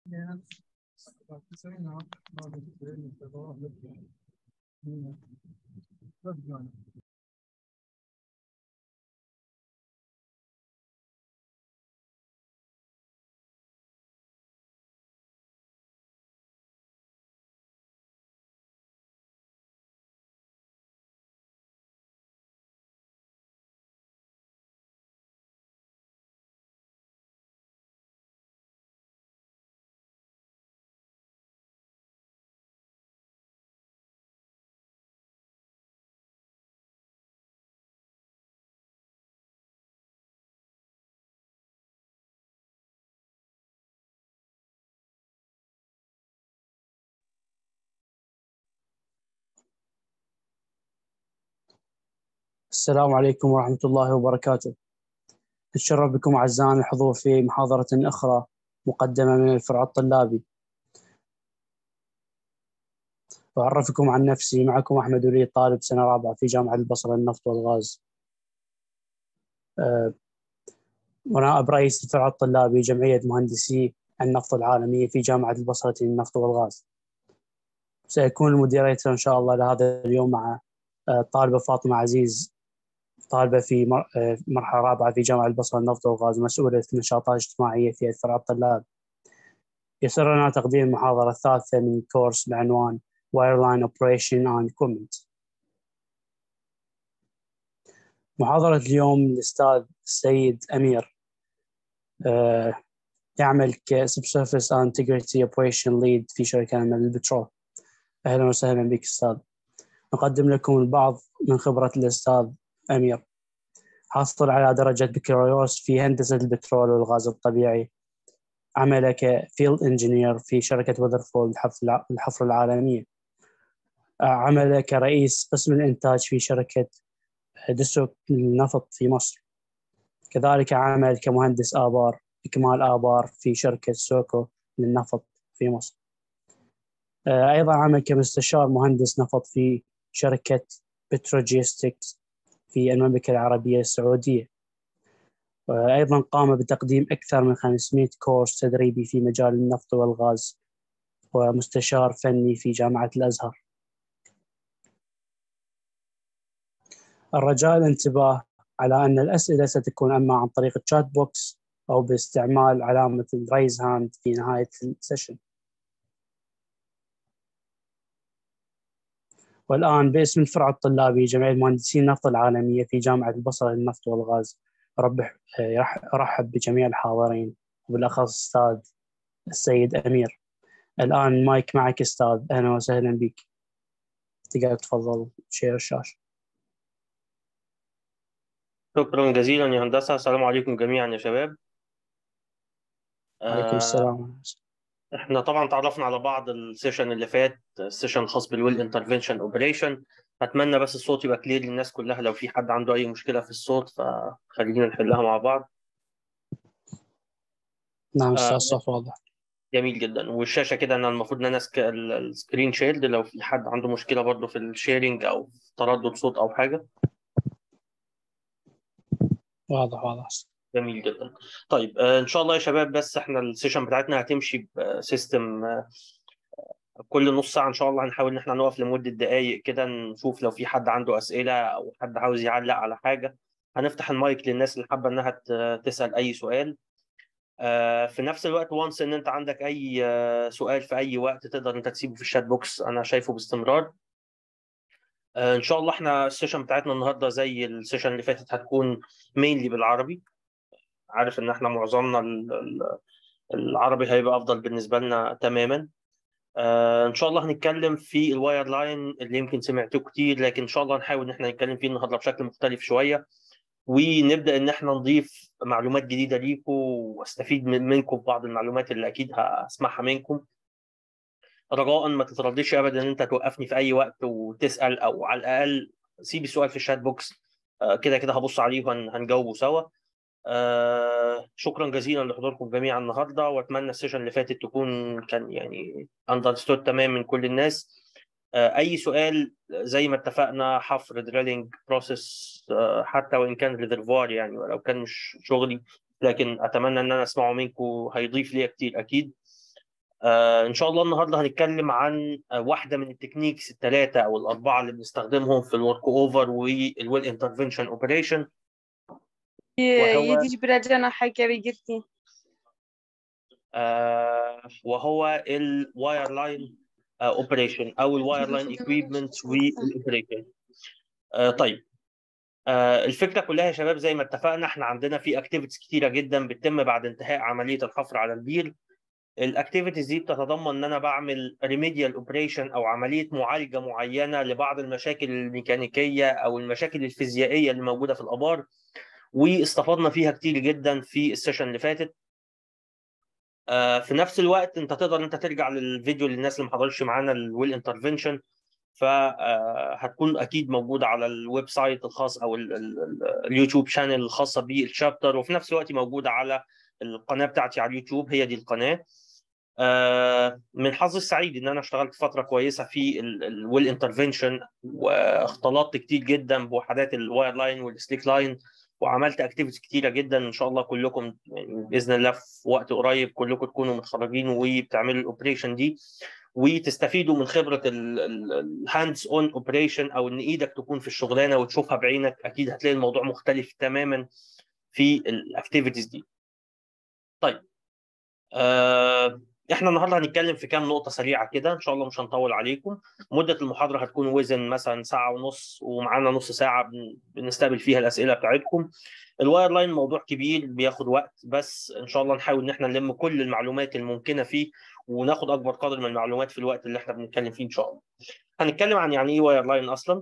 السلام عليكم ورحمة الله وبركاته أتشرف بكم أعزائنا الحضور في محاضرة أخرى مقدمة من الفرع الطلابي أعرفكم عن نفسي معكم أحمد ولي طالب سنة رابعة في جامعة البصرة للنفط والغاز أه ونائب رئيس الفرع الطلابي جمعية مهندسي النفط العالمية في جامعة البصرة للنفط والغاز سيكون المديريتر إن شاء الله لهذا اليوم مع الطالبة فاطمة عزيز طالبة في آه، مرحلة رابعة في جامعة البصرة النفط والغاز مسؤولة نشاطات اجتماعية في الفرع الطلاب يسرنا تقديم المحاضرة الثالثة من كورس بعنوان Wireline Operation and Equipment محاضرة اليوم الأستاذ السيد أمير آه، يعمل كسبسيرفيس انتجريتي اوبريشن ليد في شركة من البترول أهلا وسهلا بك أستاذ نقدم لكم البعض من خبرة الأستاذ أمير حصل على درجة بكالوريوس في هندسة البترول والغاز الطبيعي عمل كفيلد انجينير في شركة وذرفورد الحفر العالمية عمل كرئيس قسم الإنتاج في شركة دسوك النفط في مصر كذلك عمل كمهندس آبار إكمال آبار في شركة سوكو للنفط في مصر أيضا عمل كمستشار مهندس نفط في شركة بتروجيستكس في المملكة العربية السعودية وأيضا قام بتقديم أكثر من 500 كورس تدريبي في مجال النفط والغاز ومستشار فني في جامعة الأزهر الرجاء الانتباه على أن الأسئلة ستكون أما عن طريق الشات بوكس أو باستعمال علامة الريز هاند في نهاية السيشن والآن باسم الفرع الطلابي جمعية مهندسين النفط العالمية في جامعة البصرة للنفط والغاز أرحب بجميع الحاضرين وبالأخص أستاذ السيد أمير الآن مايك معك أستاذ أهلا وسهلا بك تقدر تفضل شير الشاشة شكرا جزيلا يا هندسة السلام عليكم جميعا يا شباب عليكم السلام احنا طبعا تعرفنا على بعض السيشن اللي فات السيشن الخاص بالويل انترفنشن اوبريشن اتمنى بس الصوت يبقى كلير للناس كلها لو في حد عنده اي مشكله في الصوت فخلينا نحلها مع بعض نعم استاذ آه الصوت واضح جميل جدا والشاشه كده انا المفروض ان انا السكرين شيرد لو في حد عنده مشكله برضه في الشيرنج او تردد صوت او حاجه واضح واضح جميل جدا طيب آه، ان شاء الله يا شباب بس احنا السيشن بتاعتنا هتمشي بسيستم آه، كل نص ساعه ان شاء الله هنحاول ان احنا نقف لمده دقائق كده نشوف لو في حد عنده اسئله او حد عاوز يعلق على حاجه هنفتح المايك للناس اللي حابه انها تسال اي سؤال آه، في نفس الوقت وانس ان انت عندك اي سؤال في اي وقت تقدر انت تسيبه في الشات بوكس انا شايفه باستمرار ان شاء الله احنا السيشن بتاعتنا النهارده زي السيشن اللي فاتت هتكون مينلي بالعربي عارف ان احنا معظمنا العربي هيبقى افضل بالنسبه لنا تماما آه ان شاء الله هنتكلم في الواير لاين اللي يمكن سمعتوه كتير لكن ان شاء الله نحاول ان احنا نتكلم فيه النهارده بشكل مختلف شويه ونبدا ان احنا نضيف معلومات جديده ليكم واستفيد منكم بعض المعلومات اللي اكيد هسمعها منكم رجاء ما تترددش ابدا ان انت توقفني في اي وقت وتسال او على الاقل سيب السؤال في الشات بوكس آه كده كده هبص عليه وهنجاوبه سوا آه شكرا جزيلا لحضوركم جميعا النهارده واتمنى السيشن اللي فاتت تكون كان يعني اندرستود تمام من كل الناس آه اي سؤال زي ما اتفقنا حفر دريلينج بروسيس آه حتى وان كان ريزرفوار يعني ولو كان مش شغلي لكن اتمنى ان انا اسمعه منكم هيضيف لي كتير اكيد آه ان شاء الله النهارده هنتكلم عن آه واحده من التكنيكس الثلاثه او الاربعه اللي بنستخدمهم في الورك اوفر والويل انترفنشن اوبريشن وهو- يديش براجعنا حاجة بيجرتي آه وهو الواير لاين اوبريشن او الواير لاين ايكويبمنت والاوبريشن آه طيب آه الفكره كلها يا شباب زي ما اتفقنا احنا عندنا في اكتيفيتيز كتيره جدا بتتم بعد انتهاء عمليه الحفر على البير الاكتيفيتيز دي بتتضمن ان انا بعمل ريميديال اوبريشن او عمليه معالجه معينه لبعض المشاكل الميكانيكيه او المشاكل الفيزيائيه اللي موجوده في الابار واستفدنا فيها كتير جدا في السيشن اللي فاتت آه، في نفس الوقت انت تقدر انت ترجع للفيديو للناس اللي ما حضرش معانا الويل انترفنشن فهتكون اكيد موجوده على الويب سايت الخاص او ال- ال- ال- اليوتيوب شانل الخاصه بالشابتر وفي نفس الوقت موجوده على القناه بتاعتي على اليوتيوب هي دي القناه آه، من حظي السعيد ان انا اشتغلت فتره كويسه في الويل انترفنشن واختلطت كتير جدا بوحدات الواير لاين والسليك لاين وعملت اكتيفيتيز كتيره جدا ان شاء الله كلكم يعني باذن الله في وقت قريب كلكم تكونوا متخرجين وبتعملوا الاوبريشن دي وتستفيدوا من خبره الهاندز اون اوبريشن او ان ايدك تكون في الشغلانه وتشوفها بعينك اكيد هتلاقي الموضوع مختلف تماما في الاكتيفيتيز دي. طيب آه احنا النهارده هنتكلم في كام نقطه سريعه كده ان شاء الله مش هنطول عليكم مده المحاضره هتكون وزن مثلا ساعه ونص ومعانا نص ساعه بن- بنستقبل فيها الاسئله بتاعتكم الواير لاين موضوع كبير بياخد وقت بس ان شاء الله نحاول ان احنا نلم كل المعلومات الممكنه فيه وناخد اكبر قدر من المعلومات في الوقت اللي احنا بنتكلم فيه ان شاء الله هنتكلم عن يعني ايه واير لاين اصلا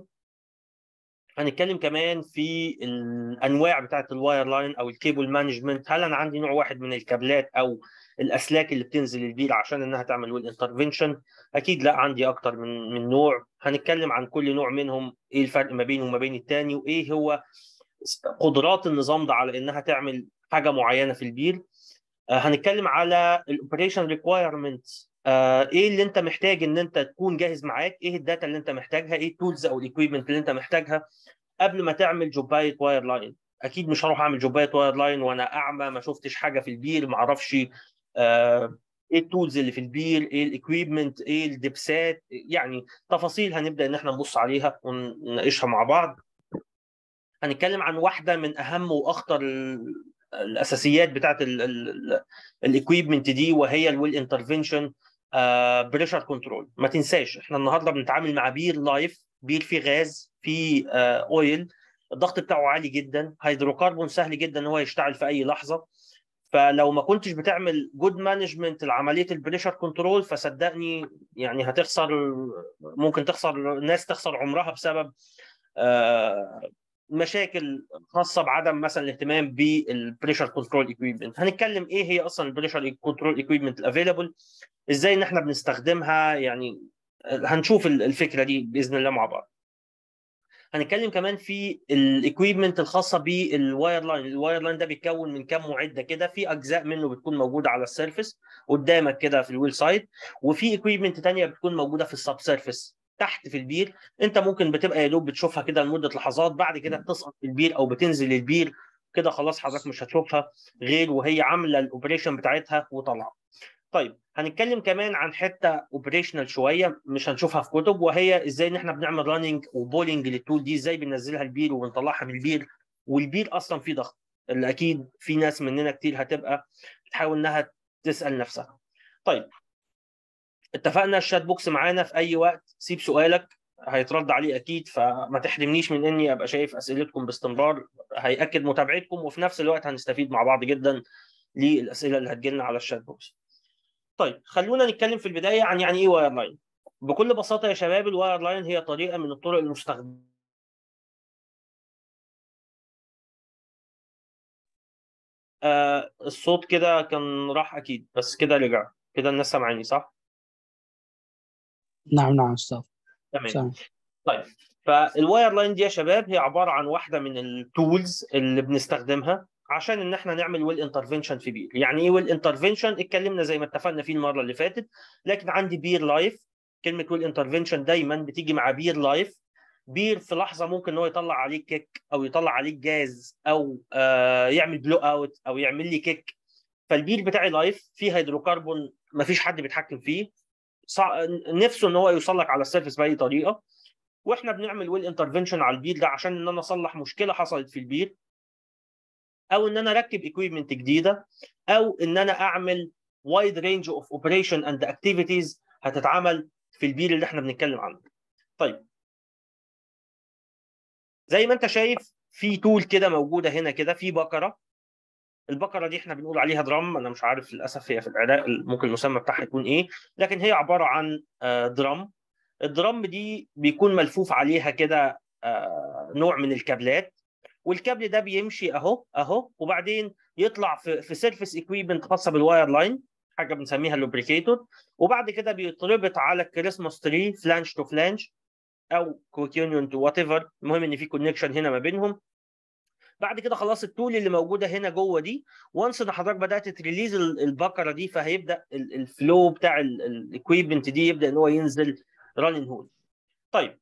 هنتكلم كمان في الانواع بتاعه الواير لاين او الكيبل مانجمنت هل انا عندي نوع واحد من الكابلات او الاسلاك اللي بتنزل البير عشان انها تعمل ويل انترفنشن اكيد لا عندي اكتر من من نوع هنتكلم عن كل نوع منهم ايه الفرق ما بينه وما بين التاني وايه هو قدرات النظام ده على انها تعمل حاجه معينه في البير آه، هنتكلم على الاوبريشن ريكوايرمنت ايه اللي انت محتاج ان انت تكون جاهز معاك ايه الداتا اللي انت محتاجها ايه التولز او الاكويبمنت اللي انت محتاجها قبل ما تعمل جوبايه واير لاين اكيد مش هروح اعمل جوبايه واير لاين وانا اعمى ما شفتش حاجه في البير ما اعرفش آه، ايه التولز اللي في البير ايه الاكويبمنت ايه الدبسات يعني تفاصيل هنبدا ان احنا نبص عليها ونناقشها مع بعض هنتكلم عن واحده من اهم واخطر ال- الاساسيات بتاعت الاكويبمنت دي وهي الويل انترفنشن بريشر كنترول ما تنساش احنا النهارده بنتعامل مع بير لايف بير فيه غاز فيه اويل الضغط بتاعه عالي جدا هيدروكربون سهل جدا ان هو يشتعل في اي لحظه فلو ما كنتش بتعمل جود مانجمنت لعمليه البريشر كنترول فصدقني يعني هتخسر ممكن تخسر ناس تخسر عمرها بسبب آه، مشاكل خاصه بعدم مثلا الاهتمام بالبريشر كنترول ايكويبمنت هنتكلم ايه هي اصلا البريشر كنترول ايكويبمنت الافيلابل ازاي ان احنا بنستخدمها يعني هنشوف الفكره دي باذن الله مع بعض هنتكلم كمان في الاكويبمنت الخاصه بالواير لاين الواير لاين ده بيتكون من كام معده كده في اجزاء منه بتكون موجوده على السيرفس قدامك كده في الويل سايد وفي اكويبمنت تانية بتكون موجوده في السب سيرفس تحت في البير انت ممكن بتبقى يا دوب بتشوفها كده لمده لحظات بعد كده بتسقط في البير او بتنزل البير كده خلاص حضرتك مش هتشوفها غير وهي عامله الاوبريشن بتاعتها وطالعه طيب هنتكلم كمان عن حته اوبريشنال شويه مش هنشوفها في كتب وهي ازاي ان احنا بنعمل راننج وبولينج للتول دي ازاي بننزلها البير وبنطلعها من البير والبير اصلا فيه ضغط اللي اكيد في ناس مننا كتير هتبقى بتحاول انها تسال نفسها طيب اتفقنا الشات بوكس معانا في اي وقت سيب سؤالك هيترد عليه اكيد فما تحرمنيش من اني ابقى شايف اسئلتكم باستمرار هياكد متابعتكم وفي نفس الوقت هنستفيد مع بعض جدا للاسئله اللي هتجيلنا على الشات بوكس طيب خلونا نتكلم في البدايه عن يعني ايه واير لاين بكل بساطه يا شباب الواير لاين هي طريقه من الطرق المستخدمه آه الصوت كده كان راح اكيد بس كده رجع كده الناس سامعاني صح نعم نعم استاذ تمام سامع. طيب فالواير لاين دي يا شباب هي عباره عن واحده من التولز اللي بنستخدمها عشان ان احنا نعمل ويل انترفنشن في بير يعني ايه ويل انترفنشن اتكلمنا زي ما اتفقنا فيه المره اللي فاتت لكن عندي بير لايف كلمه ويل انترفنشن دايما بتيجي مع بير لايف بير في لحظه ممكن ان هو يطلع عليك كيك او يطلع عليك جاز او آه يعمل بلو اوت او يعمل لي كيك فالبير بتاعي لايف فيه هيدروكربون مفيش حد بيتحكم فيه صع... نفسه ان هو يوصل لك على السيرفيس باي طريقه واحنا بنعمل ويل انترفنشن على البير ده عشان ان انا اصلح مشكله حصلت في البير او ان انا اركب اكويبمنت جديده او ان انا اعمل وايد رينج اوف اوبريشن اند اكتيفيتيز هتتعمل في البير اللي احنا بنتكلم عنه. طيب زي ما انت شايف في تول كده موجوده هنا كده في بكره البقره دي احنا بنقول عليها درام انا مش عارف للاسف هي في العراق ممكن المسمى بتاعها يكون ايه لكن هي عباره عن درام الدرام دي بيكون ملفوف عليها كده نوع من الكابلات والكابل ده بيمشي اهو اهو وبعدين يطلع في في سيرفيس اكويبمنت خاصه بالواير لاين حاجه بنسميها اللوبريكيتور وبعد كده بيتربط على الكريسماس تري فلانج تو فلانج او كويك يونيون تو وات ايفر المهم ان في كونكشن هنا ما بينهم بعد كده خلاص التول اللي موجوده هنا جوه دي وانس ان حضرتك بدات تريليز البكره دي فهيبدا الفلو بتاع الاكويبمنت دي يبدا ان هو ينزل رانين هول طيب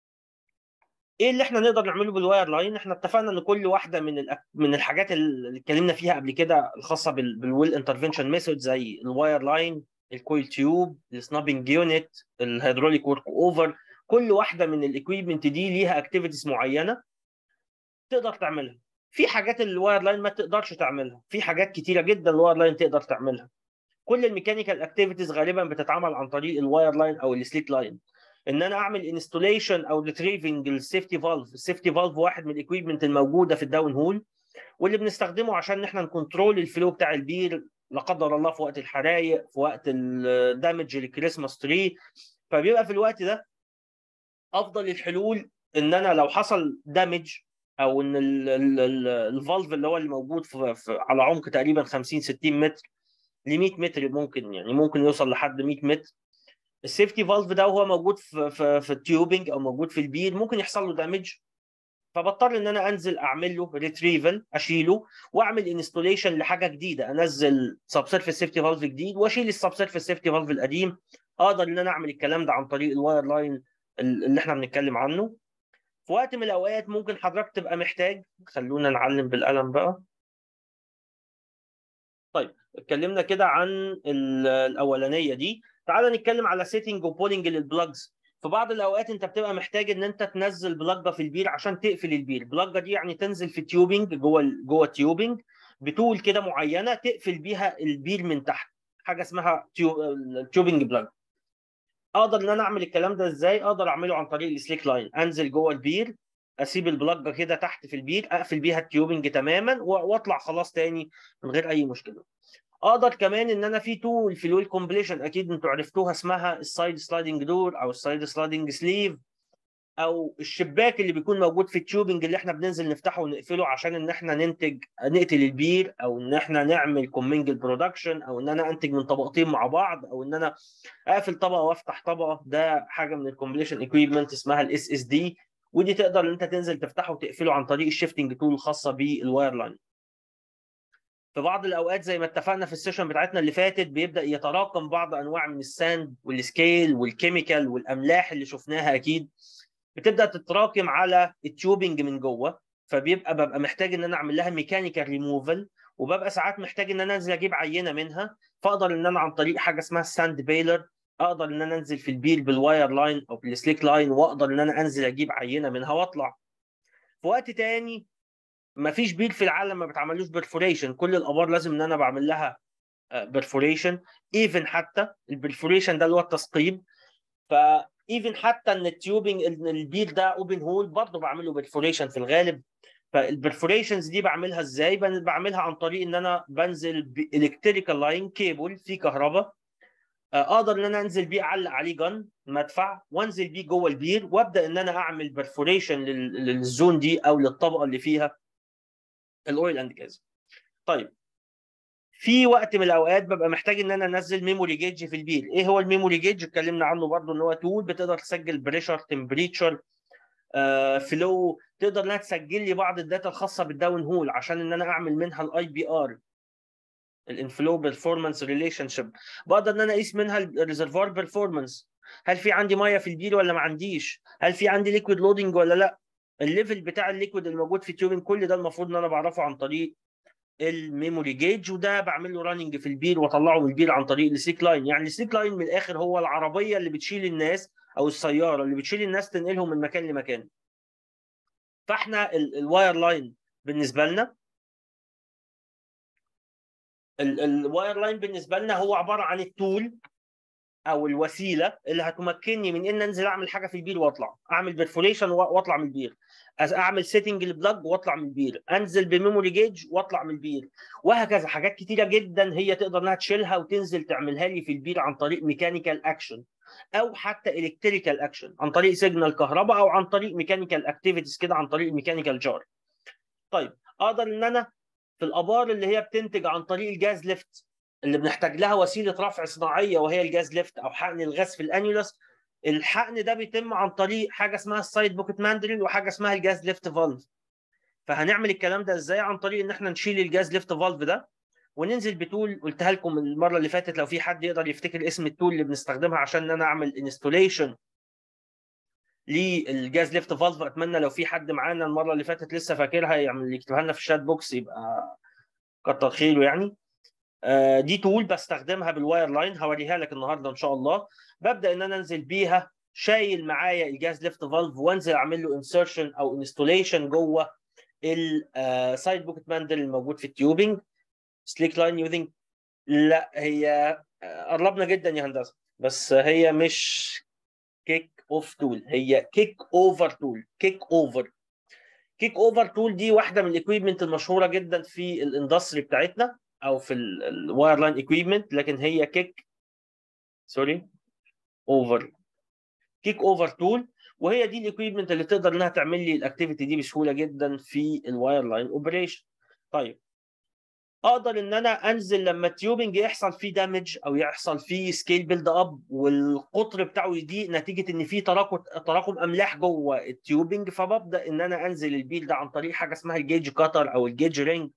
ايه اللي احنا نقدر نعمله بالواير لاين احنا اتفقنا ان كل واحده من الأك... من الحاجات اللي اتكلمنا فيها قبل كده الخاصه بال... بالويل انترفنشن ميثود زي الواير لاين الكويل تيوب السنابنج يونت الهيدروليك ورك اوفر كل واحده من الاكويبمنت دي ليها اكتيفيتيز معينه تقدر تعملها في حاجات الواير لاين ما تقدرش تعملها في حاجات كتيره جدا الواير لاين تقدر تعملها كل الميكانيكال اكتيفيتيز غالبا بتتعمل عن طريق الواير لاين او السليك لاين ان انا اعمل انستوليشن او ريتريفنج السيفتي فالف السيفتي فالف واحد من الاكويبمنت الموجوده في الداون هول واللي بنستخدمه عشان ان احنا نكنترول الفلو بتاع البير لا قدر الله في وقت الحرايق في وقت الدامج للكريسماس تري فبيبقى في الوقت ده افضل الحلول ان انا لو حصل دامج او ان الفالف اللي هو اللي موجود في, في على عمق تقريبا 50 60 متر ل 100 متر ممكن يعني ممكن يوصل لحد 100 متر السيفتي فالف ده وهو موجود في في, في التيوبنج او موجود في البير ممكن يحصل له دامج فبضطر ان انا انزل اعمل له ريتريفل اشيله واعمل انستوليشن لحاجه جديده انزل سب سيرفيس سيفتي فالف جديد واشيل السب سيرفيس سيفتي فالف القديم اقدر ان انا اعمل الكلام ده عن طريق الواير لاين اللي احنا بنتكلم عنه في وقت من الاوقات ممكن حضرتك تبقى محتاج خلونا نعلم بالقلم بقى طيب اتكلمنا كده عن الاولانيه دي تعال نتكلم على سيتنج وبولينج للبلاجز في بعض الاوقات انت بتبقى محتاج ان انت تنزل بلاجه في البير عشان تقفل البير البلاجه دي يعني تنزل في تيوبنج جوه جوه التيوبنج بتول كده معينه تقفل بيها البير من تحت حاجه اسمها تيوبنج بلاج اقدر ان انا اعمل الكلام ده ازاي اقدر اعمله عن طريق السليك لاين انزل جوه البير اسيب البلاجه كده تحت في البير اقفل بيها التيوبنج تماما واطلع خلاص تاني من غير اي مشكله اقدر كمان ان انا في تول في الويل كومبليشن اكيد انتوا عرفتوها اسمها السايد سلايدنج دور او السايد سلايدنج سليف او الشباك اللي بيكون موجود في التيوبنج اللي احنا بننزل نفتحه ونقفله عشان ان احنا ننتج نقتل البير او ان احنا نعمل كومينجل برودكشن او ان انا انتج من طبقتين مع بعض او ان انا اقفل طبقه وافتح طبقه ده حاجه من الكومبليشن اكويبمنت اسمها الاس اس دي ودي تقدر ان انت تنزل تفتحه وتقفله عن طريق الشيفتنج تول الخاصه بالواير لاين في بعض الاوقات زي ما اتفقنا في السيشن بتاعتنا اللي فاتت بيبدا يتراكم بعض انواع من الساند والسكيل والكيميكال والاملاح اللي شفناها اكيد بتبدا تتراكم على التيوبنج من جوه فبيبقى ببقى محتاج ان انا اعمل لها ميكانيكال ريموفال وببقى ساعات محتاج ان انا انزل اجيب عينه منها فاقدر ان انا عن طريق حاجه اسمها الساند بيلر اقدر ان انا انزل في البير بالواير لاين او بالسليك لاين واقدر ان انا انزل اجيب عينه منها واطلع في وقت تاني ما فيش بير في العالم ما بتعملوش برفوريشن كل الابار لازم ان انا بعمل لها برفوريشن ايفن حتى البرفوريشن ده اللي هو التثقيب ف ايفن حتى ان التيوبنج ان البير ده اوبن هول برضه بعمل له برفوريشن في الغالب فالبرفوريشنز دي بعملها ازاي؟ بعملها عن طريق ان انا بنزل بالكتريكال لاين كيبل فيه كهرباء اقدر ان انا انزل بيه اعلق عليه جن مدفع وانزل بيه جوه البير وابدا ان انا اعمل برفوريشن للزون دي او للطبقه اللي فيها الاويل اند جاز. طيب في وقت من الاوقات ببقى محتاج ان انا انزل ميموري جيج في البير ايه هو الميموري جيج اتكلمنا عنه برضو ان هو تول بتقدر تسجل بريشر تمبريتشر فلو تقدر انها تسجل لي بعض الداتا الخاصه بالداون هول عشان ان انا اعمل منها الاي بي ار الانفلو بيرفورمانس ريليشن شيب بقدر ان انا اقيس منها الريزرفوار بيرفورمانس هل في عندي ميه في البير ولا ما عنديش هل في عندي ليكويد لودنج ولا لا الليفل بتاع الليكويد الموجود في التيوبنج كل ده المفروض ان انا بعرفه عن طريق الميموري جيج وده بعمل له راننج في البير واطلعه من البير عن طريق السليك لاين يعني السليك لاين من الاخر هو العربيه اللي بتشيل الناس او السياره اللي بتشيل الناس تنقلهم من مكان لمكان فاحنا الواير لاين بالنسبه لنا الواير لاين بالنسبه لنا هو عباره عن التول او الوسيله اللي هتمكنني من ان انزل اعمل حاجه في البير واطلع اعمل بيرفوريشن واطلع من البير اعمل سيتنج البلاج واطلع من البير انزل بميموري جيج واطلع من البير وهكذا حاجات كتيره جدا هي تقدر انها تشيلها وتنزل تعملها لي في البير عن طريق ميكانيكال اكشن او حتى الكتريكال اكشن عن طريق سيجنال كهرباء او عن طريق ميكانيكال اكتيفيتيز كده عن طريق الميكانيكال جار طيب اقدر ان انا في الابار اللي هي بتنتج عن طريق الجاز ليفت اللي بنحتاج لها وسيله رفع صناعيه وهي الجاز ليفت او حقن الغاز في الانيولس الحقن ده بيتم عن طريق حاجه اسمها السايد بوكيت ماندرين وحاجه اسمها الجاز ليفت فالف فهنعمل الكلام ده ازاي عن طريق ان احنا نشيل الجاز ليفت فالف ده وننزل بتول قلتها لكم المره اللي فاتت لو في حد يقدر يفتكر اسم التول اللي بنستخدمها عشان ان انا اعمل انستوليشن للجاز ليفت فالف اتمنى لو في حد معانا المره اللي فاتت لسه فاكرها يعمل يكتبها لنا في الشات بوكس يبقى كتر خيره يعني دي تول بستخدمها بالواير لاين هوريها لك النهارده ان شاء الله ببدا ان انا انزل بيها شايل معايا الجاز ليفت فالف وانزل اعمل له انسرشن او انستوليشن جوه السايد بوكيت ماندل الموجود في التيوبنج سليك لاين يوزنج لا هي قربنا جدا يا هندسه بس هي مش كيك اوف تول هي كيك اوفر تول كيك اوفر كيك اوفر تول دي واحده من الاكويبمنت المشهوره جدا في الاندستري بتاعتنا او في الواير لاين اكويبمنت لكن هي كيك سوري اوفر كيك اوفر تول وهي دي الاكويبمنت اللي تقدر انها تعمل لي الاكتيفيتي دي بسهوله جدا في الواير لاين اوبريشن طيب اقدر ان انا انزل لما التيوبنج يحصل فيه دامج او يحصل فيه سكيل بيلد اب والقطر بتاعه يضيق نتيجه ان في تراكم تراكم املاح جوه التيوبنج فببدا ان انا انزل البيل ده عن طريق حاجه اسمها الجيج كاتر او الجيج رينج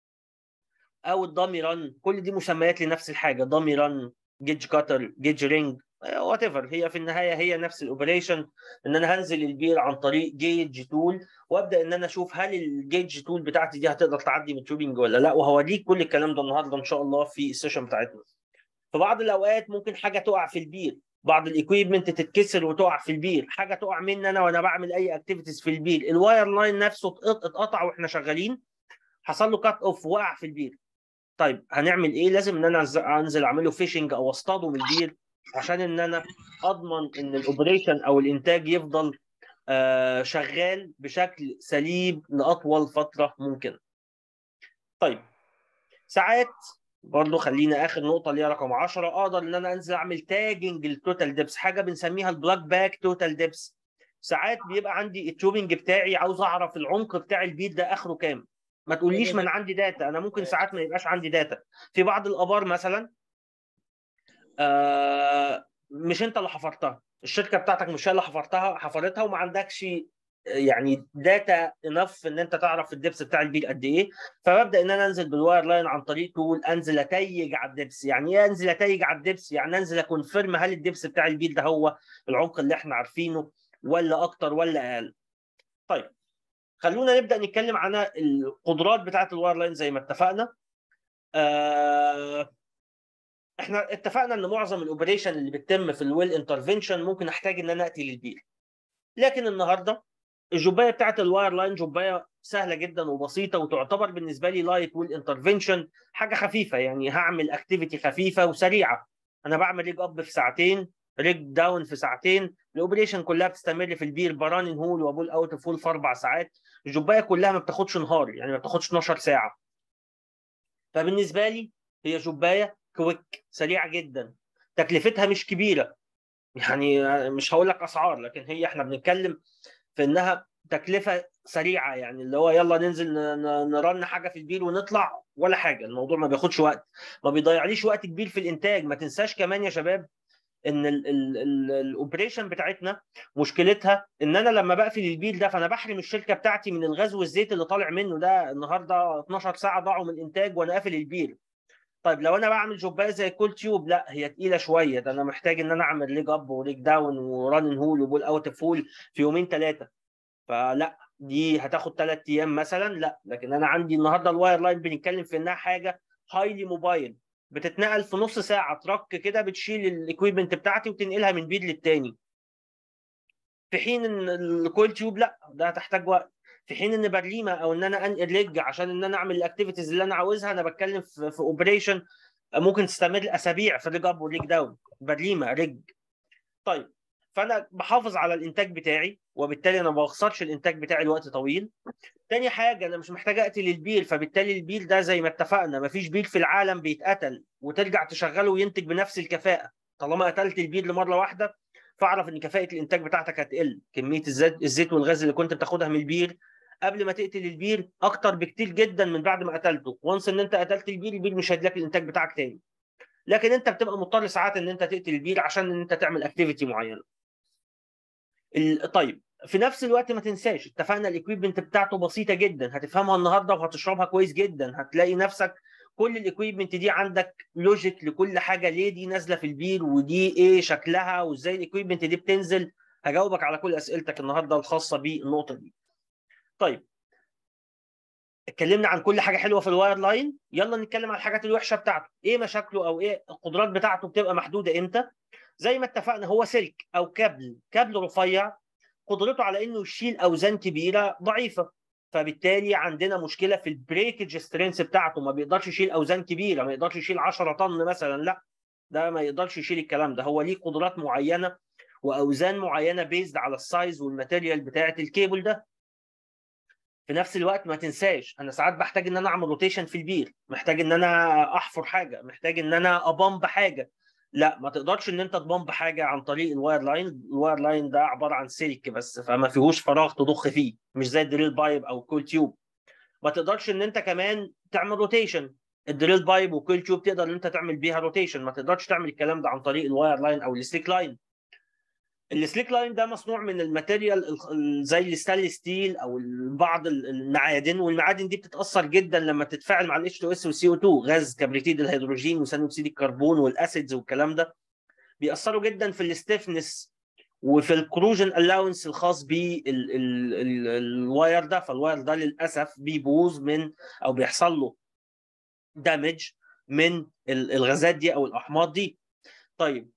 او الدامي ران كل دي مسميات لنفس الحاجه دامي ران جيج كاتر جيج رينج وات ايفر هي في النهايه هي نفس الاوبريشن ان انا هنزل البير عن طريق جيج تول وابدا ان انا اشوف هل الجيج تول بتاعتي دي هتقدر تعدي من التيوبنج ولا لا وهوريك كل الكلام ده النهارده ان شاء الله في السيشن بتاعتنا في بعض الاوقات ممكن حاجه تقع في البير بعض الاكويبمنت تتكسر وتقع في البير حاجه تقع مني انا وانا بعمل اي اكتيفيتيز في البير الواير لاين نفسه اتقطع واحنا شغالين حصل له كات اوف وقع في البير طيب هنعمل ايه لازم ان انا انزل اعمل له فيشنج او اصطاده من البير عشان ان انا اضمن ان الاوبريشن او الانتاج يفضل آه شغال بشكل سليم لاطول فتره ممكنه. طيب ساعات برضه خلينا اخر نقطه اللي هي رقم 10 اقدر ان انا انزل اعمل تاجنج للتوتال ديبس حاجه بنسميها البلاك باك توتال ديبس ساعات بيبقى عندي التوبنج بتاعي عاوز اعرف العمق بتاع البير ده اخره كام ما تقوليش ما انا عندي داتا انا ممكن ساعات ما يبقاش عندي داتا في بعض الابار مثلا آه مش انت اللي حفرتها الشركه بتاعتك مش هي اللي حفرتها حفرتها وما عندكش يعني داتا انف ان انت تعرف الدبس بتاع البير قد ايه فببدا ان انا انزل بالواير لاين عن طريق تول انزل اتيج على الدبس يعني ايه انزل اتيج على الدبس يعني انزل اكونفيرم هل الدبس بتاع البير ده هو العمق اللي احنا عارفينه ولا اكتر ولا اقل طيب خلونا نبدا نتكلم عن القدرات بتاعه الواير لاين زي ما اتفقنا آه احنا اتفقنا ان معظم الاوبريشن اللي بتتم في الويل انترفنشن ممكن احتاج ان انا اتي للبير لكن النهارده الجوبايه بتاعت الواير لاين جوبايه سهله جدا وبسيطه وتعتبر بالنسبه لي لايت ويل انترفنشن حاجه خفيفه يعني هعمل اكتيفيتي خفيفه وسريعه انا بعمل ريج اب في ساعتين ريج داون في ساعتين الاوبريشن كلها بتستمر في البير برانين هول وبول اوت فول في اربع ساعات الجوبايه كلها ما بتاخدش نهار يعني ما بتاخدش 12 ساعه فبالنسبه لي هي جوبايه كويك سريعه جدا تكلفتها مش كبيره يعني مش هقول لك اسعار لكن هي احنا بنتكلم في انها تكلفه سريعه يعني اللي هو يلا ننزل نرن حاجه في البير ونطلع ولا حاجه الموضوع ما بياخدش وقت ما بيضيعليش وقت كبير في الانتاج ما تنساش كمان يا شباب ان الاوبريشن بتاعتنا مشكلتها ان انا لما بقفل البير ده فانا بحرم الشركه بتاعتي من الغاز والزيت اللي طالع منه ده النهارده 12 ساعه ضاعوا من الانتاج وانا قافل البير طيب لو انا بعمل جوبايه زي كول تيوب لا هي تقيله شويه ده انا محتاج ان انا اعمل ليج اب وليج داون وران هول وبول اوت فول في يومين ثلاثه فلا دي هتاخد ثلاث ايام مثلا لا لكن انا عندي النهارده الواير لاين بنتكلم في انها حاجه هايلي موبايل بتتنقل في نص ساعه ترك كده بتشيل الاكويبمنت بتاعتي وتنقلها من بيد للتاني في حين ان الكويل تيوب لا ده هتحتاج وقت في حين ان برليمه او ان انا انقل ريج عشان ان انا اعمل الاكتيفيتيز اللي انا عاوزها انا بتكلم في, في اوبريشن ممكن تستمر اسابيع في الريج اب والريج داون برليمه ريج طيب فانا بحافظ على الانتاج بتاعي وبالتالي انا ما بخسرش الانتاج بتاعي لوقت طويل تاني حاجه انا مش محتاج اقتل البير فبالتالي البير ده زي ما اتفقنا ما فيش بير في العالم بيتقتل وترجع تشغله وينتج بنفس الكفاءه طالما قتلت البير لمره واحده فاعرف ان كفاءه الانتاج بتاعتك هتقل كميه الزيت الزيت والغاز اللي كنت بتاخدها من البير قبل ما تقتل البير اكتر بكتير جدا من بعد ما قتلته وانس ان انت قتلت البير البير مش هيديلك الانتاج بتاعك تاني لكن انت بتبقى مضطر ساعات ان انت تقتل البير عشان ان انت تعمل اكتيفيتي معينه طيب في نفس الوقت ما تنساش اتفقنا الاكويبمنت بتاعته بسيطه جدا هتفهمها النهارده وهتشربها كويس جدا هتلاقي نفسك كل الاكويبمنت دي عندك لوجيك لكل حاجه ليه دي نازله في البير ودي ايه شكلها وازاي الاكويبمنت دي بتنزل هجاوبك على كل اسئلتك النهارده الخاصه بالنقطه دي طيب اتكلمنا عن كل حاجه حلوه في الواير لاين يلا نتكلم عن الحاجات الوحشه بتاعته ايه مشاكله او ايه القدرات بتاعته بتبقى محدوده امتى زي ما اتفقنا هو سلك او كابل كابل رفيع قدرته على انه يشيل اوزان كبيره ضعيفه فبالتالي عندنا مشكله في البريكج سترينث بتاعته ما بيقدرش يشيل اوزان كبيره ما يقدرش يشيل 10 طن مثلا لا ده ما يقدرش يشيل الكلام ده هو ليه قدرات معينه واوزان معينه بيزد على السايز والماتيريال بتاعه الكيبل ده في نفس الوقت ما تنساش انا ساعات بحتاج ان انا اعمل روتيشن في البير محتاج ان انا احفر حاجه محتاج ان انا ابامب حاجه لا ما تقدرش ان انت تبامب حاجه عن طريق الواير لاين الواير لاين ده عباره عن سلك بس فما فيهوش فراغ تضخ فيه مش زي الدريل بايب او الكول تيوب ما تقدرش ان انت كمان تعمل روتيشن الدريل بايب والكول تيوب تقدر ان انت تعمل بيها روتيشن ما تقدرش تعمل الكلام ده عن طريق الواير لاين او السليك لاين السليك لاين ده مصنوع من الماتيريال زي الستانلس ستيل او بعض المعادن والمعادن دي بتتاثر جدا لما تتفاعل مع الاتش 2 اس والسي او 2 غاز كبريتيد الهيدروجين وثاني اكسيد الكربون والاسيدز والكلام ده بيأثروا جدا في الستيفنس وفي الكروجن الاونس الخاص بالواير ده فالواير ده للاسف بيبوظ من او بيحصل له دامج من الغازات دي او الاحماض دي طيب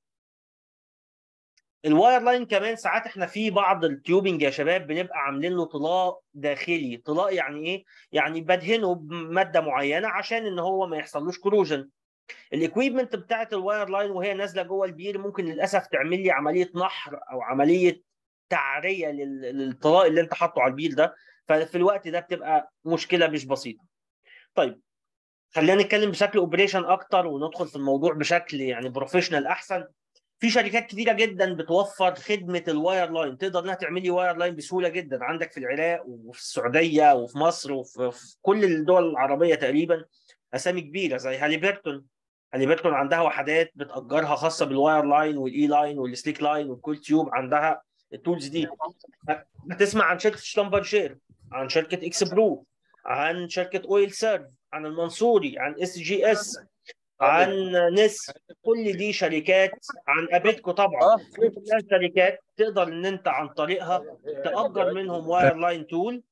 الواير لاين كمان ساعات احنا في بعض التيوبنج يا شباب بنبقى عاملين له طلاء داخلي طلاء يعني ايه يعني بدهنه بماده معينه عشان ان هو ما يحصلوش كروجن الاكويبمنت بتاعت الواير لاين وهي نازله جوه البير ممكن للاسف تعمل لي عمليه نحر او عمليه تعريه للطلاء اللي انت حاطه على البير ده ففي الوقت ده بتبقى مشكله مش بسيطه طيب خلينا نتكلم بشكل اوبريشن اكتر وندخل في الموضوع بشكل يعني بروفيشنال احسن في شركات كتيره جدا بتوفر خدمه الواير لاين تقدر انها تعملي واير لاين بسهوله جدا عندك في العراق وفي السعوديه وفي مصر وفي في كل الدول العربيه تقريبا اسامي كبيره زي هاليبرتون هاليبرتون عندها وحدات بتاجرها خاصه بالواير لاين والاي لاين والسليك لاين والكول تيوب عندها التولز دي هتسمع عن شركه شلمبرشير عن شركه اكس برو عن شركه اويل سيرف عن المنصوري عن اس جي اس عن نس كل دي شركات عن ابيدكو طبعا كلها شركات تقدر ان انت عن طريقها تاجر منهم واير لاين تول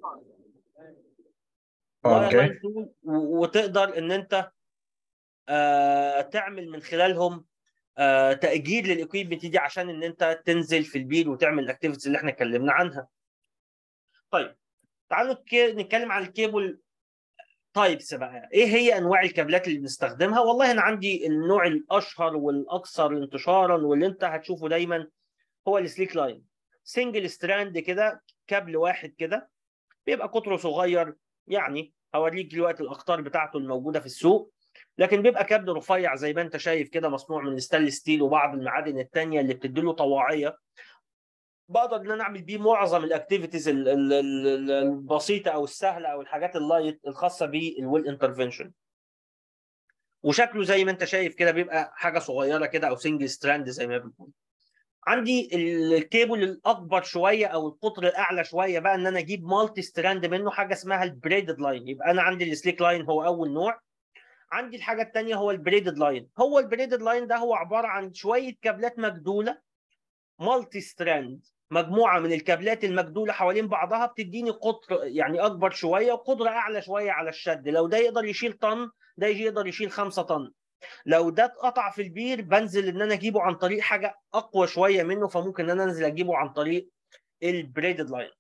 واير لاين تول وتقدر ان انت آه تعمل من خلالهم آه تاجير للاكويبمنت دي عشان ان انت تنزل في البير وتعمل الاكتيفيتيز اللي احنا اتكلمنا عنها. طيب تعالوا نتكلم عن الكيبل تايبس بقى ايه هي انواع الكابلات اللي بنستخدمها والله انا عندي النوع الاشهر والاكثر انتشارا واللي انت هتشوفه دايما هو السليك لاين سنجل ستراند كده كابل واحد كده بيبقى قطره صغير يعني هوريك دلوقتي الاقطار بتاعته الموجوده في السوق لكن بيبقى كابل رفيع زي ما انت شايف كده مصنوع من الستانلس ستيل وبعض المعادن الثانيه اللي بتديله طواعيه بقدر ان انا اعمل بيه معظم الاكتيفيتيز البسيطه او السهله او الحاجات اللايت الخاصه بالويل انترفنشن وشكله زي ما انت شايف كده بيبقى حاجه صغيره كده او سنجل ستراند زي ما بنقول عندي الكيبل الاكبر شويه او القطر الاعلى شويه بقى ان انا اجيب مالتي ستراند منه حاجه اسمها البريدد لاين يبقى انا عندي السليك لاين هو اول نوع عندي الحاجه الثانيه هو البريدد لاين هو البريدد لاين ده هو عباره عن شويه كابلات مجدوله مالتي ستراند مجموعه من الكابلات المجدوله حوالين بعضها بتديني قطر يعني اكبر شويه وقدره اعلى شويه على الشد لو ده يقدر يشيل طن ده يقدر يشيل 5 طن لو ده اتقطع في البير بنزل ان انا اجيبه عن طريق حاجه اقوى شويه منه فممكن ان انا انزل اجيبه عن طريق البريدد لاين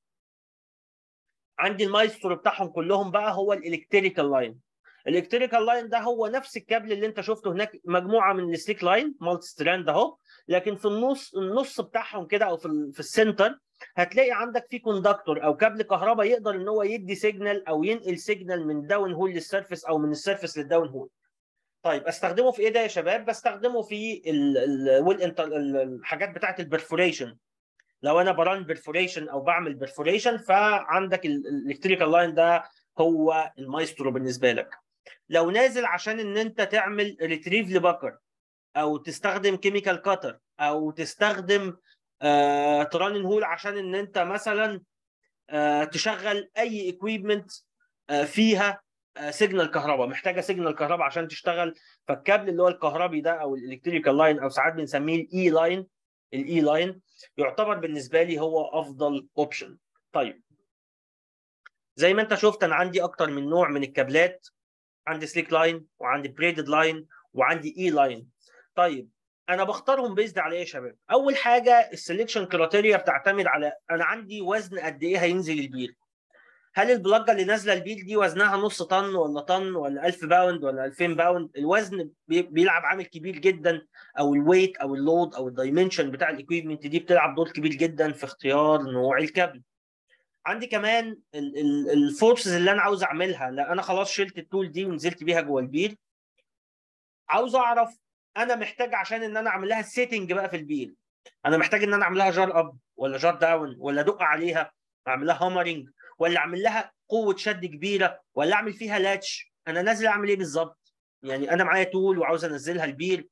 عندي المايسترو بتاعهم كلهم بقى هو الالكتريكال لاين الالكتريكال لاين ده هو نفس الكابل اللي انت شفته هناك مجموعه من السليك لاين مالتي ستراند اهو لكن في النص النص بتاعهم كده او في في السنتر هتلاقي عندك في كوندكتور او كابل كهرباء يقدر ان هو يدي سيجنال او ينقل سيجنال من داون هول للسيرفس او من السيرفس للداون هول طيب استخدمه في ايه ده يا شباب بستخدمه في الحاجات بتاعه البرفوريشن لو انا بران برفوريشن او بعمل برفوريشن فعندك الالكتريكال لاين ده هو المايسترو بالنسبه لك لو نازل عشان ان انت تعمل ريتريف لبكر او تستخدم كيميكال كاتر او تستخدم آه ترانين هول عشان ان انت مثلا آه تشغل اي اكويبمنت آه فيها سيجنال كهرباء محتاجه سيجنال كهرباء عشان تشتغل فالكابل اللي هو الكهربي ده او الالكتريكال لاين او ساعات بنسميه الاي لاين الاي لاين يعتبر بالنسبه لي هو افضل اوبشن طيب زي ما انت شفت انا عندي اكتر من نوع من الكابلات عندي سليك لاين وعندي بريدد لاين وعندي اي لاين طيب انا بختارهم بيزد على ايه يا شباب اول حاجه السلكشن كرايتيريا بتعتمد على انا عندي وزن قد ايه هينزل البير هل البلاجه اللي نازله البير دي وزنها نص طن ولا طن ولا 1000 باوند ولا 2000 باوند الوزن بيلعب عامل كبير جدا او الويت او اللود او الدايمنشن بتاع الاكويبمنت دي بتلعب دور كبير جدا في اختيار نوع الكابل عندي كمان الفورسز اللي انا عاوز اعملها لا انا خلاص شلت التول دي ونزلت بيها جوه البير عاوز اعرف انا محتاج عشان ان انا اعمل لها سيتنج بقى في البير انا محتاج ان انا اعمل لها جار اب ولا جار داون ولا ادق عليها اعمل لها هامرنج ولا اعمل لها قوه شد كبيره ولا اعمل فيها لاتش انا نازل اعمل ايه بالظبط يعني انا معايا تول وعاوز انزلها البير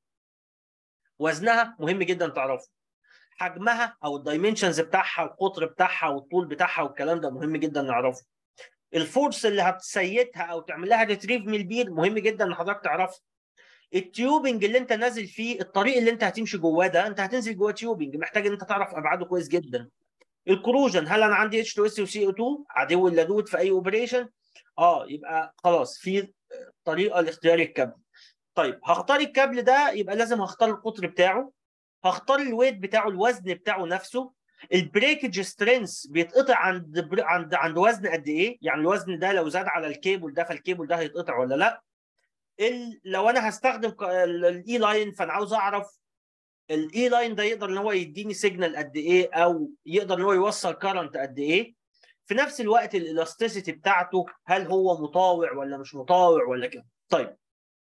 وزنها مهم جدا تعرفه حجمها او الدايمنشنز بتاعها القطر بتاعها والطول بتاعها والكلام ده مهم جدا نعرفه الفورس اللي هتسيتها او تعمل لها ريتريف من البير مهم جدا ان حضرتك تعرفه التيوبنج اللي انت نازل فيه الطريق اللي انت هتمشي جواه ده انت هتنزل جواه تيوبنج محتاج ان انت تعرف ابعاده كويس جدا الكروجن هل انا عندي اتش 2 اس وسي او 2 عدو اللدود في اي اوبريشن اه يبقى خلاص في طريقه لاختيار الكابل طيب هختار الكابل ده يبقى لازم هختار القطر بتاعه هختار الويت بتاعه الوزن بتاعه نفسه البريكج سترينث بيتقطع عند عند عند وزن قد ايه يعني الوزن ده لو زاد على الكيبل ده فالكيبل ده هيتقطع ولا لا ال... لو انا هستخدم الاي لاين فانا عاوز اعرف الاي لاين ده يقدر ان هو يديني سيجنال قد ايه او يقدر ان هو يوصل كارنت قد ايه في نفس الوقت الالاستيسيتي بتاعته هل هو مطاوع ولا مش مطاوع ولا كده طيب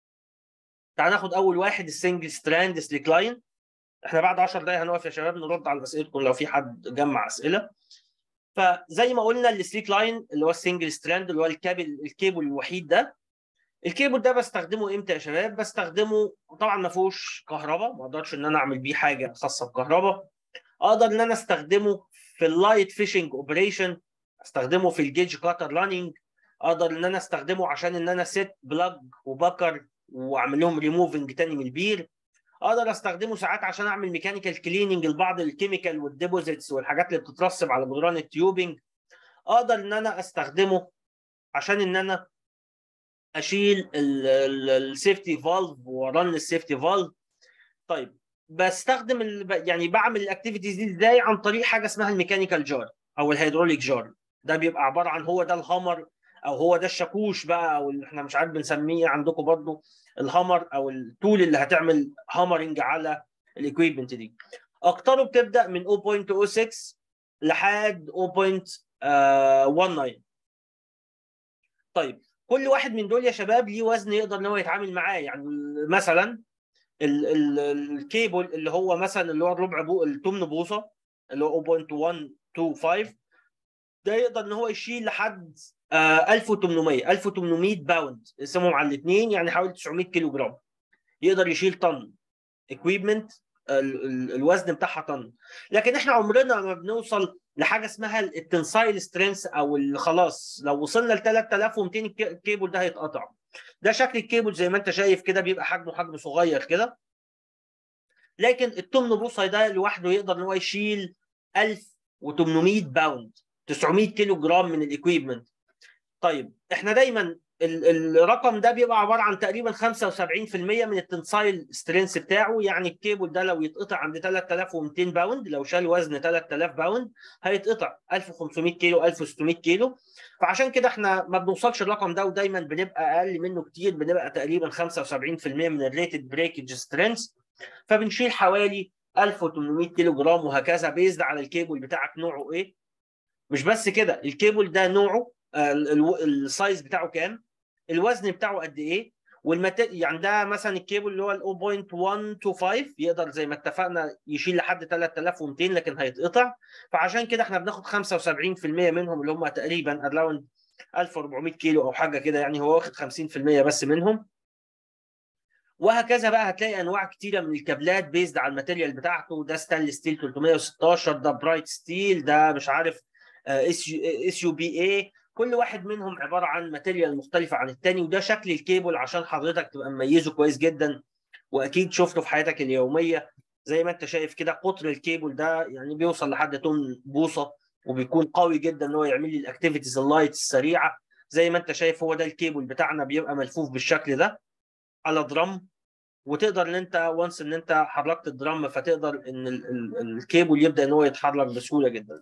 تعال ناخد اول واحد السنجل ستراند سليك لاين احنا بعد 10 دقايق هنقف يا شباب نرد على اسئلتكم لو في حد جمع اسئله فزي ما قلنا السليك لاين اللي هو السنجل ستراند اللي هو الكابل الكيبل الوحيد ده الكيبل ده بستخدمه امتى يا شباب بستخدمه طبعا ما فيهوش كهرباء ما اقدرش ان انا اعمل بيه حاجه خاصه بكهرباء اقدر ان انا استخدمه في اللايت فيشنج اوبريشن استخدمه في الجيج كاتر لاننج اقدر ان انا استخدمه عشان ان انا ست بلاج وبكر واعمل لهم ريموفنج تاني من البير اقدر استخدمه ساعات عشان اعمل ميكانيكال كليننج لبعض الكيميكال والديبوزيتس والحاجات اللي بتترسب على جدران التيوبنج اقدر ان انا استخدمه عشان ان انا اشيل السيفتي فالف ورن السيفتي فالف طيب بستخدم ال... يعني بعمل الاكتيفيتيز دي ازاي عن طريق حاجه اسمها الميكانيكال جار او الهيدروليك جار ده بيبقى عباره عن هو ده الهامر او هو ده الشاكوش بقى او اللي احنا مش عارف بنسميه عندكم برضو الهامر او التول اللي هتعمل هامرنج على الاكويبمنت دي اكتره بتبدا من 0.06 لحد 0.19 طيب كل واحد من دول يا شباب ليه وزن يقدر ان هو يتعامل معاه يعني مثلا ال ال الكيبل اللي هو مثلا اللي هو الربع بو الثمن بوصه اللي هو 0.125 ده يقدر ان هو يشيل لحد آه 1800 1800 باوند اسمهم على الاثنين يعني حوالي 900 كيلو جرام يقدر يشيل طن اكويبمنت الوزن بتاعها طن لكن احنا عمرنا ما بنوصل لحاجه اسمها التنسايل سترينث او اللي خلاص لو وصلنا ل 3200 الكيبل ده هيتقطع ده شكل الكيبل زي ما انت شايف كده بيبقى حجمه حجم صغير كده لكن التمن بوصه ده لوحده يقدر ان هو يشيل 1000 و800 باوند 900 كيلو جرام من الاكويبمنت طيب احنا دايما الرقم ده بيبقى عباره عن تقريبا 75% من التنسايل سترينث بتاعه يعني الكيبل ده لو يتقطع عند 3200 باوند لو شال وزن 3000 باوند هيتقطع 1500 كيلو 1600 كيلو فعشان كده احنا ما بنوصلش الرقم ده ودايما بنبقى اقل منه كتير بنبقى تقريبا 75% من الريتد بريكج سترينث فبنشيل حوالي 1800 كيلو جرام وهكذا بيزد على الكيبل بتاعك نوعه ايه مش بس كده الكيبل ده نوعه السايز بتاعه كام الوزن بتاعه قد ايه والمت... يعني ده مثلا الكيبل اللي هو ال 0.125 يقدر زي ما اتفقنا يشيل لحد 3200 لكن هيتقطع فعشان كده احنا بناخد 75% منهم اللي هم تقريبا اراوند 1400 كيلو او حاجه كده يعني هو واخد 50% بس منهم وهكذا بقى هتلاقي انواع كتيره من الكابلات بيزد على الماتيريال بتاعته ده ستانلس ستيل 316 ده برايت ستيل ده مش عارف اس يو بي اي كل واحد منهم عباره عن ماتيريال مختلفه عن الثاني وده شكل الكيبل عشان حضرتك تبقى مميزه كويس جدا واكيد شفته في حياتك اليوميه زي ما انت شايف كده قطر الكيبل ده يعني بيوصل لحد طن بوصه وبيكون قوي جدا ان هو يعمل لي الاكتيفيتيز اللايت السريعه زي ما انت شايف هو ده الكيبل بتاعنا بيبقى ملفوف بالشكل ده على درام وتقدر ان انت وانس ان انت حركت الدرام فتقدر ان الكيبل يبدا ان هو يتحرك بسهوله جدا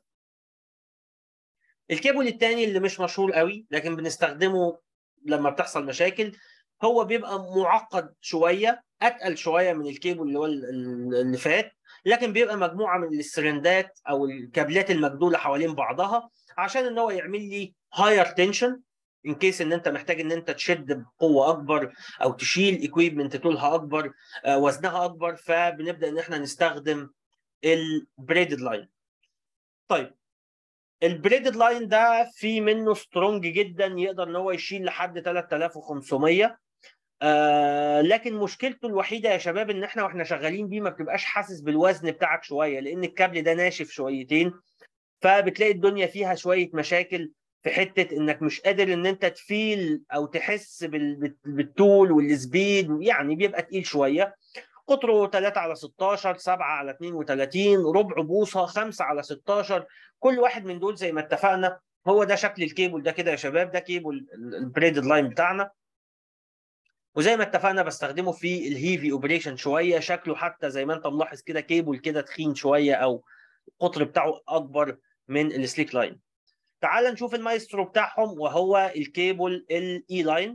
الكيبل الثاني اللي مش مشهور قوي لكن بنستخدمه لما بتحصل مشاكل هو بيبقى معقد شويه اتقل شويه من الكيبل اللي هو اللي فات لكن بيبقى مجموعه من السرندات او الكابلات المجدوله حوالين بعضها عشان ان هو يعمل لي هاير تنشن ان كيس ان انت محتاج ان انت تشد بقوه اكبر او تشيل اكويبمنت طولها اكبر وزنها اكبر فبنبدا ان احنا نستخدم البريدد لاين طيب البريدد لاين ده في منه سترونج جدا يقدر ان هو يشيل لحد 3500 آه لكن مشكلته الوحيده يا شباب ان احنا واحنا شغالين بيه ما بتبقاش حاسس بالوزن بتاعك شويه لان الكابل ده ناشف شويتين فبتلاقي الدنيا فيها شويه مشاكل في حته انك مش قادر ان انت تفيل او تحس بالطول والسبيد يعني بيبقى تقيل شويه قطره 3 على 16 7 على 32 ربع بوصه 5 على 16 كل واحد من دول زي ما اتفقنا هو ده شكل الكيبل ده كده يا شباب ده كيبل البريدد لاين بتاعنا وزي ما اتفقنا بستخدمه في الهيفي اوبريشن شويه شكله حتى زي ما انت ملاحظ كده كيبل كده تخين شويه او القطر بتاعه اكبر من السليك لاين تعال نشوف المايسترو بتاعهم وهو الكيبل الاي لاين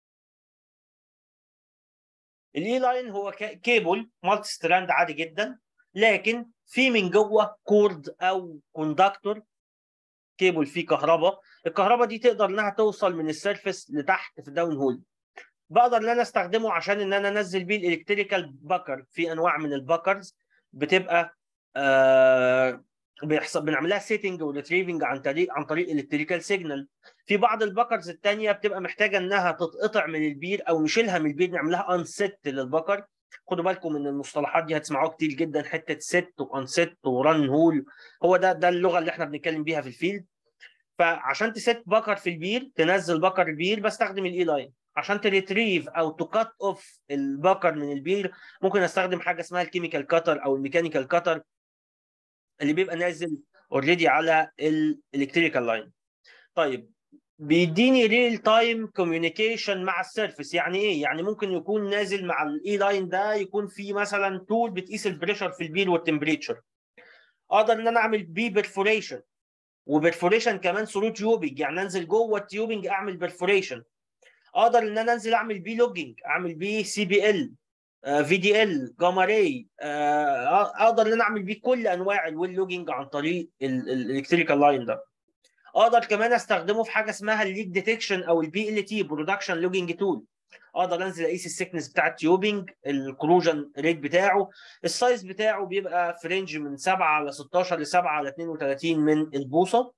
الاي لاين هو كيبل مالتي ستراند عادي جدا لكن في من جوه كورد او كوندكتور كيبل فيه كهرباء الكهرباء دي تقدر انها توصل من السيرفس لتحت في الداون هول بقدر ان انا استخدمه عشان ان انا انزل بيه الالكتريكال باكر في انواع من الباكرز بتبقى آه بيحصل بنعملها سيتنج وريتريفنج عن طريق عن طريق الكتريكال سيجنال في بعض الباكرز الثانيه بتبقى محتاجه انها تتقطع من البير او نشيلها من البير نعملها انست للبكر خدوا بالكم من المصطلحات دي هتسمعوها كتير جدا حته ست وانست وران هول هو ده ده اللغه اللي احنا بنتكلم بيها في الفيلد فعشان تست بكر في البير تنزل بكر البير بستخدم الاي لاين عشان تريتريف او تكات اوف البكر من البير ممكن استخدم حاجه اسمها الكيميكال كاتر او الميكانيكال كاتر اللي بيبقى نازل اوريدي على الالكتريكال لاين طيب بيديني ريل تايم كوميونيكيشن مع السيرفيس يعني ايه يعني ممكن يكون نازل مع الاي لاين ده يكون في مثلا تول بتقيس البريشر في البير والتمبريتشر اقدر ان انا اعمل بيه بيرفوريشن وبرفوريشن كمان ثرو تيوبنج يعني انزل جوه التيوبنج اعمل بيرفوريشن اقدر ان انا انزل اعمل بيه لوجينج اعمل بيه سي بي ال في دي ال جاما راي اقدر ان انا اعمل بيه كل انواع الويل لوجينج عن طريق الالكتريكال لاين ده اقدر كمان استخدمه في حاجه اسمها الليك ديتكشن او البي ال تي برودكشن لوجينج تول اقدر انزل اقيس السكنس بتاع التيوبنج الكروجن ريت بتاعه السايز بتاعه بيبقى في رينج من 7 على 16 ل 7 على 32 من البوصه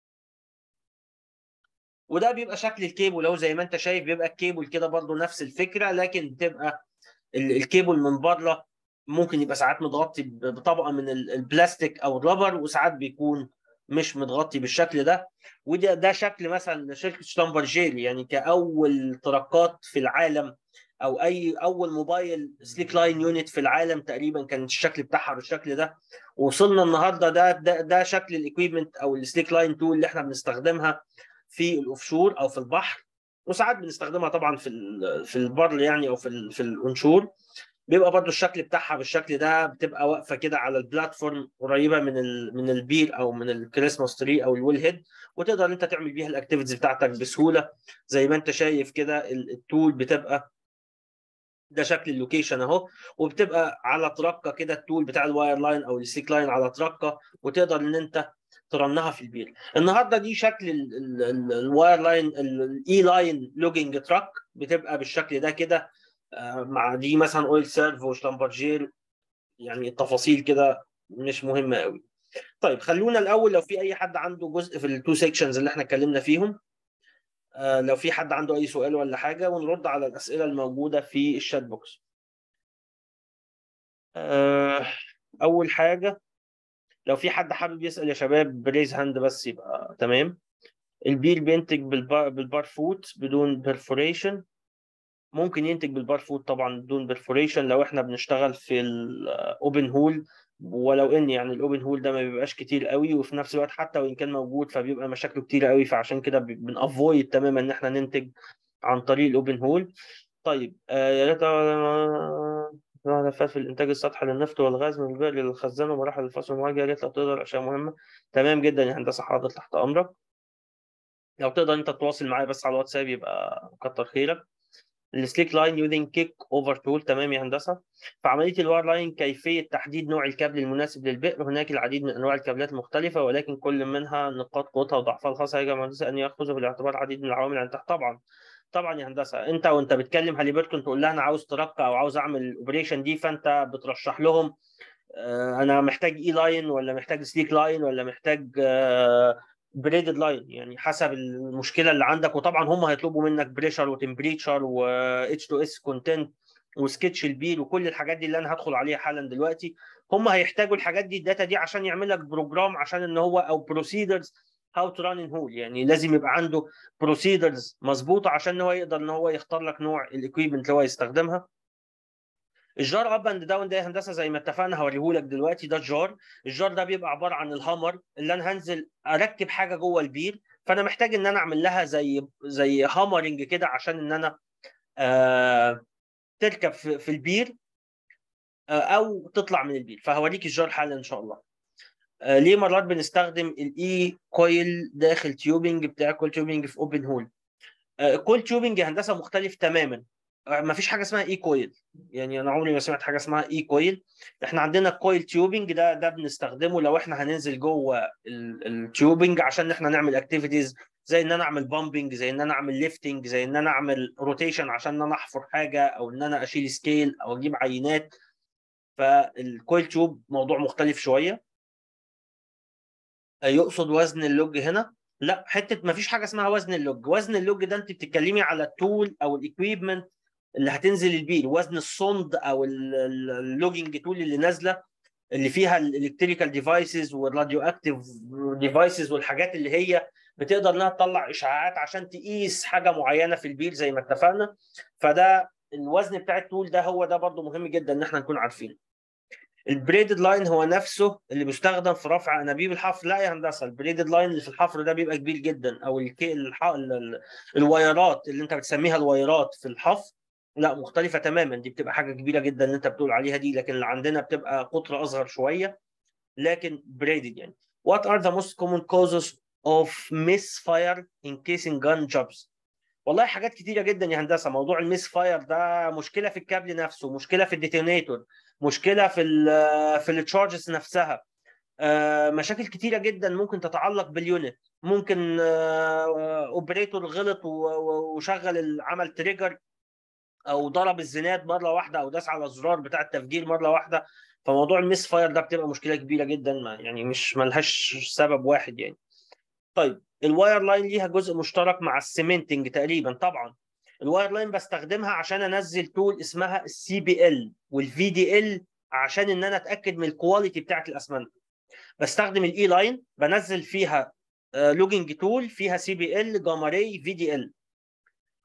وده بيبقى شكل الكيبل اهو زي ما انت شايف بيبقى الكيبل كده برضو نفس الفكره لكن بتبقى الكيبل من بره ممكن يبقى ساعات متغطي بطبقه من البلاستيك او الرابر وساعات بيكون مش متغطي بالشكل ده وده ده شكل مثلا شركه شتامبرجيل يعني كاول تركات في العالم او اي اول موبايل سليك لاين يونت في العالم تقريبا كان الشكل بتاعها بالشكل ده وصلنا النهارده ده ده, ده شكل الاكويبمنت او السليك لاين تول اللي احنا بنستخدمها في الاوفشور او في البحر وساعات بنستخدمها طبعا في في البر يعني او في في الانشور بيبقى برضو الشكل بتاعها بالشكل ده بتبقى واقفه كده على البلاتفورم قريبه من ال من البير او من الكريسماس تري او الويل هيد وتقدر انت تعمل بيها الاكتيفيتيز بتاعتك بسهوله زي ما انت شايف كده التول بتبقى ده شكل اللوكيشن اهو وبتبقى على تركه كده التول بتاع الواير لاين او السيك لاين على تركه وتقدر ان انت ترنها في البير النهارده دي شكل الواير لاين الاي لاين لوجينج تراك بتبقى بالشكل ده كده مع دي مثلا اويل سيرف وشلامبرجير يعني التفاصيل كده مش مهمه قوي طيب خلونا الاول لو في اي حد عنده جزء في التو سيكشنز اللي احنا اتكلمنا فيهم آه لو في حد عنده اي سؤال ولا حاجه ونرد على الاسئله الموجوده في الشات بوكس آه اول حاجه لو في حد حابب يسال يا شباب بريز هاند بس يبقى تمام البير بينتج بالبار, بالبار فوت بدون بيرفوريشن ممكن ينتج بالبار فوت طبعا بدون بيرفوريشن لو احنا بنشتغل في الاوبن هول ولو ان يعني الاوبن هول ده ما بيبقاش كتير قوي وفي نفس الوقت حتى وان كان موجود فبيبقى مشاكله كتير قوي فعشان كده بنافويد تماما ان احنا ننتج عن طريق الاوبن هول طيب آه يا ريت هدفات في الانتاج السطحي للنفط والغاز من البئر للخزان ومراحل الفصل المواجهه يا ريت لو تقدر اشياء مهمه تمام جدا يا هندسه حاضر تحت امرك لو تقدر انت تتواصل معايا بس على الواتساب يبقى كتر خيرك السليك لاين يوزنج كيك اوفر تول تمام يا هندسه في عمليه الواير لاين كيفيه تحديد نوع الكابل المناسب للبئر هناك العديد من انواع الكابلات المختلفه ولكن كل منها نقاط قوتها وضعفها الخاصه يجب المهندس ان ياخذ في الاعتبار العديد من العوامل اللي تحت طبعا طبعا يا هندسه انت وانت بتكلم هاليبرتون تقول لها انا عاوز ترقى او عاوز اعمل الاوبريشن دي فانت بترشح لهم انا محتاج اي لاين ولا محتاج سليك لاين ولا محتاج بريدد لاين يعني حسب المشكله اللي عندك وطبعا هم هيطلبوا منك بريشر وتمبريتشر و اتش 2 اس كونتنت وسكتش البيل وكل الحاجات دي اللي انا هدخل عليها حالا دلوقتي هم هيحتاجوا الحاجات دي الداتا دي عشان يعمل لك بروجرام عشان ان هو او بروسيدرز هاو تو ران ان هول يعني لازم يبقى عنده بروسيدرز مظبوطه عشان هو يقدر ان هو يختار لك نوع الاكويبمنت اللي هو يستخدمها الجار اب اند داون ده يا هندسه زي ما اتفقنا هوريه لك دلوقتي ده الجار الجار ده بيبقى عباره عن الهامر اللي انا هنزل اركب حاجه جوه البير فانا محتاج ان انا اعمل لها زي زي هامرنج كده عشان ان انا آه تركب في, في البير آه او تطلع من البير فهوريك الجار حالا ان شاء الله آه ليه مرات بنستخدم الاي كويل داخل تيوبنج بتاع كول تيوبنج في اوبن هول كول تيوبنج هندسه مختلف تماما ما فيش حاجه اسمها اي كويل يعني انا عمري ما سمعت حاجه اسمها اي كويل احنا عندنا كويل تيوبنج ده ده بنستخدمه لو احنا هننزل جوه التيوبنج عشان احنا نعمل اكتيفيتيز زي ان انا اعمل بامبنج زي ان انا اعمل ليفتنج زي ان انا اعمل روتيشن عشان ان انا احفر حاجه او ان انا اشيل سكيل او اجيب عينات فالكويل تيوب موضوع مختلف شويه يقصد وزن اللوج هنا لا حته ما فيش حاجه اسمها وزن اللوج وزن اللوج ده انت بتتكلمي على التول او الاكويبمنت اللي هتنزل البير وزن الصند او اللوجينج تول اللي نازله اللي فيها الالكتريكال ديفايسز والراديو اكتيف ديفايسز والحاجات اللي هي بتقدر انها تطلع اشعاعات عشان تقيس حاجه معينه في البير زي ما اتفقنا فده الوزن بتاع التول ده هو ده برضه مهم جدا ان احنا نكون عارفينه البريدد لاين هو نفسه اللي بيستخدم في رفع انابيب الحفر لا يا هندسه البريدد لاين اللي في الحفر ده بيبقى كبير جدا او الكي الح... ال... ال... الوايرات اللي انت بتسميها الوايرات في الحفر لا مختلفه تماما دي بتبقى حاجه كبيره جدا اللي انت بتقول عليها دي لكن اللي عندنا بتبقى قطر اصغر شويه لكن بريدد يعني what are the most common causes of misfire in casing gun jobs والله حاجات كتيرة جدا يا هندسة موضوع الميس فاير ده مشكلة في الكابل نفسه مشكلة في الديتونيتور مشكلة في ال في التشارجز نفسها مشاكل كتيرة جدا ممكن تتعلق باليونت ممكن اوبريتور غلط وشغل عمل تريجر او ضرب الزناد مره واحده او داس على الزرار بتاع التفجير مره واحده فموضوع الميس فاير ده بتبقى مشكله كبيره جدا يعني مش ملهاش سبب واحد يعني طيب الواير لاين ليها جزء مشترك مع السيمنتنج تقريبا طبعا الواير لاين بستخدمها عشان انزل تول اسمها السي بي ال والفي دي ال عشان ان انا اتاكد من الكواليتي بتاعه الاسمنت بستخدم الاي لاين بنزل فيها لوجينج تول فيها سي بي ال جاما راي في دي ال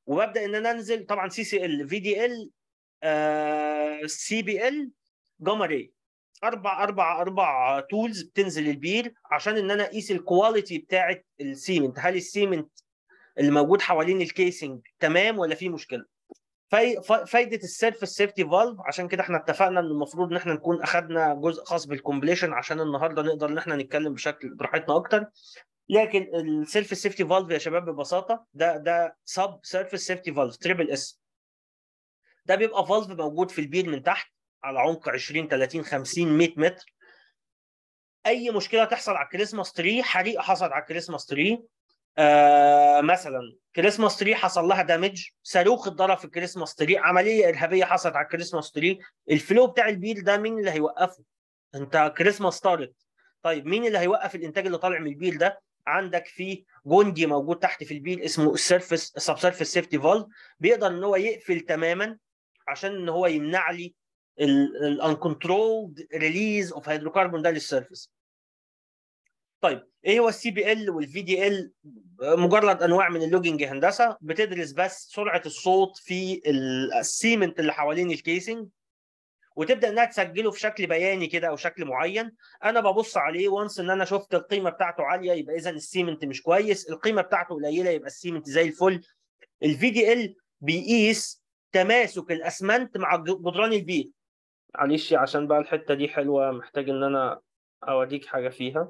وببدا ان انا انزل طبعا سي سي ال في دي ال سي بي ال جاما راي اربع اربع اربع تولز بتنزل البير عشان ان انا اقيس الكواليتي بتاعه السيمنت هل السيمنت اللي موجود حوالين الكيسنج تمام ولا في مشكله في فايده السيرفس سيفتي فالف عشان كده احنا اتفقنا ان المفروض ان احنا نكون اخذنا جزء خاص بالكومبليشن عشان النهارده نقدر ان احنا نتكلم بشكل براحتنا اكتر لكن السيلف سيفتي فالف يا شباب ببساطه ده ده سب سيرفس سيفتي فالف تريبل اس ده بيبقى فالف موجود في البير من تحت على عمق 20 30 50 100 متر اي مشكله تحصل على الكريسماس تري حريقه حصلت على الكريسماس تري آه مثلا كريسماس تري حصل لها دامج صاروخ اتضرب في الكريسماس تري عمليه ارهابيه حصلت على الكريسماس تري الفلو بتاع البير ده مين اللي هيوقفه انت كريسماس طارت طيب مين اللي هيوقف الانتاج اللي طالع من البير ده عندك في جندي موجود تحت في البير اسمه السيرفس سب سيرفس سيفتي فالف بيقدر ان هو يقفل تماما عشان ان هو يمنع لي الانكنترولد ريليز اوف هيدروكربون ده للسيرفس طيب ايه هو السي بي ال والفي دي ال مجرد انواع من اللوجنج هندسه بتدرس بس سرعه الصوت في السيمنت اللي حوالين الكيسنج وتبدا انها تسجله في شكل بياني كده او شكل معين انا ببص عليه وانس ان انا شفت القيمه بتاعته عاليه يبقى اذا السيمنت مش كويس القيمه بتاعته قليله يبقى السيمنت زي الفل الفي دي ال بيقيس تماسك الاسمنت مع جدران البيت معلش عشان بقى الحته دي حلوه محتاج ان انا اوريك حاجه فيها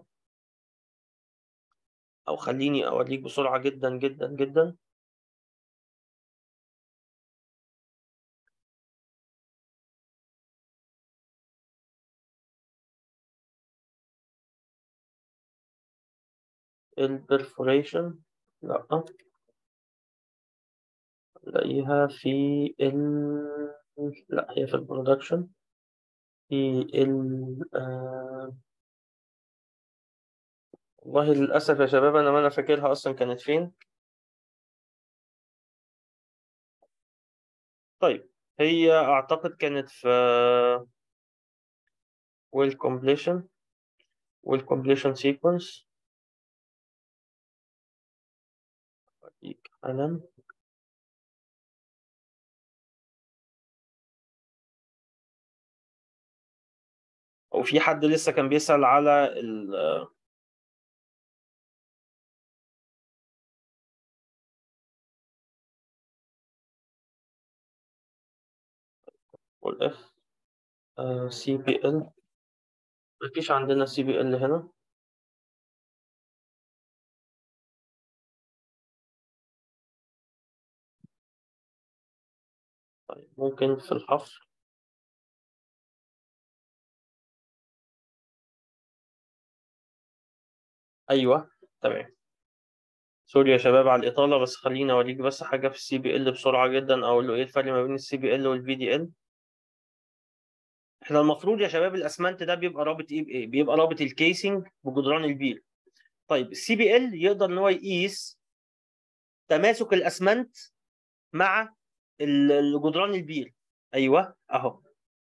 او خليني اوريك بسرعه جدا جدا جدا البرفوريشن لا نلاقيها في ال لا هي في البرودكشن في ال آه... والله للأسف يا شباب أنا ما أنا فاكرها أصلا كانت فين طيب هي أعتقد كانت في والcompletion والcompletion sequence أديك قلم وفي حد لسه كان بيسأل على ال والاف سي بي ال مفيش عندنا سي بي ال هنا طيب ممكن في الحفر ايوه تمام سوري يا شباب على الاطاله بس خليني اوريك بس حاجه في السي بي ال بسرعه جدا اقول له ايه الفرق ما بين السي بي ال والفي دي ال احنا المفروض يا شباب الاسمنت ده بيبقى رابط ايه بايه بيبقى رابط الكيسنج بجدران البير طيب السي بي ال يقدر ان هو يقيس تماسك الاسمنت مع الجدران البير ايوه اهو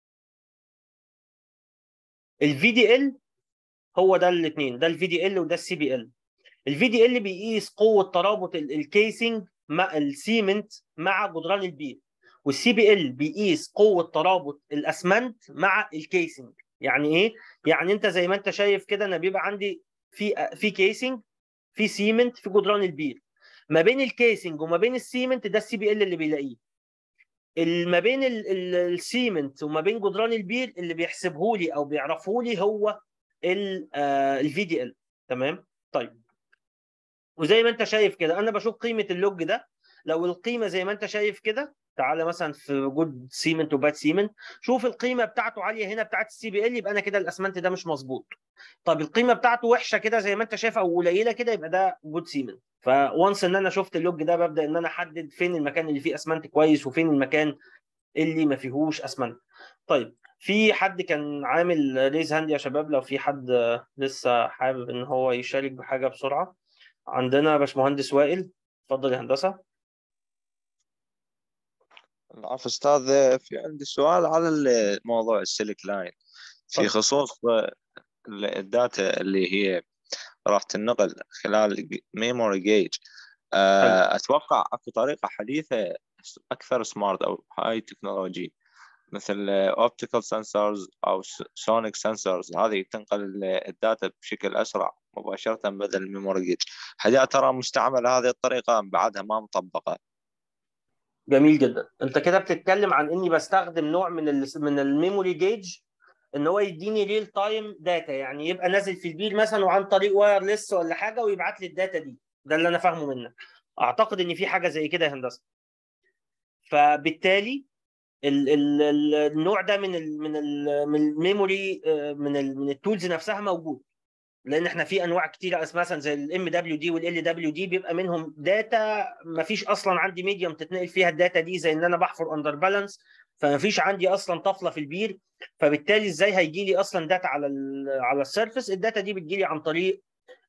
الفي دي ال هو ده الاثنين ده الفي دي ال وده السي بي ال الفي دي ال بيقيس قوه ترابط الكيسنج مع السيمنت مع جدران البير والسي بي ال بيقيس قوه ترابط الاسمنت مع الكيسنج يعني ايه يعني انت زي ما انت شايف كده انا بيبقى عندي في في كيسنج في سيمنت في جدران البير ما بين الكيسنج وما بين السيمنت ده السي بي ال اللي بيلاقيه ما بين السيمنت وما بين جدران البير اللي بيحسبه لي او بيعرفه لي هو الفي دي ال تمام طيب وزي ما انت شايف كده انا بشوف قيمه اللوج ده لو القيمه زي ما انت شايف كده تعالى مثلا في وجود سيمنت وباد سيمنت شوف القيمه بتاعته عاليه هنا بتاعت السي بي ال يبقى انا كده الاسمنت ده مش مظبوط طب القيمه بتاعته وحشه كده زي ما انت شايف او قليله كده يبقى ده جود سيمنت فوانس ان انا شفت اللوج ده ببدا ان انا احدد فين المكان اللي فيه اسمنت كويس وفين المكان اللي ما فيهوش اسمنت طيب في حد كان عامل ريز هاند يا شباب لو في حد لسه حابب ان هو يشارك بحاجه بسرعه عندنا باشمهندس وائل اتفضل يا هندسه العفو استاذ في عندي سؤال على موضوع السيليك لاين في خصوص الداتا اللي هي راح تنقل خلال ميموري جيج آه، اتوقع اكو طريقه حديثه اكثر سمارت او هاي تكنولوجي مثل اوبتيكال سنسورز او سونيك سنسورز هذه تنقل الداتا بشكل اسرع مباشره بدل الميموري جيت هل يا ترى مستعمله هذه الطريقه ام بعدها ما مطبقه؟ جميل جدا انت كده بتتكلم عن اني بستخدم نوع من ال من الميموري جيج ان هو يديني ريل تايم داتا يعني يبقى نازل في البير مثلا وعن طريق وايرلس ولا حاجه ويبعت لي الداتا دي ده اللي انا فاهمه منك اعتقد ان في حاجه زي كده يا هندسه فبالتالي ال ال ال النوع ده من ال من ال من الميموري آه، من ال من التولز نفسها موجود لان احنا في انواع كتيره مثلا زي الام دبليو دي والال دبليو دي بيبقى منهم داتا ما فيش اصلا عندي ميديوم تتنقل فيها الداتا دي زي ان انا بحفر اندر بالانس فما فيش عندي اصلا طفله في البير فبالتالي ازاي هيجي لي اصلا داتا على ال على السيرفس الداتا دي بتجي لي عن طريق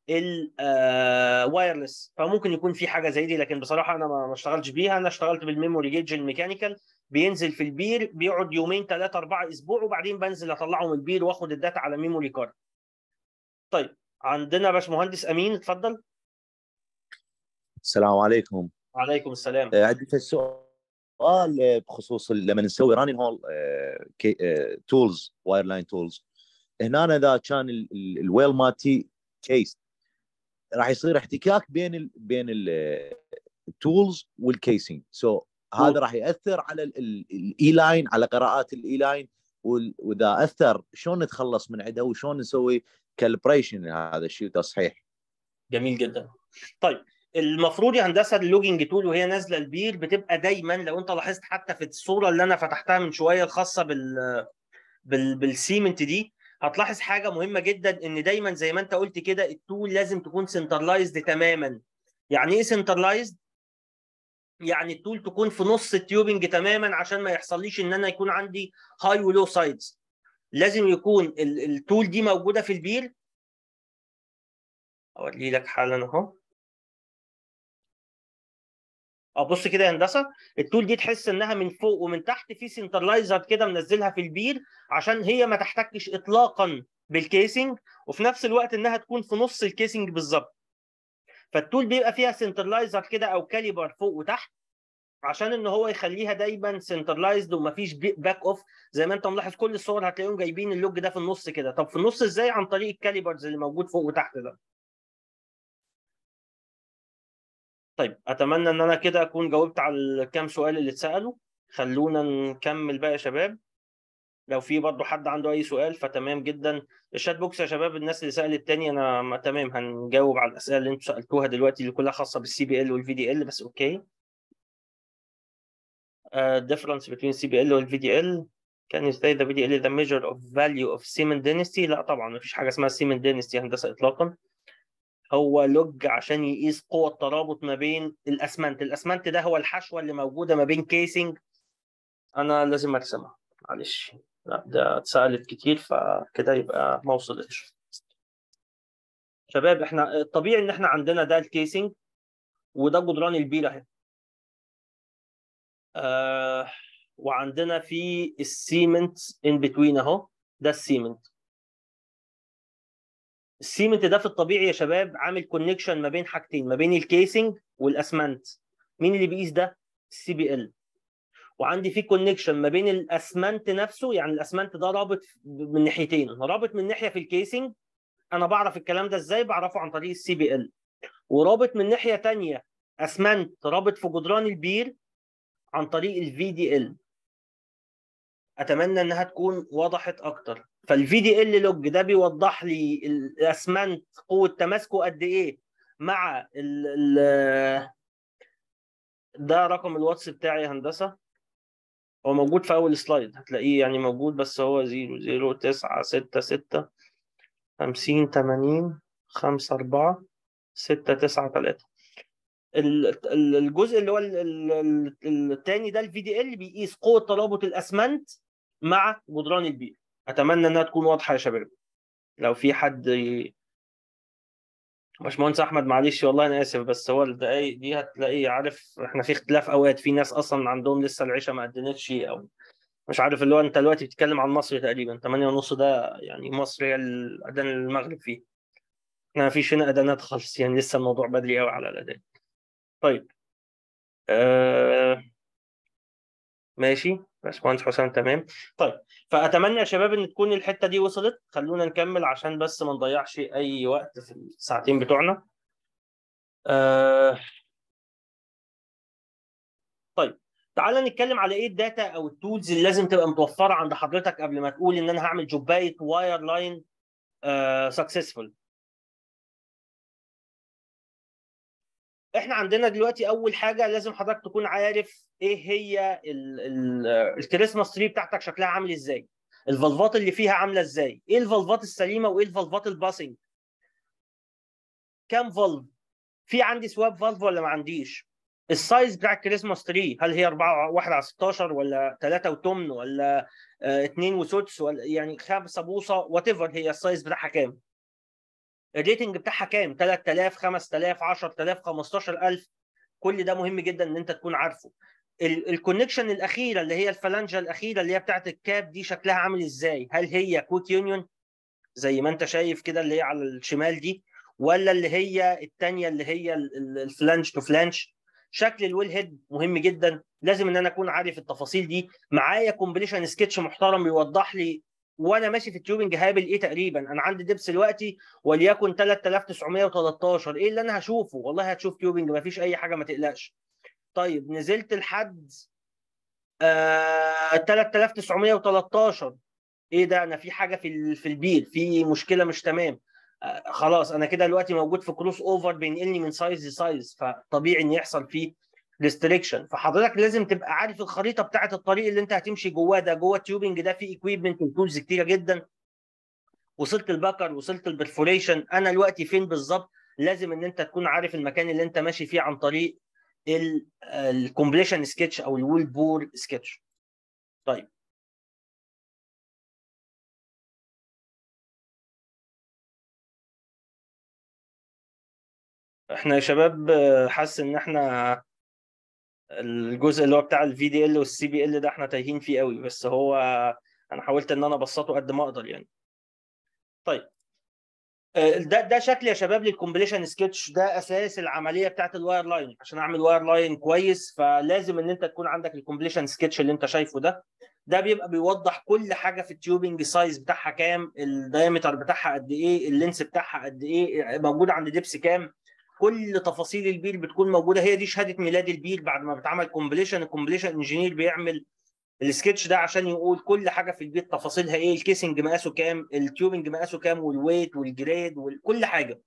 الوايرلس فممكن يكون في حاجه زي دي لكن بصراحه انا ما ما اشتغلتش بيها انا اشتغلت بالميموري جيج الميكانيكال بينزل في البير بيقعد يومين ثلاثه اربعه اسبوع وبعدين بنزل اطلعه من البير واخد الداتا على ميموري كارد طيب عندنا باشمهندس امين اتفضل السلام عليكم وعليكم السلام آه، عندي سؤال آه، بخصوص ال- لما نسوي رانين هول تولز واير لاين تولز هنا أنا اذا كان ال- ال- الويل مالتي كيس راح يصير احتكاك بين ال بين التولز والكيسنج سو هذا مم. راح ياثر على الاي لاين على قراءات الاي لاين واذا اثر شلون نتخلص من عنده وشلون نسوي كالبريشن هذا الشيء تصحيح جميل جدا طيب المفروض يا هندسه اللوجينج تول وهي نازله البير بتبقى دايما لو انت لاحظت حتى في الصوره اللي انا فتحتها من شويه الخاصه بال بال بالسيمنت دي هتلاحظ حاجه مهمه جدا ان دايما زي ما انت قلت كده التول لازم تكون سنترلايزد تماما يعني ايه سنترلايزد يعني التول تكون في نص التيوبنج تماما عشان ما يحصليش ان انا يكون عندي هاي ولو سايدز لازم يكون ال- التول دي موجوده في البير اوري لك حالا اهو اه بص كده يا هندسه التول دي تحس انها من فوق ومن تحت في سنترلايزر كده منزلها في البير عشان هي ما تحتكش اطلاقا بالكيسنج وفي نفس الوقت انها تكون في نص الكيسنج بالظبط فالتول بيبقى فيها سنترلايزر كده او كاليبر فوق وتحت عشان ان هو يخليها دايما سنترلايزد ومفيش باك اوف زي ما انت ملاحظ كل الصور هتلاقيهم جايبين اللوج ده في النص كده طب في النص ازاي عن طريق الكاليبرز اللي موجود فوق وتحت ده طيب اتمنى ان انا كده اكون جاوبت على الكام سؤال اللي اتسالوا خلونا نكمل بقى يا شباب لو في برضه حد عنده اي سؤال فتمام جدا الشات بوكس يا شباب الناس اللي سالت تاني انا ما تمام هنجاوب على الاسئله اللي انتوا سالتوها دلوقتي اللي كلها خاصه بالسي بي ال والفي دي ال بس اوكي uh, difference between CBL وال VDL can you say the VDL is the measure of value of Siemens dynasty لا طبعا مفيش حاجه اسمها Siemens dynasty هندسه اطلاقا هو لوج عشان يقيس قوة الترابط ما بين الاسمنت الاسمنت ده هو الحشوة اللي موجودة ما بين كيسنج انا لازم ارسمها معلش لا ده اتسألت كتير فكده يبقى ما وصلتش شباب احنا الطبيعي ان احنا عندنا ده الكيسنج وده جدران البير اهي آه وعندنا في السيمنت ان بتوين اهو ده السيمنت السيمنت ده في الطبيعي يا شباب عامل كونكشن ما بين حاجتين ما بين الكيسنج والاسمنت مين اللي بيقيس ده السي بي ال وعندي في كونكشن ما بين الاسمنت نفسه يعني الاسمنت ده رابط من ناحيتين رابط من ناحيه في الكيسنج انا بعرف الكلام ده ازاي بعرفه عن طريق السي بي ال ورابط من ناحيه تانية اسمنت رابط في جدران البير عن طريق الفي دي ال اتمنى انها تكون وضحت اكتر فالفي دي ال لوج ده بيوضح لي الاسمنت قوه تماسكه قد ايه مع ال ال ده رقم الواتس بتاعي يا هندسه هو موجود في اول سلايد هتلاقيه يعني موجود بس هو 0 0 9 6 6 50 80 5 4 6 9 3 الجزء اللي هو الثاني ده الفي دي ال بيقيس قوه ترابط الاسمنت مع جدران البير اتمنى انها تكون واضحه يا شباب لو في حد ي... باشمهندس احمد معلش والله انا اسف بس هو الدقايق دي هتلاقي عارف احنا في اختلاف اوقات في ناس اصلا عندهم لسه العشاء ما ادنتش او مش عارف اللي هو انت دلوقتي بتتكلم عن مصر تقريبا 8 ونص ده يعني مصر هي الاذان المغرب فيه احنا ما فيش هنا اذانات خالص يعني لسه الموضوع بدري قوي على الاذان طيب آه... ماشي باشمهندس حسام تمام طيب فاتمنى يا شباب ان تكون الحته دي وصلت خلونا نكمل عشان بس ما نضيعش اي وقت في الساعتين بتوعنا آه... طيب تعالى نتكلم على ايه الداتا او التولز اللي لازم تبقى متوفره عند حضرتك قبل ما تقول ان انا هعمل جوبايه واير لاين سكسسفول احنا عندنا دلوقتي اول حاجه لازم حضرتك تكون عارف ايه هي ال- ال- الكريسماس تري بتاعتك شكلها عامل ازاي الفالفات اللي فيها عامله ازاي ايه الفالفات السليمه وايه الفالفات الباسنج كام فالف في عندي سواب فالف ولا ما عنديش السايز بتاع الكريسماس تري هل هي 4 1 على 16 ولا 3 وتمن ولا 2 وسدس ولا يعني 5 بوصه وات ايفر هي السايز بتاعها كام الريتنج بتاعها كام 3000 5000 10000 15000 كل ده مهم جدا ان انت تكون عارفه الكونكشن الاخيره اللي هي الفلانجه الاخيره اللي هي بتاعت الكاب دي شكلها عامل ازاي هل هي كوت يونيون زي ما انت شايف كده اللي هي على الشمال دي ولا اللي هي الثانيه اللي هي الفلانج تو فلانج شكل الويل هيد مهم جدا لازم ان انا اكون عارف التفاصيل دي معايا كومبليشن سكتش محترم بيوضح لي وانا ماشي في التيوبنج هقابل ايه تقريبا انا عندي دبس دلوقتي وليكن 3913 ايه اللي انا هشوفه والله هتشوف تيوبنج ما فيش اي حاجه ما تقلقش طيب نزلت لحد آه 3913 ايه ده انا في حاجه في ال- في البير في مشكله مش تمام آه خلاص انا كده دلوقتي موجود في كروس اوفر بينقلني من سايز لسايز فطبيعي ان يحصل فيه ريستريكشن فحضرتك لازم تبقى عارف الخريطه بتاعه الطريق اللي انت هتمشي جواه ده جوه التيوبنج ده فيه اكويبمنت وتولز كتيره جدا وصلت البكر وصلت البرفوريشن انا دلوقتي فين بالظبط لازم ان انت تكون عارف المكان اللي انت ماشي فيه عن طريق الكومبليشن سكتش او الوول بور سكتش طيب احنا يا شباب آه، حاسس ان احنا الجزء اللي هو بتاع الفي دي ال والسي بي ال ده احنا تايهين فيه قوي بس هو انا حاولت ان انا ابسطه قد ما اقدر يعني طيب آه، ده ده شكل يا شباب للكومبليشن سكتش ده اساس العمليه بتاعت الواير لاين عشان اعمل واير لاين كويس فلازم ان انت تكون عندك الكومبليشن سكتش اللي انت شايفه ده ده بيبقى بيوضح كل حاجه في التيوبنج سايز بتاعها كام الدايمتر بتاعها قد ايه اللينس بتاعها قد ايه موجود عند دبس كام كل تفاصيل البير بتكون موجوده هي دي شهاده ميلاد البير بعد ما بتعمل كومبليشن الكومبليشن انجينير بيعمل السكتش ده عشان يقول كل حاجه في البيت تفاصيلها ايه الكيسنج مقاسه كام التيوبنج مقاسه كام والويت والجريد وكل حاجه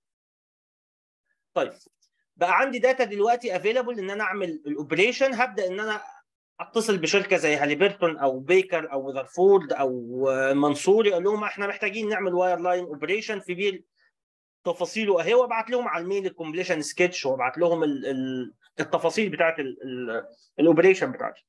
طيب بقى عندي داتا دلوقتي افيلابل ان انا اعمل الاوبريشن هبدا ان انا اتصل بشركه زي هاليبرتون او بيكر او وذرفورد او منصوري اقول لهم احنا محتاجين نعمل واير لاين اوبريشن في بير تفاصيله اهي وابعت لهم على الميل الكومبليشن سكتش وابعت لهم ال- ال- التفاصيل بتاعت الاوبريشن بتاعتي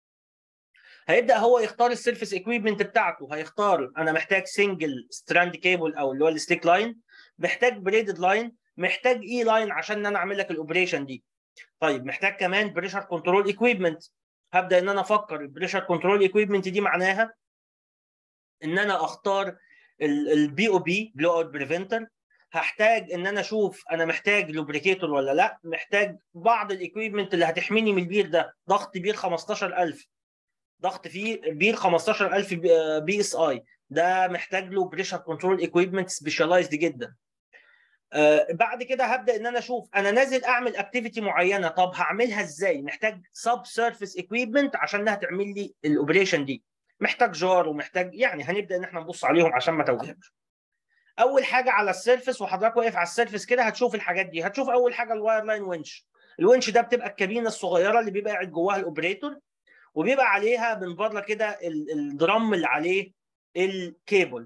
هيبدا هو يختار السيرفيس اكويبمنت بتاعته هيختار انا محتاج سنجل ستراند كيبل او اللي هو الستيك لاين محتاج بريدد لاين محتاج اي لاين عشان ان انا اعمل لك الاوبريشن دي طيب محتاج كمان بريشر كنترول اكويبمنت هبدا ان انا افكر البريشر كنترول اكويبمنت دي معناها ان انا اختار البي او بي بلو اوت بريفنتر هحتاج ان انا اشوف انا محتاج لوبريكيتور ولا لا محتاج بعض الاكويبمنت اللي هتحميني من البير ده ضغط بير 15000 ضغط فيه بير 15000 بي اس اي ده محتاج له بريشر كنترول اكويبمنت سبيشاليزد جدا آه بعد كده هبدا ان انا اشوف انا نازل اعمل اكتيفيتي معينه طب هعملها ازاي محتاج سب سيرفيس اكويبمنت عشان انها تعمل لي الاوبريشن دي محتاج جار ومحتاج يعني هنبدا ان احنا نبص عليهم عشان ما توهمش اول حاجه على السيرفيس وحضرتك واقف على السيرفيس كده هتشوف الحاجات دي هتشوف اول حاجه الواير لاين ونش الونش ده بتبقى الكابينه الصغيره اللي بيبقى قاعد جواها الاوبريتور وبيبقى عليها من بره كده ال- الدرام اللي عليه الكيبل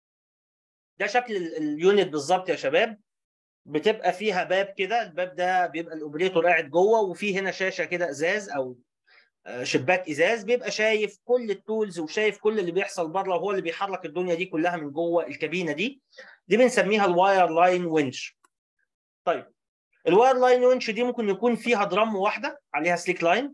ده شكل ال- اليونت بالظبط يا شباب بتبقى فيها باب كده الباب ده بيبقى الاوبريتور قاعد جوه وفي هنا شاشه كده ازاز او آه، شباك ازاز بيبقى شايف كل التولز وشايف كل اللي بيحصل بره وهو اللي بيحرك الدنيا دي كلها من جوه الكابينه دي دي بنسميها الواير لاين winch طيب الواير لاين winch دي ممكن يكون فيها درام واحده عليها سليك لاين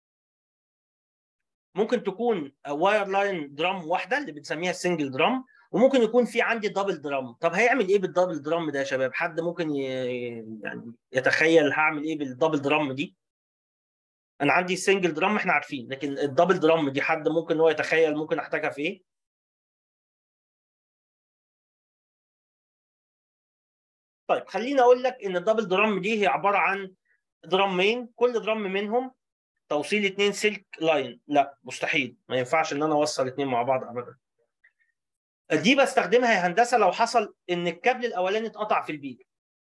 ممكن تكون واير لاين درام واحده اللي بنسميها السنجل درام وممكن يكون في عندي دبل درام طب هيعمل ايه بالدبل درام ده يا شباب حد ممكن ي... يعني يتخيل هعمل ايه بالدبل درام دي انا عندي سنجل درام احنا عارفين لكن الدبل درام دي حد ممكن هو يتخيل ممكن احتاجها في ايه طيب خليني اقول لك ان الدبل درام دي هي عباره عن درامين كل درام منهم توصيل اتنين سلك لاين لا مستحيل ما ينفعش ان انا اوصل اتنين مع بعض ابدا دي بستخدمها يا هندسه لو حصل ان الكابل الاولاني اتقطع في البيت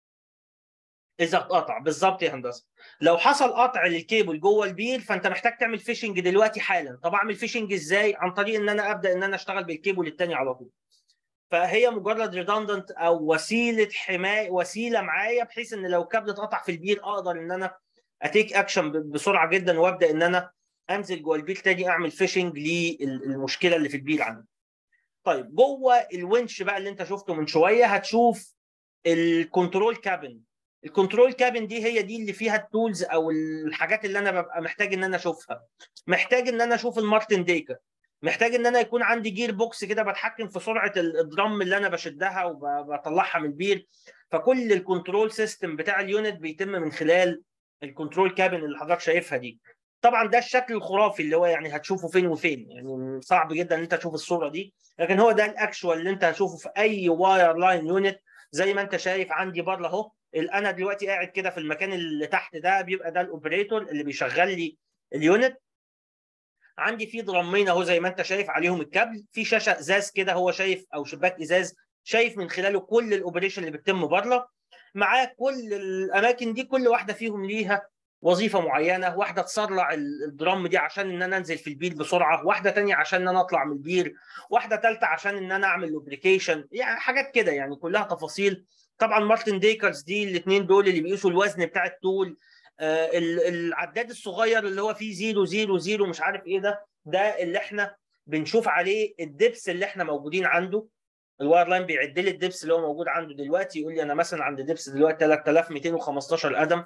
اذا اتقطع بالظبط يا هندسه لو حصل قطع للكيبل جوه البير فانت محتاج تعمل فيشنج دلوقتي حالا طب اعمل فيشنج ازاي عن طريق ان انا ابدا ان انا اشتغل بالكيبل الثاني على طول فهي مجرد ريدندنت او وسيله حمايه وسيله معايا بحيث ان لو كابل اتقطع في البير اقدر ان انا اتيك اكشن بسرعه جدا وابدا ان انا انزل جوه البير تاني اعمل فيشنج للمشكله اللي في البير عندي. طيب جوه الونش بقى اللي انت شفته من شويه هتشوف الكنترول كابن الكنترول كابن دي هي دي اللي فيها التولز او الحاجات اللي انا ببقى محتاج ان انا اشوفها محتاج ان انا اشوف المارتن ديكا محتاج ان انا يكون عندي جير بوكس كده بتحكم في سرعه الدرام اللي انا بشدها وبطلعها من البير فكل الكنترول سيستم بتاع اليونت بيتم من خلال الكنترول كابن اللي حضرتك شايفها دي طبعا ده الشكل الخرافي اللي هو يعني هتشوفه فين وفين يعني صعب جدا ان انت تشوف الصوره دي لكن هو ده الاكشوال اللي انت هتشوفه في اي واير لاين يونت زي ما انت شايف عندي بره اهو انا دلوقتي قاعد كده في المكان اللي تحت ده بيبقى ده الاوبريتور اللي بيشغل لي اليونت عندي في درامين اهو زي ما انت شايف عليهم الكابل في شاشه ازاز كده هو شايف او شباك ازاز شايف من خلاله كل الاوبريشن اللي بتتم بره معاه كل الاماكن دي كل واحده فيهم ليها وظيفه معينه واحده تسرع الدرام دي عشان ان انا انزل في البير بسرعه واحده تانية عشان ان انا اطلع من البير واحده ثالثه عشان ان انا اعمل لوبريكيشن يعني حاجات كده يعني كلها تفاصيل طبعا مارتن ديكرز دي الاثنين دول اللي بيقيسوا الوزن بتاع التول آه العداد الصغير اللي هو فيه 0 0 0 مش عارف ايه ده ده اللي احنا بنشوف عليه الدبس اللي احنا موجودين عنده الواير لاين بيعد لي الدبس اللي هو موجود عنده دلوقتي يقول لي انا مثلا عند دبس دلوقتي 3215 قدم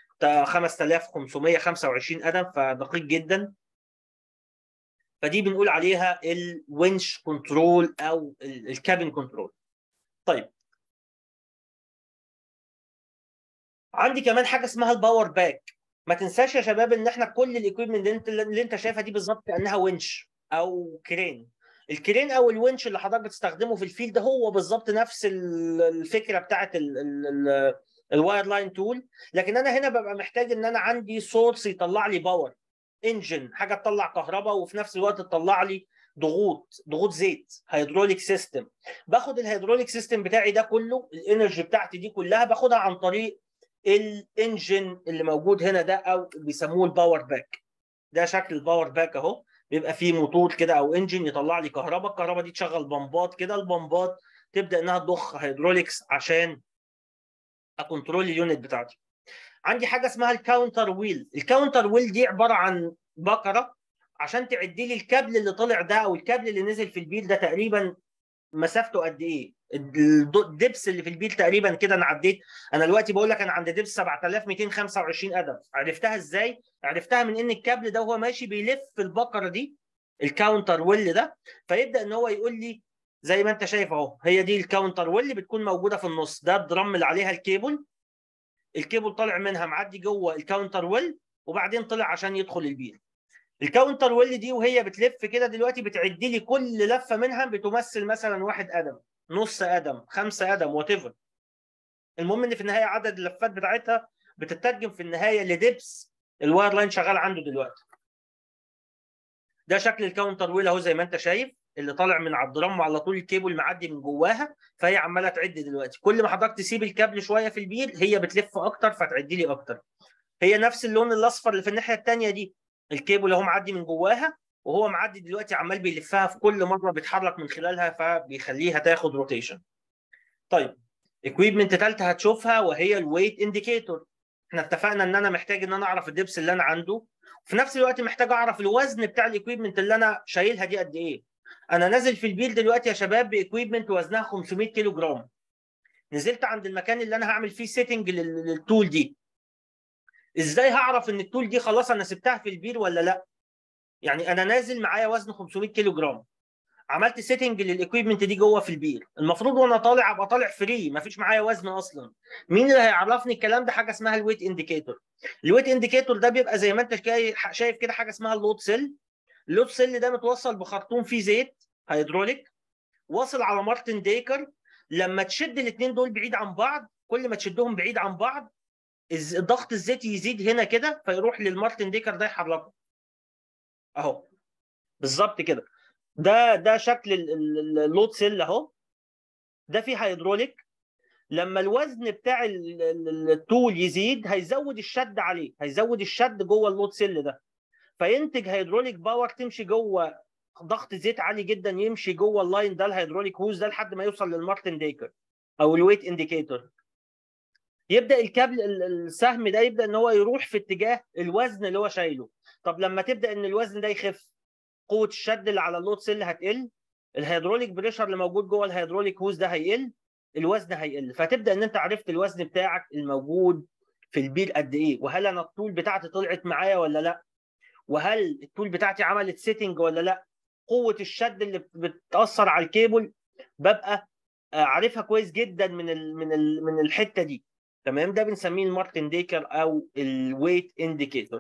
5525 قدم فدقيق جدا فدي بنقول عليها الونش كنترول او الكابن كنترول طيب عندي كمان حاجه اسمها الباور باك ما تنساش يا شباب ان احنا كل الايكويبمنت اللي انت اللي انت شايفها دي بالظبط كانها ونش او كرين الكرين او الونش اللي حضرتك بتستخدمه في الفيلد هو بالظبط نفس الفكره بتاعت الواير لاين تول لكن انا هنا ببقى محتاج ان انا عندي سورس يطلع لي باور انجن حاجه تطلع كهرباء وفي نفس الوقت تطلع لي ضغوط ضغوط زيت هيدروليك سيستم باخد الهيدروليك سيستم بتاعي ده كله الانرجي بتاعتي دي كلها باخدها عن طريق الانجن اللي موجود هنا ده او بيسموه الباور باك ده شكل الباور باك اهو بيبقى فيه موتور كده او انجن يطلع لي كهرباء الكهرباء دي تشغل بمبات كده البمبات تبدا انها تضخ هيدروليكس عشان اكونترول اليونت بتاعتي عندي حاجه اسمها الكاونتر ويل الكاونتر ويل دي عباره عن بكره عشان تعد لي الكابل اللي طلع ده او الكابل اللي نزل في البيل ده تقريبا مسافته قد ايه الدبس اللي في البيل تقريبا كده انا عديت انا دلوقتي بقول لك انا عند دبس 7225 قدم عرفتها ازاي عرفتها من ان الكابل ده وهو ماشي بيلف البقره دي الكاونتر ويل ده فيبدا ان هو يقول لي زي ما انت شايف اهو هي دي الكاونتر ويل بتكون موجوده في النص ده الدرام اللي عليها الكيبل الكيبل طالع منها معدي جوه الكاونتر ويل وبعدين طلع عشان يدخل البير الكاونتر ويل دي وهي بتلف كده دلوقتي بتعد لي كل لفه منها بتمثل مثلا واحد قدم نص قدم خمسة قدم وات المهم ان في النهايه عدد اللفات بتاعتها بتترجم في النهايه لدبس الواير لاين شغال عنده دلوقتي ده شكل الكاونتر ويل اهو زي ما انت شايف اللي طالع من على الدرام على طول الكيبل معدي من جواها فهي عماله تعد دلوقتي كل ما حضرتك تسيب الكابل شويه في البير هي بتلف اكتر فتعد لي اكتر هي نفس اللون الاصفر اللي في الناحيه الثانيه دي الكيبل اهو معدي من جواها وهو معدي دلوقتي عمال بيلفها في كل مره بيتحرك من خلالها فبيخليها تاخد روتيشن طيب اكويبمنت ثالثه هتشوفها وهي الويت انديكيتور احنا اتفقنا ان انا محتاج ان انا اعرف الدبس اللي انا عنده وفي نفس الوقت محتاج اعرف الوزن بتاع الاكويبمنت اللي انا شايلها دي قد ايه انا نازل في البيل دلوقتي يا شباب باكويبمنت وزنها 500 كيلو جرام نزلت عند المكان اللي انا هعمل فيه سيتنج للتول دي ازاي هعرف ان التول دي خلاص انا سبتها في البير ولا لا يعني انا نازل معايا وزن 500 كيلو جرام عملت سيتنج للاكويبمنت دي جوه في البير المفروض وانا طالع ابقى طالع فري ما فيش معايا وزن اصلا مين اللي هيعرفني الكلام ده حاجه اسمها الويت انديكيتور الويت انديكيتور ده بيبقى زي ما انت كاي- شايف كده حاجه اسمها اللود سيل اللود سيل ده متوصل بخرطوم فيه زيت هيدروليك واصل على مارتن ديكر لما تشد الاثنين دول بعيد عن بعض كل ما تشدهم بعيد عن بعض الز- ضغط الزيت يزيد هنا كده فيروح للمارتن ديكر ده يحركه اهو بالظبط كده ده ده شكل ال- ال- اللود سيل اهو ده فيه هيدروليك لما الوزن بتاع ال- ال- الطول يزيد هيزود الشد عليه هيزود الشد جوه اللود سيل ده فينتج هيدروليك باور تمشي جوه ضغط زيت عالي جدا يمشي جوه اللاين ده الهيدروليك هوز ده لحد ما يوصل للمارتن ديكر او الويت انديكيتور يبدا الكابل ال- السهم ده يبدا ان هو يروح في اتجاه الوزن اللي هو شايله طب لما تبدا ان الوزن ده يخف قوه الشد اللي على اللود سيل هتقل الهيدروليك بريشر اللي موجود جوه الهيدروليك هوز ده هيقل الوزن هيقل فتبدا ان انت عرفت الوزن بتاعك الموجود في البير قد ايه وهل انا الطول بتاعتي طلعت معايا ولا لا وهل الطول بتاعتي عملت سيتنج ولا لا قوه الشد اللي بت- بتاثر على الكيبل ببقى آه، عارفها كويس جدا من ال من ال من الحته دي تمام ده بنسميه المارتن ديكر او الويت انديكيتور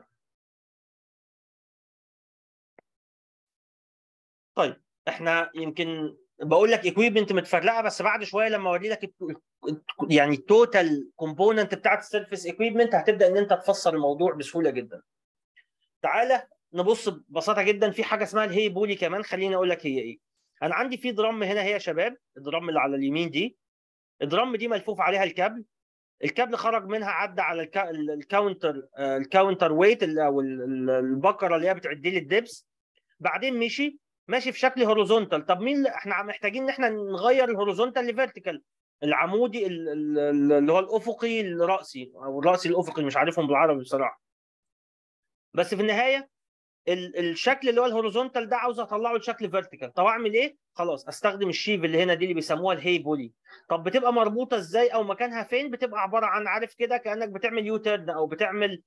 طيب احنا يمكن بقول لك ايكويبمنت متفرقه بس بعد شويه لما اوري لك الت- الت- يعني التوتال كومبوننت بتاعت السيرفيس ايكويبمنت هتبدا ان انت تفسر الموضوع بسهوله جدا تعالى نبص ببساطه جدا في حاجه اسمها الهي بولي كمان خليني اقول لك هي ايه انا عندي في درام هنا هي يا شباب الدرام اللي على اليمين دي الدرام دي ملفوف عليها الكابل الكابل خرج منها عدى على الكا... ال- الكاونتر آه، الكاونتر ويت ال- او ال- ال- البكره اللي هي بتعد لي الدبس بعدين مشي ماشي في شكل هوريزونتال طب مين اللي- احنا محتاجين ان احنا نغير الهوريزونتال لفيرتيكال العمودي ال- ال- ال- اللي هو الافقي الراسي او الراسي الافقي مش عارفهم بالعربي بصراحه بس في النهايه ال- الشكل اللي هو الهوريزونتال ده عاوز اطلعه لشكل فيرتيكال طب اعمل ايه خلاص استخدم الشيف اللي هنا دي اللي بيسموها الهي بولي طب بتبقى مربوطه ازاي او مكانها فين بتبقى عباره عن عارف كده كانك بتعمل يو تيرن او بتعمل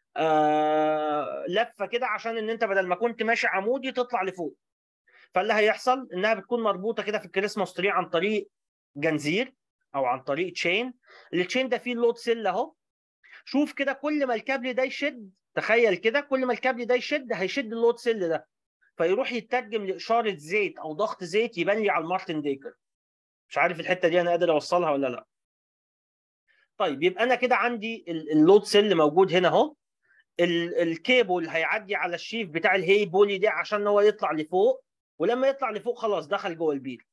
آه لفه كده عشان ان انت بدل ما كنت ماشي عمودي تطلع لفوق فاللي هيحصل انها بتكون مربوطه كده في الكريسماس تري عن طريق جنزير او عن طريق تشين التشين ده فيه اللود سيل اهو شوف كده كل ما الكابل ده يشد تخيل كده كل ما الكابل ده يشد هيشد اللود سيل ده فيروح يترجم لاشاره زيت او ضغط زيت يبان لي على المارتن ديكر مش عارف الحته دي انا قادر اوصلها ولا لا طيب يبقى انا كده عندي ال- اللود سيل موجود هنا اهو ال- الكيبل هيعدي على الشيف بتاع الهي بولي دي عشان هو يطلع لفوق ولما يطلع لفوق خلاص دخل جوه البير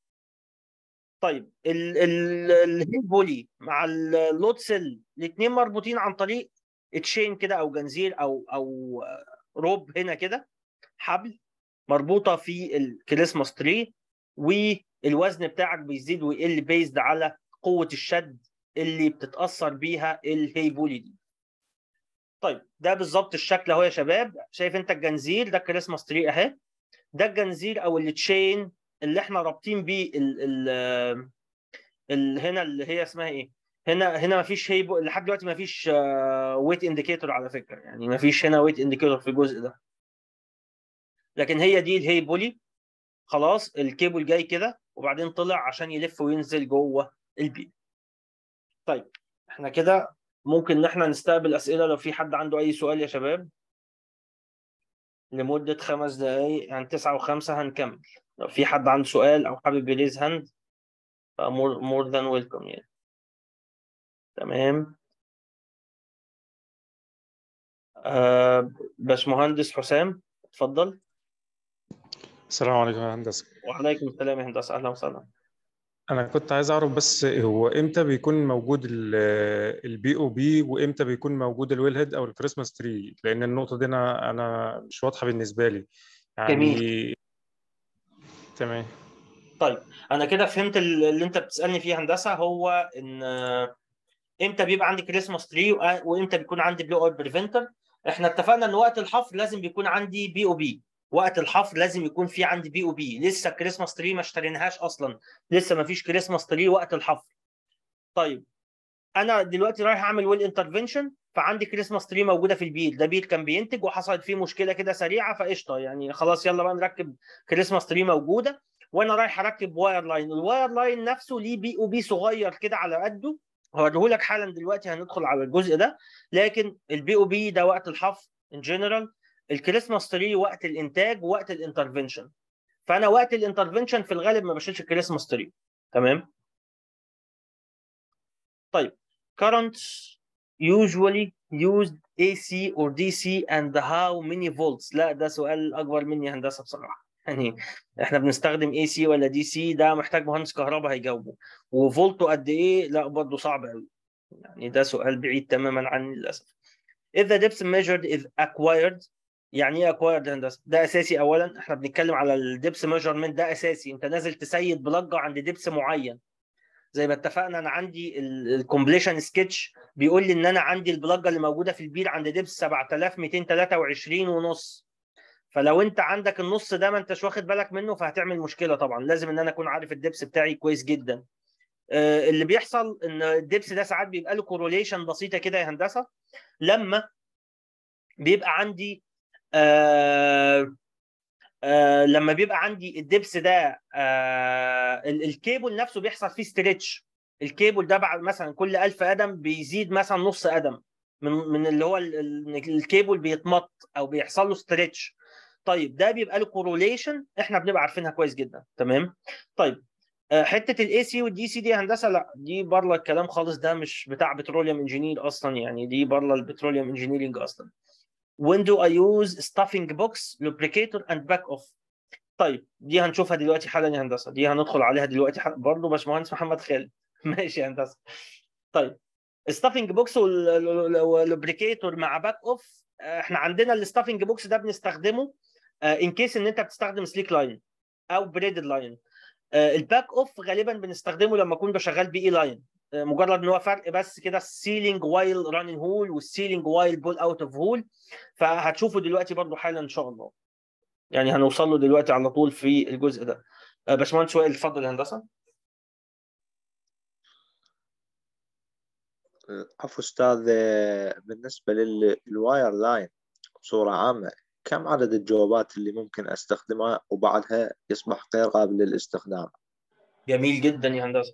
طيب ال- ال- الهي بولي مع اللود سيل الاثنين مربوطين عن طريق تشين كده او جنزير او او روب هنا كده حبل مربوطه في الكريسماس تري والوزن بتاعك بيزيد ويقل بيزد على قوه الشد اللي بتتاثر بيها الهي بولي دي طيب ده بالظبط الشكل اهو يا شباب شايف انت الجنزير ده الكريسماس تري اهي ده الجنزير او التشين اللي احنا رابطين بيه ال ال ال هنا اللي هي اسمها ايه هنا هنا ما فيش هي لحد دلوقتي ما فيش ويت انديكيتور على فكره يعني ما فيش هنا ويت انديكيتور في الجزء ده لكن هي دي الهي بولي خلاص الكيبل جاي كده وبعدين طلع عشان يلف وينزل جوه البي طيب احنا كده ممكن ان احنا نستقبل اسئله لو في حد عنده اي سؤال يا شباب لمده خمس دقائق يعني تسعة وخمسة هنكمل لو في حد عنده سؤال او حابب يريز هاند مور مور ذان ويلكم يعني تمام آه باشمهندس حسام اتفضل السلام عليكم يا هندسة وعليكم السلام يا هندسه اهلا وسهلا أنا كنت عايز أعرف بس هو إمتى بيكون موجود البي أو بي وإمتى بيكون موجود الويل هيد أو الكريسماس تري لأن النقطة دي أنا أنا مش واضحة بالنسبة لي يعني جميل. تمام طيب انا كده فهمت اللي انت بتسالني فيه هندسه هو ان آه، امتى بيبقى عندي كريسماس تري وامتى بيكون عندي بلو اوت بريفنتر احنا اتفقنا ان وقت الحفر لازم بيكون عندي بي او بي وقت الحفر لازم يكون في عندي بي او بي لسه الكريسماس تري ما اشتريناهاش اصلا لسه ما فيش كريسماس تري وقت الحفر طيب انا دلوقتي رايح اعمل ويل انترفنشن فعندي كريسماس تري موجوده في البيت ده بيت كان بينتج وحصلت فيه مشكله كده سريعه فقشطه يعني خلاص يلا بقى نركب كريسماس تري موجوده وانا رايح اركب واير لاين الواير لاين نفسه ليه بي او بي صغير كده على قده هوريهولك حالا دلوقتي هندخل على الجزء ده لكن البي او بي ده وقت الحفر ان جنرال الكريسماس تري وقت الانتاج ووقت الانترفنشن فانا وقت الانترفنشن في الغالب ما بشيلش الكريسماس تري تمام طيب currents usually used AC or DC and how many volts لا ده سؤال اكبر مني هندسه بصراحه يعني احنا بنستخدم اي سي ولا دي سي ده محتاج مهندس كهرباء هيجاوبه وفولته قد ايه لا برضه صعب قوي يعني ده سؤال بعيد تماما عني للاسف if the depth measured is acquired يعني ايه acquired هندسه ده اساسي اولا احنا بنتكلم على الدبس ميجرمنت ده اساسي انت نازل تسيد بلجه عند دبس معين زي ما اتفقنا انا عندي الكومبليشن سكتش بيقول لي ان انا عندي البلجه اللي موجوده في البير عند دبس 7223 ونص فلو انت عندك النص ده ما انتش واخد بالك منه فهتعمل مشكله طبعا لازم ان انا اكون عارف الدبس بتاعي كويس جدا آه، اللي بيحصل ان الدبس ده ساعات بيبقى له كوروليشن بسيطه كده يا هندسه لما بيبقى عندي آه آه لما بيبقى عندي الدبس ده آه ال- الكيبل نفسه بيحصل فيه ستريتش الكيبل ده بعد مثلا كل 1000 قدم بيزيد مثلا نص قدم من من اللي هو ال- ال- الكيبل بيتمط او بيحصل له ستريتش طيب ده بيبقى له كوروليشن احنا بنبقى عارفينها كويس جدا تمام طيب آه، حته الاي سي والدي سي دي هندسه لا دي بره الكلام خالص ده مش بتاع بتروليوم انجينير اصلا يعني دي بره البتروليوم انجينيرنج اصلا when do I use stuffing box lubricator and back off طيب دي هنشوفها دلوقتي حالا يا هندسه دي هندخل عليها دلوقتي حالا. برضه باشمهندس محمد خالد ماشي يا هندسه طيب ستافنج بوكس واللوبريكيتور مع باك اوف احنا عندنا الستافنج بوكس ده بنستخدمه ان كيس ان انت بتستخدم سليك لاين او بريدد لاين الباك اوف غالبا بنستخدمه لما اكون بشغال بي اي لاين مجرد ان هو فرق بس كده السيلينج وايل رانين هول والسيلينج وايل بول اوت اوف هول فهتشوفوا دلوقتي برضو حالا ان شاء الله يعني هنوصل له دلوقتي على طول في الجزء ده آه، باشمهندس وائل اتفضل يا هندسه عفوا استاذ آه، بالنسبه للواير لاين بصوره عامه كم عدد الجوابات اللي ممكن استخدمها وبعدها يصبح غير قابل للاستخدام جميل جدا يا هندسه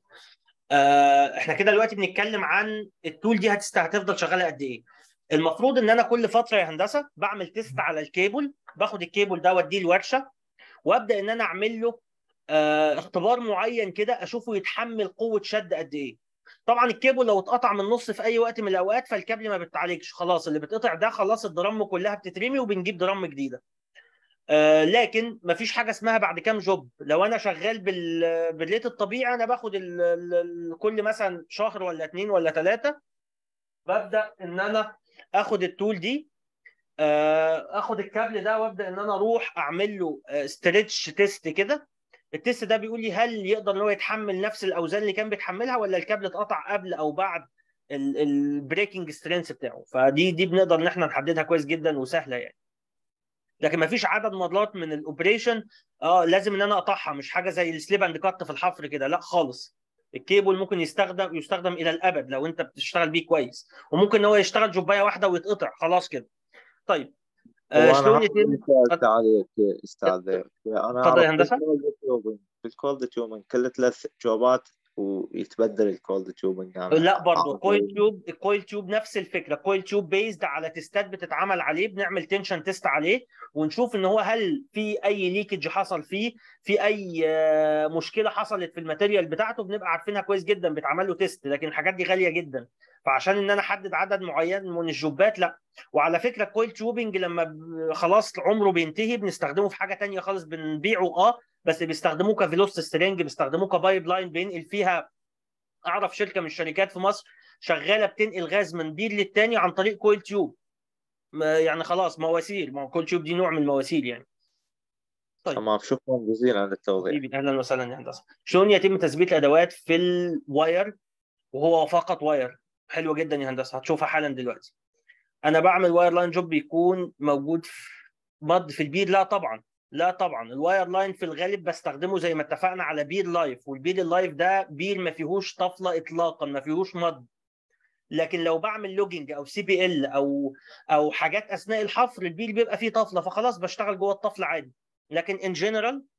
آه، احنا كده دلوقتي بنتكلم عن التول دي هتست- هتفضل شغاله قد ايه المفروض ان انا كل فتره يا هندسه بعمل تيست على الكيبل باخد الكيبل ده واديه الورشه وابدا ان انا اعمل له آه، اختبار معين كده اشوفه يتحمل قوه شد قد ايه طبعا الكيبل لو اتقطع من النص في اي وقت من الاوقات فالكابل ما بتعالجش خلاص اللي بتقطع ده خلاص الدرام كلها بتترمي وبنجيب درام جديده آه، لكن مفيش حاجه اسمها بعد كام جوب لو انا شغال بال بالريت الطبيعي انا باخد ال... ال... ال- كل مثلا شهر ولا اتنين ولا ثلاثه ببدا ان انا اخد التول دي آه، اخد الكابل ده وابدا ان انا اروح اعمل له ستريتش تيست كده التيست ده بيقول لي هل يقدر ان هو يتحمل نفس الاوزان اللي كان بيتحملها ولا الكابل اتقطع قبل او بعد البريكنج سترينث بتاعه فدي دي بنقدر ان احنا نحددها كويس جدا وسهله يعني لكن ما فيش عدد مرات من الاوبريشن اه لازم ان انا اقطعها مش حاجه زي السليب اند كات في الحفر كده لا خالص الكيبل ممكن يستخدم يستخدم الى الابد لو انت بتشتغل بيه كويس وممكن ان هو يشتغل جوبايه واحده ويتقطع خلاص كده طيب آه وأنا شلون عندي يتم سؤال تعليق استاذ انا اتفضل يا اعرف هندسة. بالكولد تيوبنج بالكولد تيوبنج كل ثلاث جوابات ويتبدل الكولد تيوبنج يعني لا برضه أعرف كويل تيوب الكويل تيوب نفس الفكره كويل تيوب بيزد على تيستات بتتعمل عليه بنعمل تنشن تيست عليه ونشوف ان هو هل في اي ليكج حصل فيه في اي آه، مشكله حصلت في الماتيريال بتاعته بنبقى عارفينها كويس جدا بيتعمل له تيست لكن الحاجات دي غاليه جدا فعشان ان انا احدد عدد معين من الجوبات لا وعلى فكره الكويل تيوبنج لما ب- خلاص عمره بينتهي بنستخدمه في حاجه تانية خالص بنبيعه اه بس بيستخدموه كفيلوست سترينج بيستخدموه كبايب لاين بينقل فيها اعرف شركه من الشركات في مصر شغاله بتنقل غاز من بير للتاني عن طريق كويل تيوب ما- يعني خلاص مواسير ما هو كويل تيوب دي نوع من المواسير يعني طيب. تمام شكرا جزيلا على التوضيح حبيبي اهلا وسهلا يا هندسه شلون يتم تثبيت الادوات في الواير وهو فقط واير حلوه جدا يا هندسه هتشوفها حالا دلوقتي انا بعمل واير لاين جوب بيكون موجود في مض في البير لا طبعا لا طبعا الواير لاين في الغالب بستخدمه زي ما اتفقنا على بير لايف والبير اللايف ده بير ما فيهوش طفله اطلاقا ما فيهوش مض لكن لو بعمل لوجينج او سي بي ال او او حاجات اثناء الحفر البير بيبقى فيه طفله فخلاص بشتغل جوه الطفله عادي لكن ان جنرال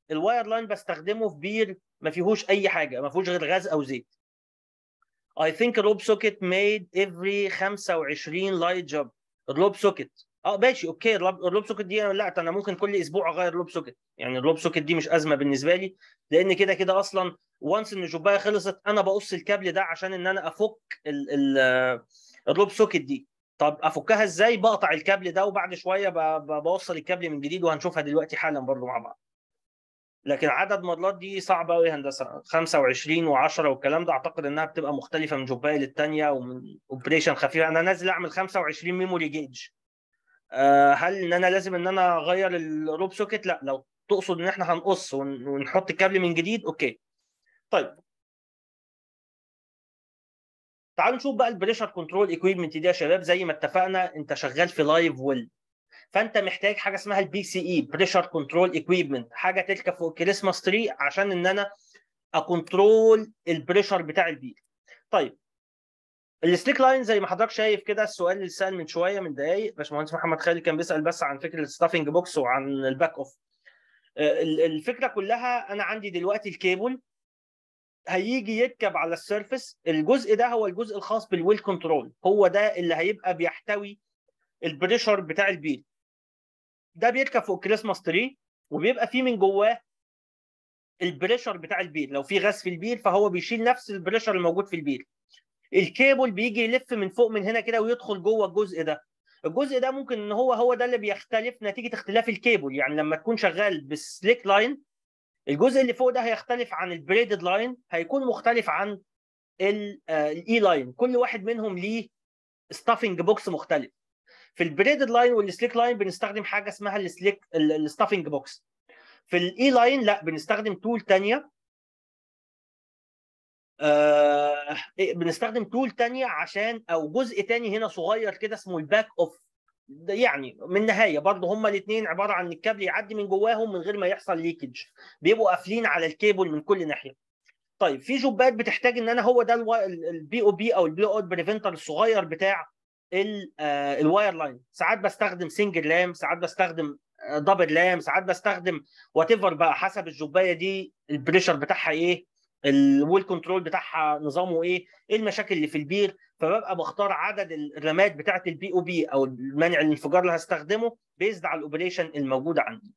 الواير لاين بستخدمه في بير ما فيهوش اي حاجه ما فيهوش غير غاز او زيت I think rope socket made every 25 light job الروب سوكت اه ماشي اوكي الروب الروب سوكت دي أنا- لا انا ممكن كل اسبوع اغير روب سوكت يعني الروب سوكت دي مش ازمه بالنسبه لي لان كده كده اصلا وانس ان الجوبايه خلصت انا بقص الكابل ده عشان ان انا افك ال ال الروب سوكت دي طب افكها ازاي بقطع الكابل ده وبعد شويه ب- ب- بوصل الكابل من جديد وهنشوفها دلوقتي حالا برضو مع بعض لكن عدد مرات دي صعبه قوي هندسه 25 و10 والكلام ده اعتقد انها بتبقى مختلفه من جوبايه للثانيه ومن اوبريشن خفيفه انا نازل اعمل 25 ميموري جيج آه، هل ان انا لازم ان انا اغير الروب سوكت لا لو تقصد ان احنا هنقص ون- ونحط الكابل من جديد اوكي طيب تعالوا نشوف بقى البريشر كنترول ايكويبمنت دي يا شباب زي ما اتفقنا انت شغال في لايف ويل فانت محتاج حاجه اسمها البي سي اي بريشر كنترول ايكويبمنت حاجه تركب فوق الكريسماس تري عشان ان انا اكنترول البريشر بتاع البير طيب السليك لاين زي ما حضرتك شايف كده السؤال اللي سال من شويه من دقايق باشمهندس محمد خالد كان بيسال بس عن فكره الستافنج بوكس وعن الباك اوف ال- الفكره كلها انا عندي دلوقتي الكيبل هيجي يركب على السيرفس الجزء ده هو الجزء الخاص بالويل كنترول هو ده اللي هيبقى بيحتوي البريشر بتاع البير ده بيركب فوق كريسماس تري وبيبقى فيه من جواه البريشر بتاع البير لو في غاز في البير فهو بيشيل نفس البريشر الموجود في البير الكيبل بيجي يلف من فوق من هنا كده ويدخل جوه الجزء ده الجزء ده ممكن ان هو هو ده اللي بيختلف نتيجه اختلاف الكيبل يعني لما تكون شغال بالسليك لاين الجزء اللي فوق ده هيختلف عن البريدد لاين هيكون مختلف عن الاي لاين كل واحد منهم ليه ستافنج بوكس مختلف في البريدد لاين والسليك لاين بنستخدم حاجه اسمها السليك الستافنج بوكس في الاي لاين لا بنستخدم تول ثانيه آه إيه، بنستخدم تول تانية عشان او جزء تاني هنا صغير كده اسمه الباك اوف ده يعني من النهايه برضه هما الاثنين عباره عن الكابل يعدي من جواهم من غير ما يحصل ليكج بيبقوا قافلين على الكيبل من كل ناحيه طيب في جوبات بتحتاج ان انا هو ده البي او بي او البلو اوت بريفنتر الصغير بتاع ال- آه، الواير لاين ساعات بستخدم سنجل لام ساعات بستخدم آه، دبل لام ساعات بستخدم وات ايفر بقى حسب الجوبايه دي البريشر بتاعها ايه الويل كنترول بتاعها نظامه ايه ايه المشاكل اللي في البير فببقى بختار عدد الرمات بتاعه البي او بي او المانع الانفجار اللي هستخدمه بيزد على الاوبريشن الموجوده عندي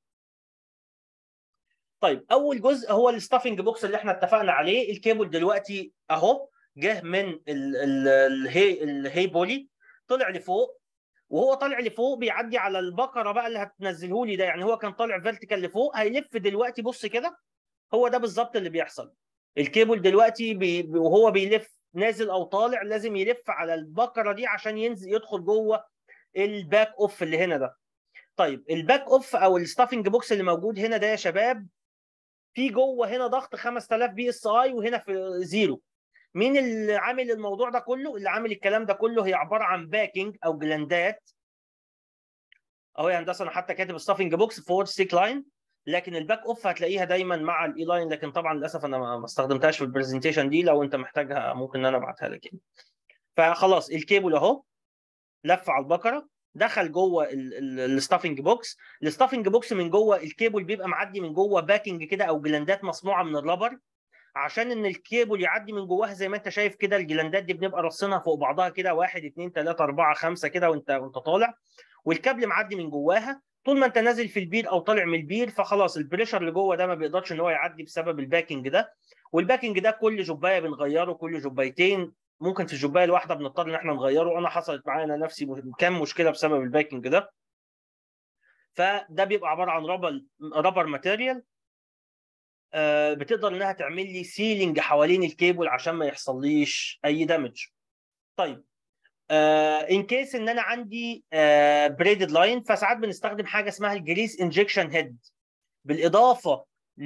طيب اول جزء هو الستافنج بوكس اللي احنا اتفقنا عليه الكيبل دلوقتي اهو جه من ال- ال- الهي الهي بولي طلع لفوق وهو طالع لفوق بيعدي على البقره بقى اللي هتنزله لي ده يعني هو كان طالع فيرتيكال لفوق هيلف دلوقتي بص كده هو ده بالظبط اللي بيحصل الكيبل دلوقتي بي وهو بيلف نازل او طالع لازم يلف على البقره دي عشان ينزل يدخل جوه الباك اوف اللي هنا ده طيب الباك اوف او الستافنج بوكس اللي موجود هنا ده يا شباب في جوه هنا ضغط 5000 بي اس اي وهنا في زيرو مين اللي عامل الموضوع ده كله اللي عامل الكلام ده كله هي عباره عن باكينج او جلاندات اهو يا هندسه انا حتى كاتب ستافنج بوكس فور ستيك لاين لكن الباك اوف هتلاقيها دايما مع الاي لاين لكن طبعا للاسف انا ما ما استخدمتهاش في البرزنتيشن دي لو انت محتاجها ممكن ان انا ابعتها لك يعني. فخلاص الكيبل اهو لف على البقره دخل جوه الستافنج بوكس الستافنج بوكس من جوه الكيبل بيبقى معدي من جوه باكينج كده او جلاندات مصنوعه من الرابر عشان ان الكيبل يعدي من جواها زي ما انت شايف كده الجلاندات دي بنبقى رصينها فوق بعضها كده واحد اثنين ثلاثة أربعة خمسة كده وانت وانت طالع والكابل معدي من جواها طول ما انت نازل في البير او طالع من البير فخلاص البريشر اللي جوه ده ما بيقدرش ان هو يعدي بسبب الباكينج ده والباكينج ده كل جوبايه بنغيره كل جوبايتين ممكن في الجوبايه الواحده بنضطر ان احنا نغيره انا حصلت معايا انا نفسي كام مشكله بسبب الباكينج ده فده بيبقى عباره عن رابر رابر ماتيريال آه، بتقدر انها تعمل لي سيلينج حوالين الكيبل عشان ما يحصليش اي دامج طيب ان كيس ان انا عندي بريدد لاين فساعات بنستخدم حاجه اسمها الجريس انجكشن هيد بالاضافه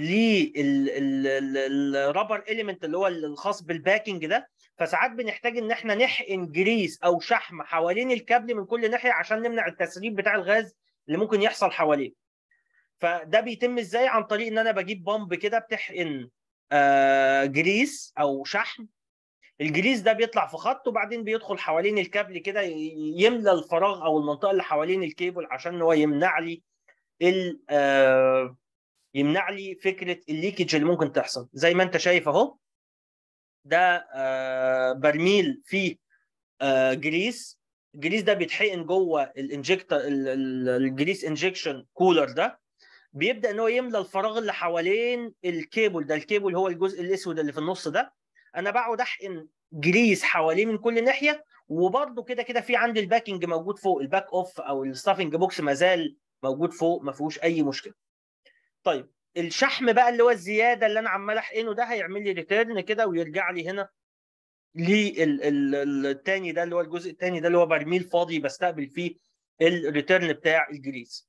للرابر اليمنت اللي هو الخاص بالباكينج ده فساعات بنحتاج ان احنا نحقن جريس او شحم حوالين الكابل من كل ناحيه عشان نمنع التسريب بتاع الغاز اللي ممكن يحصل حواليه فده بيتم ازاي عن طريق ان انا بجيب بامب كده بتحقن آه جريس او شحم الجريس ده بيطلع في خط وبعدين بيدخل حوالين الكابل كده يملى الفراغ او المنطقه اللي حوالين الكيبل عشان هو يمنع لي ال- آه، يمنع لي فكره الليكج اللي ممكن تحصل زي ما انت شايف اهو ده آه، برميل فيه آه، جريس الجريس ده بيتحقن جوه الانجكتر الجريس انجكشن كولر ده بيبدا ان هو يملى الفراغ اللي حوالين الكيبل ده الكيبل هو الجزء الاسود اللي في النص ده انا بقعد احقن جريس حواليه من كل ناحيه وبرده كده كده في عندي الباكنج موجود فوق الباك اوف او الستافنج بوكس ما زال موجود فوق ما فيهوش اي مشكله طيب الشحم بقى اللي هو الزياده اللي انا عمال احقنه ده هيعمل لي ريتيرن كده ويرجع لي هنا للتاني ده اللي هو الجزء الثاني ده اللي هو برميل فاضي بستقبل فيه الريتيرن بتاع الجريس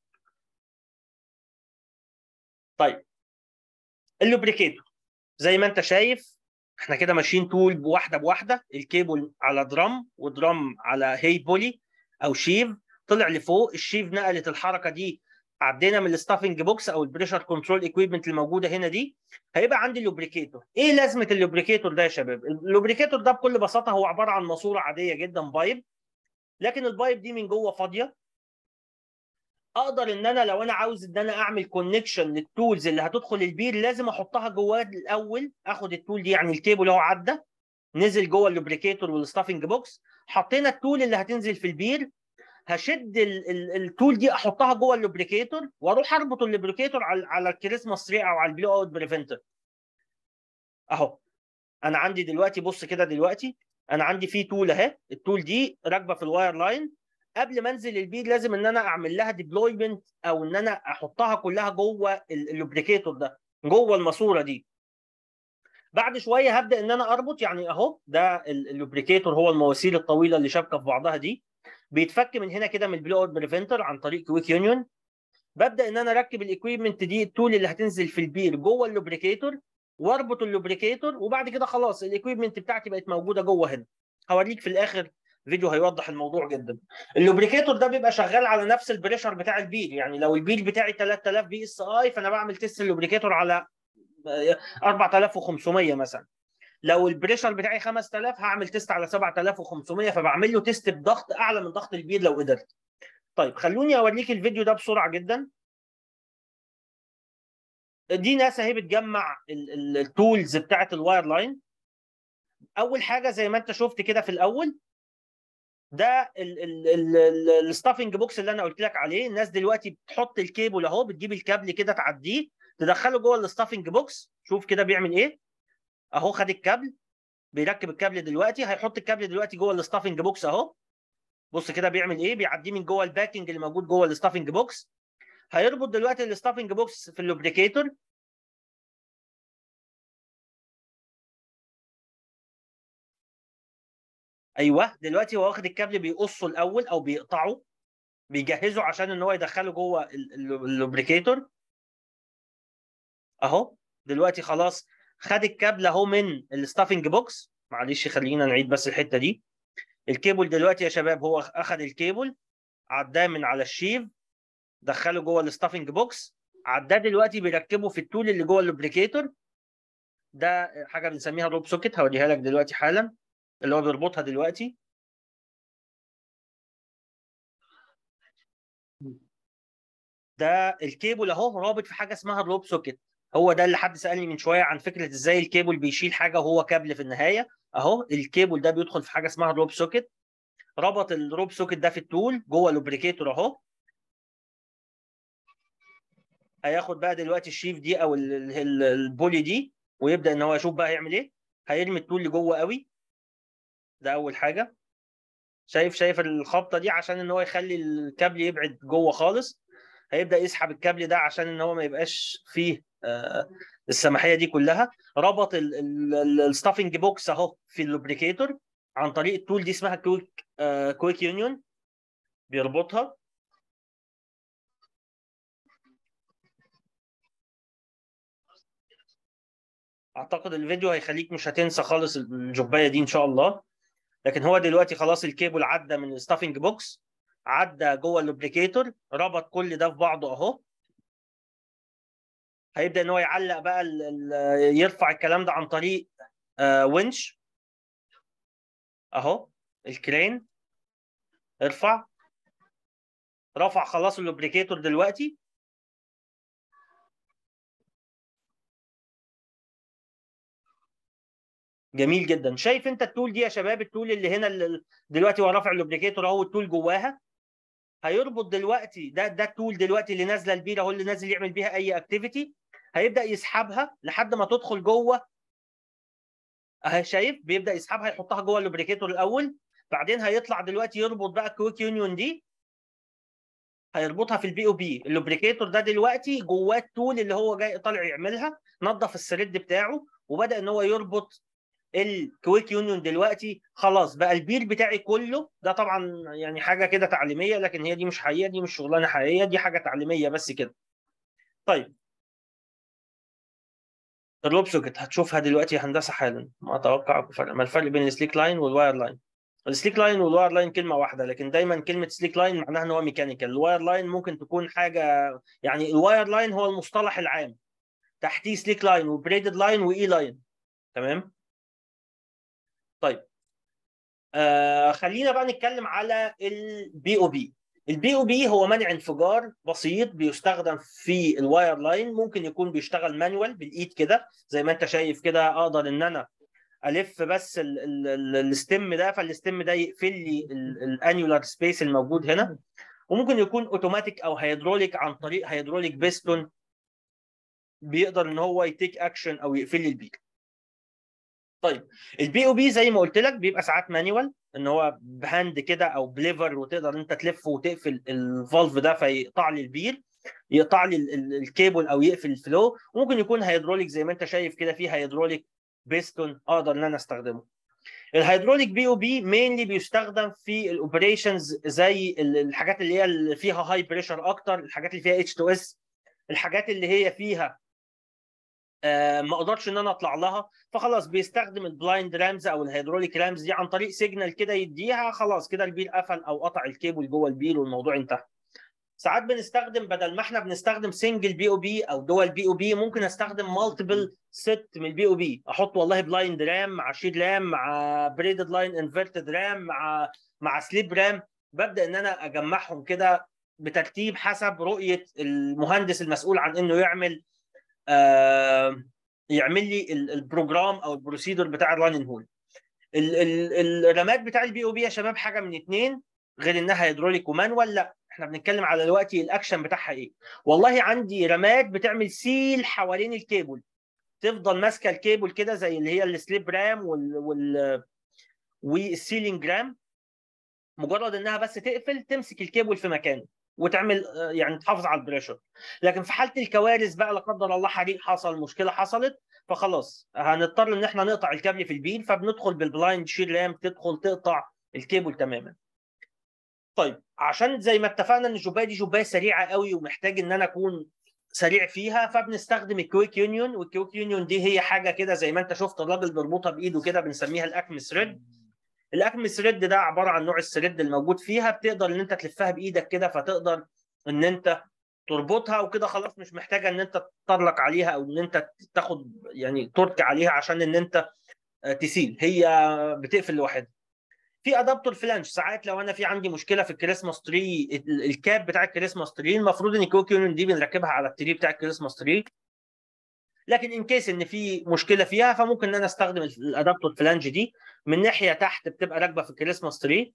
طيب اللوبريكيتور زي ما انت شايف احنا كده ماشيين طول بواحده بواحده الكيبل على درام ودرام على هي بولي او شيف طلع لفوق الشيف نقلت الحركه دي عدينا من الستافنج بوكس او البريشر كنترول ايكويبمنت الموجوده هنا دي هيبقى عندي اللوبريكيتور ايه لازمه اللوبريكيتور ده يا شباب اللوبريكيتور ده بكل بساطه هو عباره عن ماسوره عاديه جدا بايب لكن البايب دي من جوه فاضيه اقدر ان انا لو انا عاوز ان انا اعمل كونكشن للتولز اللي هتدخل البير لازم احطها جواه الاول اخد التول دي يعني الكيبل اهو عدى نزل جوه اللوبريكيتور والستافنج بوكس حطينا التول اللي هتنزل في البير هشد التول دي احطها جوه اللوبريكيتور واروح اربط اللوبريكيتور على على الكريسماس تري او على البلو اوت بريفنتر اهو انا عندي دلوقتي بص كده دلوقتي انا عندي في تول اهي التول دي راكبه في الواير لاين قبل ما انزل البير لازم ان انا اعمل لها ديبلويمنت او ان انا احطها كلها جوه اللوبريكيتور ده جوه الماسوره دي بعد شويه هبدا ان انا اربط يعني اهو ده اللوبريكيتور هو المواسير الطويله اللي شابكه في بعضها دي بيتفك من هنا كده من البلو اوت بريفنتر عن طريق كويك يونيون ببدا ان انا اركب الاكويبمنت دي التول اللي هتنزل في البير جوه اللوبريكيتور واربط اللوبريكيتور وبعد كده خلاص الاكويبمنت بتاعتي بقت موجوده جوه هنا هوريك في الاخر فيديو هيوضح الموضوع جدا اللوبريكيتور ده بيبقى شغال على نفس البريشر بتاع البير يعني لو البير بتاعي 3000 بي اس اي فانا بعمل تيست اللوبريكيتور على 4500 مثلا لو البريشر بتاعي 5000 هعمل تيست على 7500 فبعمل له تيست بضغط اعلى من ضغط البير لو قدرت طيب خلوني اوريك الفيديو ده بسرعه جدا دي ناس اهي بتجمع التولز بتاعت الواير لاين اول حاجه زي ما انت شفت كده في الاول ده الستافنج بوكس اللي انا قلت لك عليه الناس دلوقتي بتحط الكيبل اهو بتجيب الكابل كده تعديه تدخله جوه الستافنج بوكس شوف كده بيعمل ايه اهو خد الكابل بيركب الكابل دلوقتي هيحط الكابل دلوقتي جوه الستافنج بوكس اهو بص كده بيعمل ايه بيعديه من جوه الباكنج اللي موجود جوه الستافنج بوكس هيربط دلوقتي الستافنج بوكس في اللوبريكيتور ايوه دلوقتي هو واخد الكابل بيقصه الاول او بيقطعه بيجهزه عشان ان هو يدخله جوه اللوبريكيتور اهو دلوقتي خلاص خد الكابل اهو من الستافنج بوكس معلش خلينا نعيد بس الحته دي الكيبل دلوقتي يا شباب هو اخد الكيبل عداه من على الشيف دخله جوه الستافنج بوكس عداه دلوقتي بيركبه في التول اللي جوه اللوبريكيتور ده حاجه بنسميها روب سوكيت هوريها لك دلوقتي حالا اللي هو بيربطها دلوقتي ده الكيبل اهو رابط في حاجه اسمها الروب سوكيت هو ده اللي حد سالني من شويه عن فكره ازاي الكيبل بيشيل حاجه وهو كابل في النهايه اهو الكيبل ده بيدخل في حاجه اسمها الروب سوكيت ربط الروب سوكيت ده في التول جوه اللوبريكيتور اهو هياخد بقى دلوقتي الشيف دي او البولي دي ويبدا ان هو يشوف بقى هيعمل ايه هيرمي التول لجوه قوي ده اول حاجه شايف شايف الخبطه دي عشان ان هو يخلي الكابل يبعد جوه خالص هيبدا يسحب الكابل ده عشان ان هو ما يبقاش فيه آه السماحيه دي كلها ربط الستافنج بوكس اهو في اللوبريكيتور عن طريق التول دي اسمها كويك آه كويك يونيون بيربطها اعتقد الفيديو هيخليك مش هتنسى خالص الجبايه دي ان شاء الله لكن هو دلوقتي خلاص الكيبل عدى من الستافنج بوكس عدى جوه اللوبريكيتور ربط كل ده في بعضه اهو هيبدا ان هو يعلق بقى ال ال يرفع الكلام ده عن طريق آه ونش اهو الكرين ارفع رفع خلاص اللوبريكيتور دلوقتي جميل جدا شايف انت التول دي يا شباب التول اللي هنا اللي دلوقتي هو رافع اللوبريكيتور اهو التول جواها هيربط دلوقتي ده ده التول دلوقتي اللي نازله البيره هو اللي نازل يعمل بيها اي اكتيفيتي هيبدا يسحبها لحد ما تدخل جوه اهي شايف بيبدا يسحبها يحطها جوه اللوبريكيتور الاول بعدين هيطلع دلوقتي يربط بقى الكويك يونيون دي هيربطها في البي او بي اللوبريكيتور ده دلوقتي جواه التول اللي هو جاي طالع يعملها نظف الثريد بتاعه وبدا ان هو يربط الكويك يونيون دلوقتي خلاص بقى البير بتاعي كله ده طبعا يعني حاجه كده تعليميه لكن هي دي مش حقيقيه دي مش شغلانه حقيقيه دي حاجه تعليميه بس كده طيب الروب سوكت هتشوفها دلوقتي هندسه حالا ما اتوقع فرق ما الفرق بين السليك لاين والواير لاين السليك لاين والواير لاين كلمه واحده لكن دايما كلمه سليك لاين معناها ان هو ميكانيكال الواير لاين ممكن تكون حاجه يعني الواير لاين هو المصطلح العام تحتيه سليك لاين وبريدد لاين واي لاين تمام طيب آه خلينا بقى نتكلم على البي او بي البي او بي هو منع انفجار بسيط بيستخدم في الواير لاين ممكن يكون بيشتغل مانوال بالايد كده زي ما انت شايف كده اقدر ان انا الف بس الستيم ده فالستيم ده يقفل لي الانيولار سبيس الموجود هنا وممكن يكون اوتوماتيك او هيدروليك عن طريق هيدروليك بيستون بيقدر ان هو يتيك اكشن او يقفل لي البيك طيب البي او بي زي ما قلت لك بيبقى ساعات مانيوال ان هو بهاند كده او بليفر وتقدر انت تلف وتقفل الفالف ده فيقطع لي البير يقطع لي الكيبل او يقفل الفلو وممكن يكون هيدروليك زي ما انت شايف كده في هيدروليك بيستون اقدر ان انا استخدمه الهيدروليك بي او بي مينلي بيستخدم في الاوبريشنز زي الحاجات اللي هي اللي فيها هاي بريشر اكتر الحاجات اللي فيها اتش 2 اس الحاجات اللي هي فيها آه ما اقدرش ان انا اطلع لها فخلاص بيستخدم البلايند رامز او الهيدروليك رامز دي عن طريق سيجنال كده يديها خلاص كده البير قفل او قطع الكيبل جوه البير والموضوع انتهى ساعات بنستخدم بدل ما احنا بنستخدم سنجل بي او بي او دول بي او بي ممكن استخدم مالتيبل ست من البي او بي احط والله بلايند رام مع شيد رام مع بريدد لاين انفرتد رام مع مع سليب رام ببدا ان انا اجمعهم كده بترتيب حسب رؤيه المهندس المسؤول عن انه يعمل آه يعمل لي البروجرام او البروسيدور بتاع الرانين هول الرامات بتاع البي او بي يا شباب حاجه من اثنين غير انها هيدروليك ومانوال لا احنا بنتكلم على دلوقتي الاكشن بتاعها ايه والله عندي رامات بتعمل سيل حوالين الكيبل تفضل ماسكه الكيبل كده زي اللي هي السليب رام وال وال والسيلينج رام مجرد انها بس تقفل تمسك الكيبل في مكانه وتعمل يعني تحافظ على البريشر لكن في حاله الكوارث بقى لا قدر الله حريق حصل مشكله حصلت فخلاص هنضطر ان احنا نقطع الكابل في البير فبندخل بالبلايند شير رام تدخل تقطع الكيبل تماما طيب عشان زي ما اتفقنا ان الجوبايه دي جوبايه سريعه قوي ومحتاج ان انا اكون سريع فيها فبنستخدم الكويك يونيون والكويك يونيون دي هي حاجه كده زي ما انت شفت الراجل بيربطها بايده كده بنسميها الاكم ثريد الاكم ثريد ده عباره عن نوع الثريد الموجود فيها بتقدر ان انت تلفها بايدك كده فتقدر ان انت تربطها وكده خلاص مش محتاجه ان انت تطلق عليها او ان انت تاخد يعني ترك عليها عشان ان انت تسيل هي بتقفل لوحدها في ادابتور فلانش ساعات لو انا في عندي مشكله في الكريسماس تري الكاب بتاع الكريسماس تري المفروض ان الكويك يونيون دي بنركبها على التري بتاع الكريسماس تري لكن ان كيس ان في مشكله فيها فممكن ان انا استخدم الادابتور فلانج دي من ناحيه تحت بتبقى راكبه في الكريسماس تري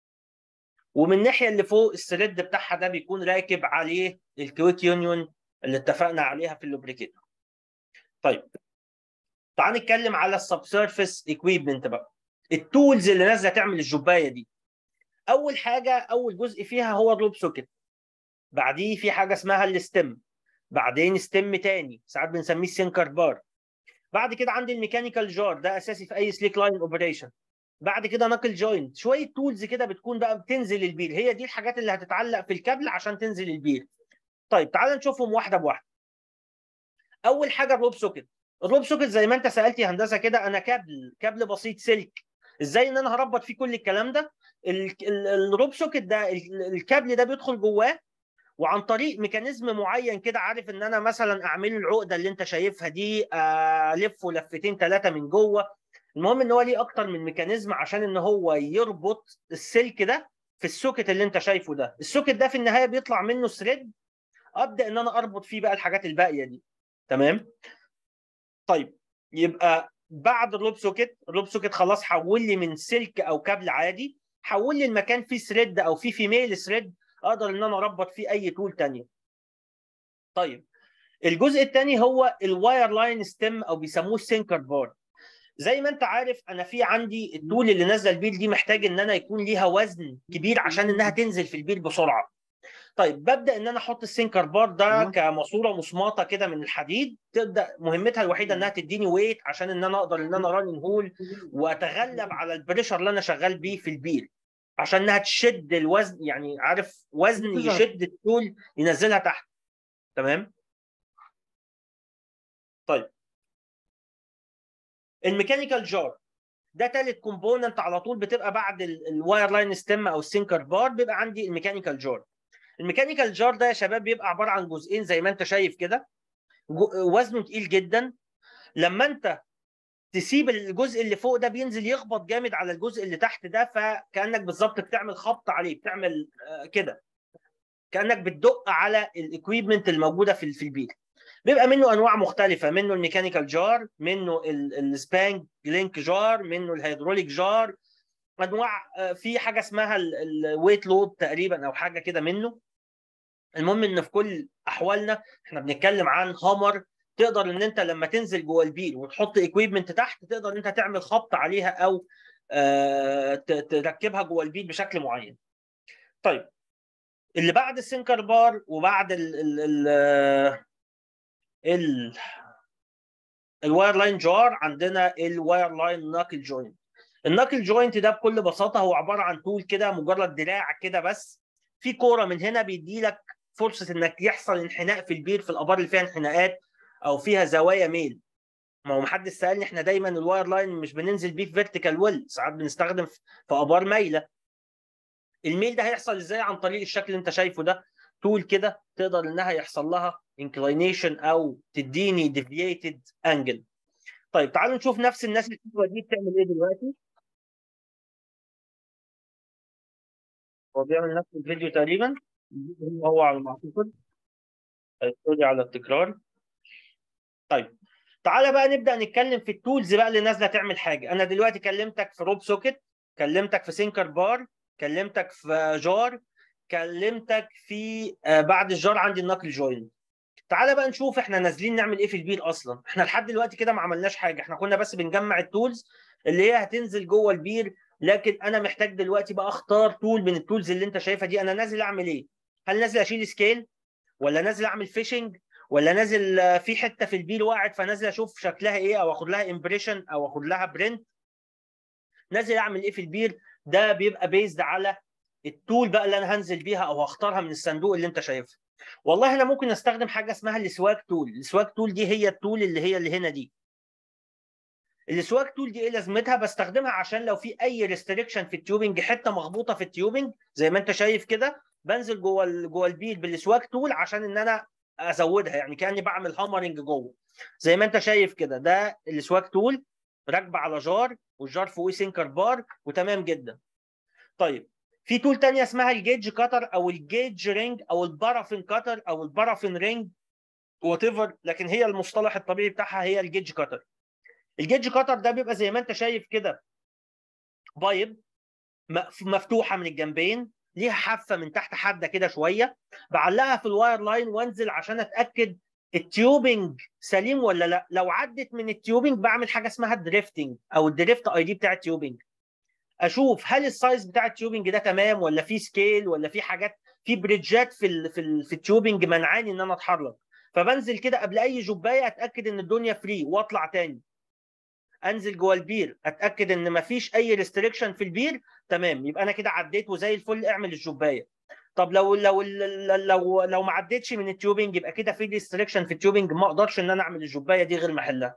ومن الناحيه اللي فوق الثريد بتاعها ده بيكون راكب عليه الكويك يونيون اللي اتفقنا عليها في اللوبريكيتور طيب تعال نتكلم على السب سيرفيس اكويبمنت بقى التولز اللي نازله تعمل الجوبايه دي اول حاجه اول جزء فيها هو الروب سوكت بعديه في حاجه اسمها الستم بعدين ستم تاني ساعات بنسميه السينكر بار بعد كده عندي الميكانيكال جار ده اساسي في اي سليك لاين اوبريشن بعد كده نقل جوينت شويه تولز كده بتكون بقى بتنزل البير هي دي الحاجات اللي هتتعلق في الكابل عشان تنزل البير طيب تعال نشوفهم واحده بواحده اول حاجه الروب سوكت الروب سوكت زي ما انت سالت يا هندسه كده انا كابل كابل بسيط سلك ازاي ان انا هربط فيه كل الكلام ده الروب سوكت ده الكابل ده بيدخل جواه وعن طريق ميكانيزم معين كده عارف ان انا مثلا اعمل العقده اللي انت شايفها دي الفه لفتين ثلاثه من جوه المهم ان هو ليه اكتر من ميكانيزم عشان ان هو يربط السلك ده في السوكت اللي انت شايفه ده السوكت ده في النهايه بيطلع منه ثريد ابدا ان انا اربط فيه بقى الحاجات الباقيه دي تمام طيب يبقى بعد الروب سوكت الروب سوكت خلاص حول لي من سلك او كابل عادي حول لي المكان فيه ثريد او فيه فيميل ثريد اقدر ان انا اربط فيه اي تول تانية طيب الجزء الثاني هو الواير لاين ستيم او بيسموه السينكر بورد زي ما انت عارف انا في عندي التول اللي نازله البير دي محتاج ان انا يكون ليها وزن كبير عشان انها تنزل في البير بسرعه طيب ببدا ان انا احط السينكر بار ده كماسوره مصمطه كده من الحديد تبدا مهمتها الوحيده انها تديني ويت عشان ان انا اقدر ان انا رانين هول واتغلب على البريشر اللي انا شغال بيه في البير عشان انها تشد الوزن يعني عارف وزن يشد التول ينزلها تحت تمام طيب الميكانيكال جار ده ثالث كومبوننت على طول بتبقى بعد الواير لاين ستيم او السينكر بار بيبقى عندي الميكانيكال جار الميكانيكال جار ده يا شباب بيبقى عباره عن جزئين زي ما انت شايف كده وزنه تقيل جدا لما انت تسيب الجزء اللي فوق ده بينزل يخبط جامد على الجزء اللي تحت ده فكانك بالظبط بتعمل خبط عليه بتعمل كده كانك بتدق على الاكويبمنت الموجوده في في البيت بيبقى منه انواع مختلفه منه الميكانيكال جار منه السبانج لينك جار منه الهيدروليك جار انواع في حاجه اسمها الويت لود تقريبا او حاجه كده منه المهم ان في كل احوالنا احنا بنتكلم عن هامر تقدر ان انت لما تنزل جوه البير وتحط اكويبمنت تحت تقدر ان انت تعمل خبط عليها او تركبها جوه البير بشكل معين. طيب اللي بعد السنكر بار وبعد ال ال ال ال الواير لاين جار عندنا الواير لاين ناكل جوينت الناكل جوينت ده بكل بساطه هو عباره عن طول كده مجرد دراع كده بس في كوره من هنا بيدي لك فرصه انك يحصل انحناء في البير في الابار اللي فيها انحناءات او فيها زوايا ميل ما هو محدش سالني احنا دايما الواير لاين مش بننزل بيه في فيرتيكال ويل ساعات بنستخدم في ابار مايله الميل ده هيحصل ازاي عن طريق الشكل اللي انت شايفه ده طول كده تقدر انها يحصل لها انكلينيشن او تديني ديفييتد انجل طيب تعالوا نشوف نفس الناس اللي دي بتعمل ايه دلوقتي هو بيعمل نفس الفيديو تقريبا هو على ما اعتقد سوري على التكرار طيب تعالى بقى نبدا نتكلم في التولز بقى اللي نازله تعمل حاجه انا دلوقتي كلمتك في روب سوكت كلمتك في سينكر بار كلمتك في جار كلمتك في آه بعد الجار عندي النقل جوينت تعالى بقى نشوف احنا نازلين نعمل ايه في البير اصلا احنا لحد دلوقتي كده ما عملناش حاجه احنا كنا بس بنجمع التولز اللي هي هتنزل جوه البير لكن انا محتاج دلوقتي بقى اختار تول من التولز اللي انت شايفها دي انا نازل اعمل ايه هل نازل اشيل سكيل ولا نازل اعمل فيشنج ولا نازل في حته في البير وقعت فنازل اشوف شكلها ايه او اخد لها امبريشن او اخد لها برنت نازل اعمل ايه في البير ده بيبقى بيزد على التول بقى اللي انا هنزل بيها او هختارها من الصندوق اللي انت شايفها والله انا ممكن استخدم حاجه اسمها السواك تول السواك تول دي هي التول اللي هي اللي هنا دي السواك تول دي ايه لازمتها بستخدمها عشان لو في اي ريستريكشن في التيوبنج حته مخبوطه في التيوبنج زي ما انت شايف كده بنزل جوه جوه البير بالسواك تول عشان ان انا ازودها يعني كاني بعمل هامرنج جوه زي ما انت شايف كده ده السواك تول راكبه على جار والجار فوقيه سينكر بار وتمام جدا طيب في تول تانية اسمها الجيج كاتر او الجيج رينج او البارافين كاتر او البارافين رينج وات ايفر لكن هي المصطلح الطبيعي بتاعها هي الجيج كاتر الجيج كاتر ده بيبقى زي ما انت شايف كده بايب مفتوحه من الجنبين ليها حافه من تحت حاده كده شويه بعلقها في الواير لاين وانزل عشان اتاكد التيوبنج سليم ولا لا لو عدت من التيوبنج بعمل حاجه اسمها الدريفتنج او الدريفت اي دي بتاع التيوبنج اشوف هل السايز بتاع التيوبنج ده تمام ولا في سكيل ولا في حاجات في بريدجات في ال في, ال في التيوبنج منعاني ان انا اتحرك فبنزل كده قبل اي جبايه اتاكد ان الدنيا فري واطلع تاني انزل جوه البير اتاكد ان مفيش اي ريستريكشن في البير تمام يبقى انا كده عديت وزي الفل اعمل الجبايه طب لو لو لو لو ما عديتش من التيوبنج يبقى كده في ريستريكشن في التيوبنج ما اقدرش ان انا اعمل الجبايه دي غير محلها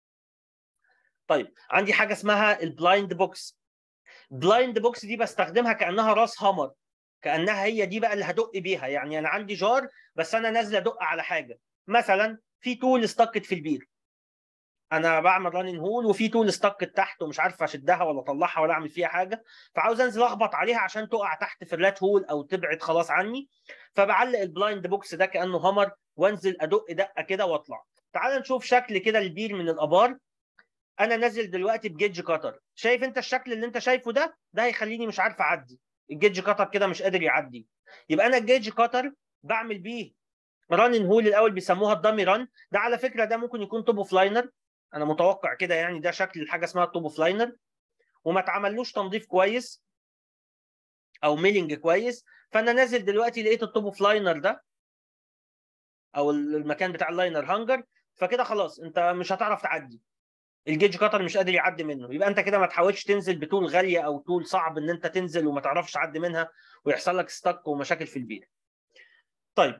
طيب عندي حاجه اسمها البلايند بوكس بلايند بوكس دي بستخدمها كانها راس هامر كانها هي دي بقى اللي هدق بيها يعني انا عندي جار بس انا نازل ادق على حاجه مثلا في تول استقت في البير انا بعمل رانين هول وفي تول استقت تحت ومش عارف اشدها ولا اطلعها ولا اعمل فيها حاجه فعاوز انزل اخبط عليها عشان تقع تحت في الرات هول او تبعد خلاص عني فبعلق البلايند بوكس ده كانه هامر وانزل ادق دقه كده واطلع تعال نشوف شكل كده البير من الابار انا نازل دلوقتي بجيج كتر شايف انت الشكل اللي انت شايفه ده ده هيخليني مش عارف اعدي الجيج كتر كده مش قادر يعدي يبقى انا الجيج كتر بعمل بيه ران هول الاول بيسموها الدامي ران ده على فكره ده ممكن يكون توب اوف لاينر انا متوقع كده يعني ده شكل الحاجه اسمها توب اوف لاينر وما اتعملوش تنظيف كويس او ميلينج كويس فانا نازل دلوقتي لقيت التوب اوف لاينر ده او المكان بتاع اللاينر هانجر فكده خلاص انت مش هتعرف تعدي الجيج كتر مش قادر يعدي منه يبقى انت كده ما تحاولش تنزل بطول غاليه او طول صعب ان انت تنزل وما تعرفش تعدي منها ويحصل لك ستك ومشاكل في البير طيب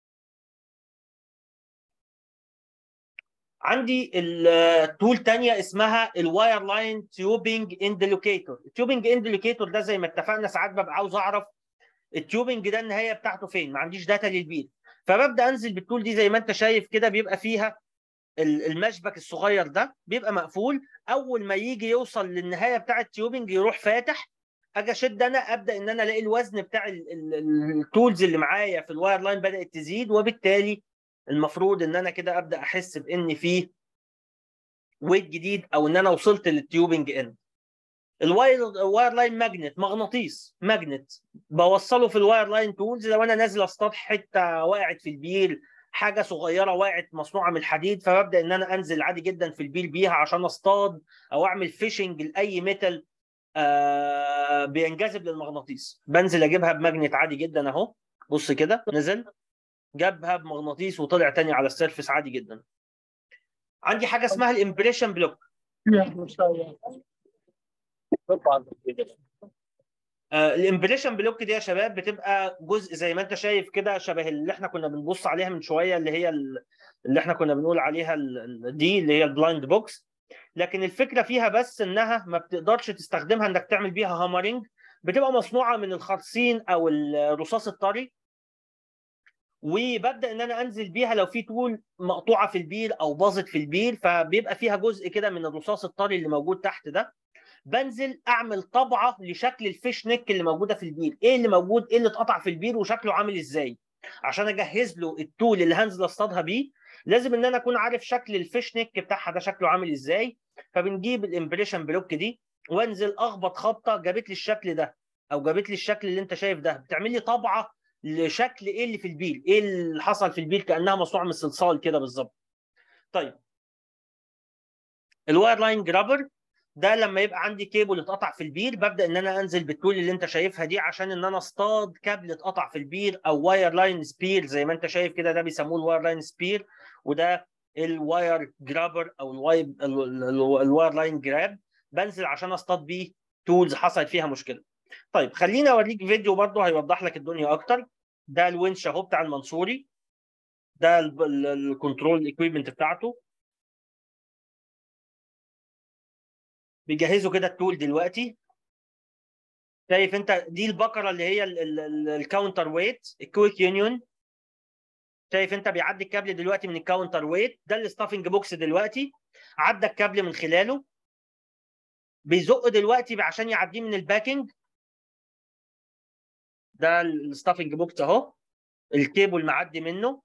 عندي التول تانية اسمها الواير لاين تيوبنج اندلوكيتور التيوبنج اندلوكيتور ده زي ما اتفقنا ساعات ببقى عاوز اعرف التيوبنج ده النهايه بتاعته فين ما عنديش داتا للبير فببدا انزل بالتول دي زي ما انت شايف كده بيبقى فيها المشبك الصغير ده بيبقى مقفول اول ما يجي يوصل للنهايه بتاع التيوبنج يروح فاتح اجي اشد انا ابدا ان انا الاقي الوزن بتاع التولز اللي معايا في الواير لاين بدات تزيد وبالتالي المفروض ان انا كده ابدا احس بان في ويت جديد او ان انا وصلت للتيوبنج اند الواير الواير لاين ماجنت مغناطيس ماجنت بوصله في الواير لاين تولز لو انا نازل اصطاد حته وقعت في البير حاجه صغيره وقعت مصنوعه من الحديد فببدا ان انا انزل عادي جدا في البير بيها عشان اصطاد او اعمل فيشنج لاي ميتال آه بينجذب للمغناطيس بنزل اجيبها بماجنت عادي جدا اهو بص كده نزل جابها بمغناطيس وطلع تاني على السيرفس عادي جدا عندي حاجه اسمها الامبريشن بلوك آه الامبريشن بلوك دي يا شباب بتبقى جزء زي ما انت شايف كده شبه اللي احنا كنا بنبص عليها من شويه اللي هي اللي احنا كنا بنقول عليها دي اللي هي البلايند بوكس لكن الفكره فيها بس انها ما بتقدرش تستخدمها انك تعمل بيها هامرنج بتبقى مصنوعه من الخرسين او الرصاص الطري وببدا ان انا انزل بيها لو في طول مقطوعه في البير او باظت في البير فبيبقى فيها جزء كده من الرصاص الطري اللي موجود تحت ده بنزل اعمل طبعه لشكل الفيش نيك اللي موجوده في البير ايه اللي موجود ايه اللي اتقطع في البير وشكله عامل ازاي عشان اجهز له التول اللي هنزل اصطادها بيه لازم ان انا اكون عارف شكل الفيش نيك بتاعها ده شكله عامل ازاي فبنجيب الامبريشن بلوك دي وانزل اخبط خبطه جابت لي الشكل ده او جابت لي الشكل اللي انت شايف ده بتعمل لي طبعه لشكل ايه اللي في البيل ايه اللي حصل في البيل كانها مصنوعه من الصلصال كده بالظبط طيب الواير لاين جرابر ده لما يبقى عندي كيبل اتقطع في البير ببدا ان انا انزل بالتول اللي انت شايفها دي عشان ان انا اصطاد كابل اتقطع في البير او واير لاين سبير زي ما انت شايف كده ده بيسموه الواير لاين سبير وده الواير جرابر او الواير لاين جراب بنزل عشان اصطاد بيه تولز حصلت فيها مشكله طيب خليني اوريك فيديو برضه هيوضح لك الدنيا اكتر ده الونش اهو بتاع المنصوري ده الكنترول ايكويبمنت بتاعته بيجهزوا كده التول دلوقتي شايف انت دي البقره اللي هي الكاونتر ويت الكويك يونيون شايف انت بيعدي الكابل دلوقتي من الكاونتر ويت ده الستافنج بوكس دلوقتي عدى الكابل من خلاله بيزق دلوقتي عشان يعديه من الباكينج ده الستافنج بوكس اهو الكيبل معدي منه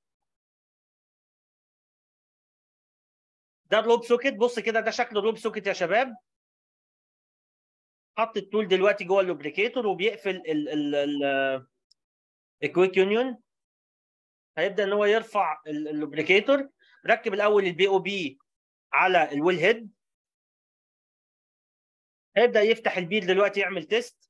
ده الروب سوكت بص كده ده شكل الروب سوكت يا شباب حط التول دلوقتي جوه اللوبريكيتور وبيقفل ال ال ال الكويك يونيون هيبدا ان هو يرفع اللوبريكيتور ركب الاول البي او بي على الويل هيد هيبدا يفتح البير دلوقتي يعمل تيست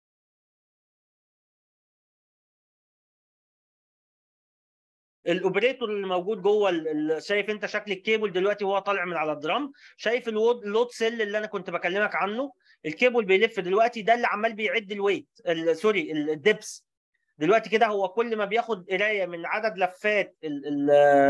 الاوبريتور اللي موجود جوه شايف انت شكل الكيبل دلوقتي وهو طالع من على الدرام شايف اللود سيل اللي انا كنت بكلمك عنه الكيبل بيلف دلوقتي ده اللي عمال بيعد الويت سوري الدبس دلوقتي كده هو كل ما بياخد قرايه من عدد لفات ال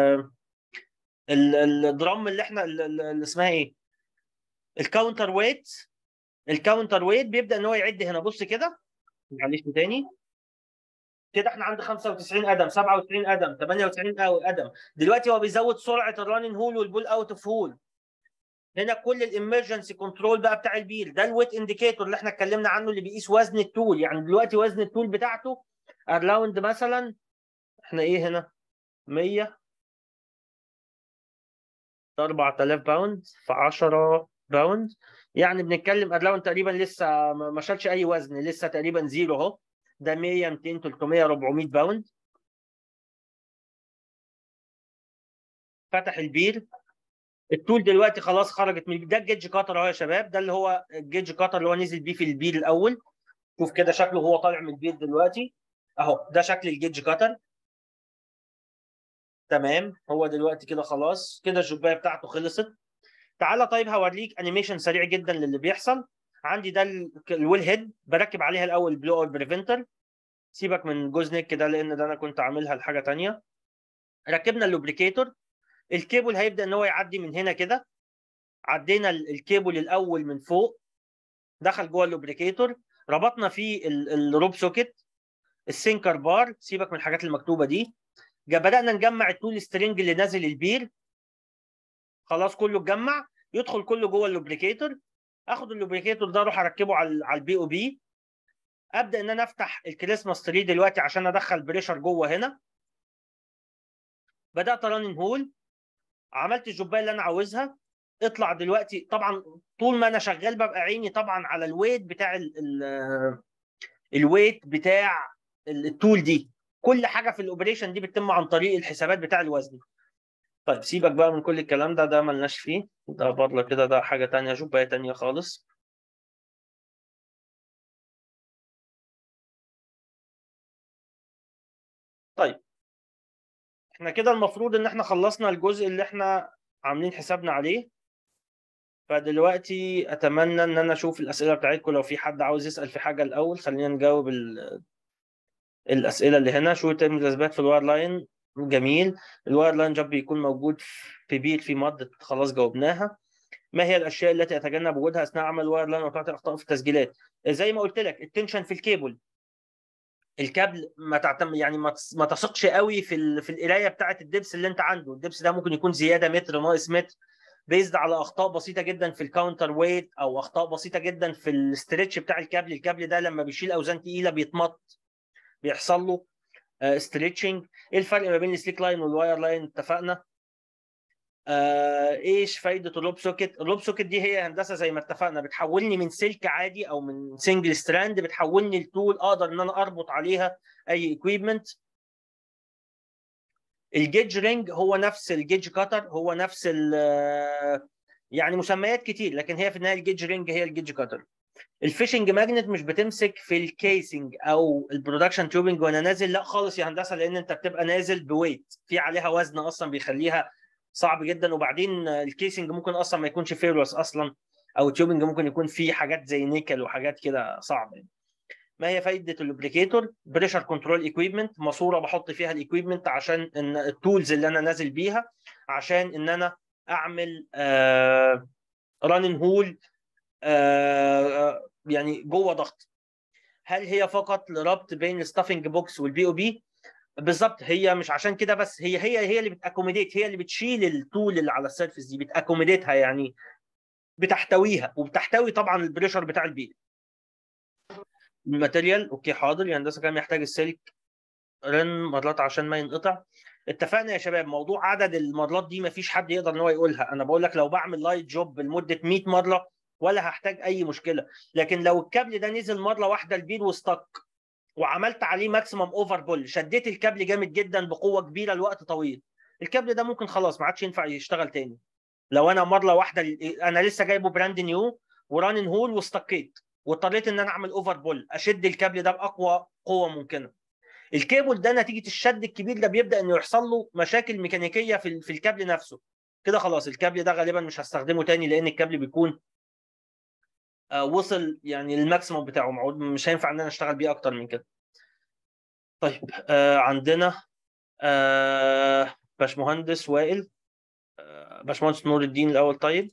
ال الدرام اللي احنا اللي اسمها ايه الكاونتر ويت الكاونتر ويت بيبدا ان هو يعد هنا بص كده معلش تاني كده احنا عند 95 قدم 97 قدم 98 قدم دلوقتي هو بيزود سرعه الرانين هول والبول اوت اوف هول هنا كل الامرجنسي كنترول بقى بتاع البير ده الويت انديكيتور اللي احنا اتكلمنا عنه اللي بيقيس وزن التول يعني دلوقتي وزن التول بتاعته اراوند مثلا احنا ايه هنا 100 4000 باوند في 10 باوند يعني بنتكلم ادلاون تقريبا لسه ما ما شالش اي وزن لسه تقريبا زيرو اهو ده 100 200 300 400 باوند فتح البير التول دلوقتي خلاص خرجت من ده الجيج كاتر اهو يا شباب ده اللي هو الجيج كاتر اللي هو نزل بيه في البير الاول شوف كده شكله وهو طالع من البير دلوقتي اهو ده شكل الجيج كاتر تمام هو دلوقتي كده خلاص كده الجوبايه بتاعته خلصت تعالى طيب هوريك انيميشن سريع جدا للي بيحصل عندي ده ال- الويل هيد بركب عليها الاول بلو اور بريفنتر سيبك من جوز نيك ده لان ده انا كنت عاملها لحاجه تانية ركبنا اللوبريكيتور الكيبل هيبدا ان هو يعدي من هنا كده عدينا ال- الكيبل الاول من فوق دخل جوه اللوبريكيتور ربطنا فيه ال- الروب سوكت السينكر بار سيبك من الحاجات المكتوبه دي جا- بدانا نجمع التول سترينج اللي نازل البير خلاص كله اتجمع يدخل كله جوه اللوبريكيتور اخد اللوبريكيتور ده اروح اركبه على على البي او بي ابدا ان انا افتح الكريسماس تري دلوقتي عشان ادخل بريشر جوه هنا بدات رانين هول عملت الجوبايه اللي انا عاوزها اطلع دلوقتي طبعا طول ما انا شغال ببقى عيني طبعا على الويت بتاع ال ال الويت بتاع ال- التول دي كل حاجه في الاوبريشن دي بتتم عن طريق الحسابات بتاع الوزن طيب سيبك بقى من كل الكلام ده ده ملناش فيه ده بره كده ده حاجه تانية جوبايه تانية خالص طيب احنا كده المفروض ان احنا خلصنا الجزء اللي احنا عاملين حسابنا عليه فدلوقتي اتمنى ان انا اشوف الاسئله بتاعتكم لو في حد عاوز يسال في حاجه الاول خلينا نجاوب ال- الاسئله اللي هنا شو تم الاثبات في الواير لاين جميل الواير لاين جاب بيكون موجود في بير في ماده خلاص جاوبناها ما هي الاشياء التي اتجنب وجودها اثناء عمل الواير لاين وتعطي اخطاء في التسجيلات زي ما قلت لك التنشن في الكيبل الكابل ما تعتم يعني ما تس- ما تثقش قوي في ال... في القرايه بتاعه الدبس اللي انت عنده الدبس ده ممكن يكون زياده متر ناقص متر بيزد على اخطاء بسيطه جدا في الكاونتر ويت او اخطاء بسيطه جدا في الاسترتش بتاع الكابل الكابل ده لما بيشيل اوزان تقيله بيتمط بيحصل له ستريتشنج ايه الفرق ما بين السليك لاين والواير لاين اتفقنا آه ايش فايده الروب سوكت الروب سوكت دي هي هندسه زي ما اتفقنا بتحولني من سلك عادي او من سنجل ستراند بتحولني لتول اقدر ان انا اربط عليها اي اكويبمنت الجيج رينج هو نفس الجيج كاتر هو نفس ال يعني مسميات كتير لكن هي في النهايه الجيج رينج هي الجيج كاتر الفيشنج ماجنت مش بتمسك في الكيسنج او البرودكشن تيوبنج وانا نازل لا خالص يا هندسه لان انت بتبقى نازل بويت في عليها وزن اصلا بيخليها صعب جدا وبعدين الكيسنج ممكن اصلا ما يكونش فيروس اصلا او التيوبنج ممكن يكون فيه حاجات زي نيكل وحاجات كده صعبه يعني. ما هي فايده اللوبريكيتور بريشر كنترول ايكويبمنت ماسوره بحط فيها الايكويبمنت عشان ان التولز اللي انا نازل بيها عشان ان انا اعمل آه رانن هول آه يعني جوه ضغط هل هي فقط لربط بين الستافنج بوكس والبي او بي بالظبط هي مش عشان كده بس هي هي هي اللي بتاكوميديت هي اللي بتشيل التول اللي على السيرفيس دي بتاكوميديتها يعني بتحتويها وبتحتوي طبعا البريشر بتاع البي الماتيريال اوكي حاضر يا هندسه كام يحتاج السلك رن مرات عشان ما ينقطع اتفقنا يا شباب موضوع عدد المرات دي مفيش حد يقدر ان هو يقولها انا بقول لك لو بعمل لايت جوب لمده 100 مره ولا هحتاج اي مشكله لكن لو الكابل ده نزل مره واحده البير واستك وعملت عليه ماكسيمم اوفر بول شديت الكابل جامد جدا بقوه كبيره لوقت طويل الكابل ده ممكن خلاص ما عادش ينفع يشتغل تاني لو انا مره واحده انا لسه جايبه براند نيو ورانن هول واستكيت واضطريت ان انا اعمل اوفر بول اشد الكابل ده باقوى قوه ممكنه الكيبل ده نتيجه الشد الكبير ده بيبدا انه يحصل له مشاكل ميكانيكيه في في الكابل نفسه كده خلاص الكابل ده غالبا مش هستخدمه تاني لان الكابل بيكون آه وصل يعني الماكسيموم بتاعه معود مش هينفع ان انا اشتغل بيه اكتر من كده طيب آه عندنا آه باشمهندس وائل آه باشمهندس نور الدين الاول طيب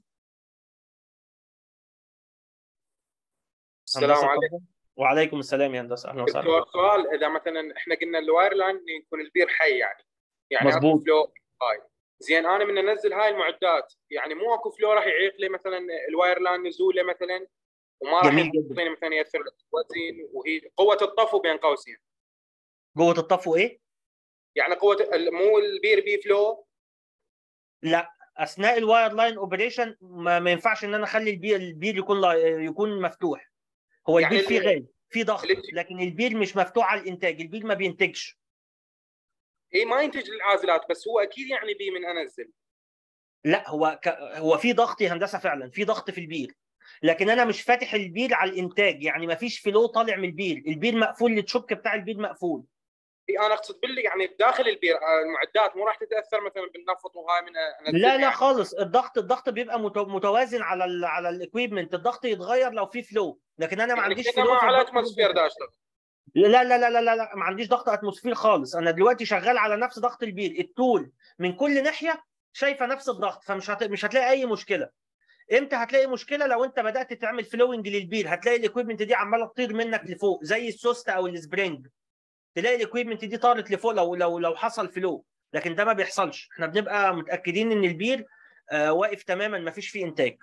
السلام عليكم وعليكم السلام يا هندسه اهلا وسهلا دكتور سؤال اذا مثلا احنا قلنا الواير لاين يكون البير حي يعني يعني مظبوط. اكو فلو هاي زين انا من انزل هاي المعدات يعني مو اكو فلو راح يعيق لي مثلا الواير لاين نزوله مثلا وما راح جميل جدا. يعطيني مثلا ياثر الوزن وهي قوه الطفو بين قوسين جوه الطفو ايه؟ يعني قوه ال- مو البير بي فلو لا اثناء الواير لاين اوبريشن ما, ما ينفعش ان انا اخلي البير البير يكون لا يكون مفتوح هو يعني البير فيه اللي- غاز فيه ضغط اللي- لكن البير مش مفتوح على الانتاج البير ما بينتجش اي ما ينتج العازلات بس هو اكيد يعني بي من انزل لا هو ك... هو في ضغط يا هندسه فعلا في ضغط في البير لكن انا مش فاتح البير على الانتاج يعني ما فيش فلو طالع من البير البير مقفول التشوك بتاع البير مقفول اي انا اقصد باللي يعني داخل البير آه، المعدات مو راح تتاثر مثلا بالنفط وهاي من انزل لا لا يعني. خالص الضغط الضغط بيبقى مت- متوازن على ال على الاكويبمنت الضغط يتغير لو في فلو لكن انا ما يعني عنديش كده فلو ما في على الضغط. اتموسفير دا اشتغل لا لا لا لا لا لا ما عنديش ضغط اتموسفير خالص انا دلوقتي شغال على نفس ضغط البير التول من كل ناحيه شايفه نفس الضغط فمش هت... مش هتلاقي اي مشكله امتى هتلاقي مشكله لو انت بدات تعمل فلوينج للبير هتلاقي الاكويبمنت دي عماله تطير منك لفوق زي السوست او السبرينج تلاقي الاكويبمنت دي طارت لفوق لو لو لو حصل فلو لكن ده ما بيحصلش احنا بنبقى متاكدين ان البير آه واقف تماما ما فيش فيه انتاج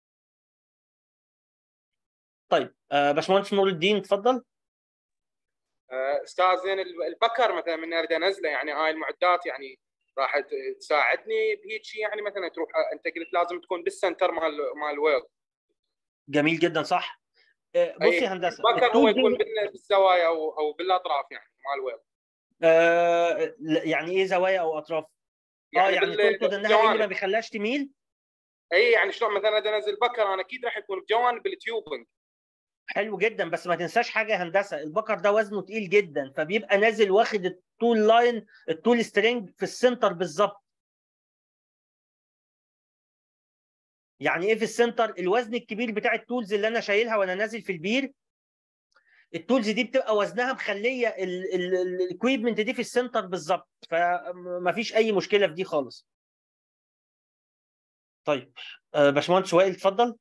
طيب آه باشمهندس نور الدين اتفضل آه، استاذ زين ال- البكر مثلا من اريد انزله يعني هاي المعدات يعني راح ت- تساعدني بهيك شيء يعني مثلا تروح آه، انت قلت لازم تكون بالسنتر مال مال ويل جميل جدا صح آه، بص أي يا هندسه البكر التول هو دي- يكون بال- بالزوايا او او بالاطراف يعني مال ويل آه لا، يعني ايه زوايا او اطراف؟ اه يعني بال- تقصد انها ايه اللي ما بالجوانب. بيخليهاش تميل؟ اي يعني شلون مثلا اذا انزل بكر انا اكيد راح يكون بجوانب التيوبنج حلو جدا بس ما تنساش حاجه يا هندسه البكر ده وزنه تقيل جدا فبيبقى نازل واخد التول لاين التول سترينج في السنتر بالظبط يعني ايه في السنتر الوزن الكبير بتاع التولز اللي انا شايلها وانا نازل في البير التولز دي بتبقى وزنها مخليه الاكويبمنت دي في السنتر بالظبط فمفيش اي مشكله في دي خالص طيب آه، باشمهندس وائل اتفضل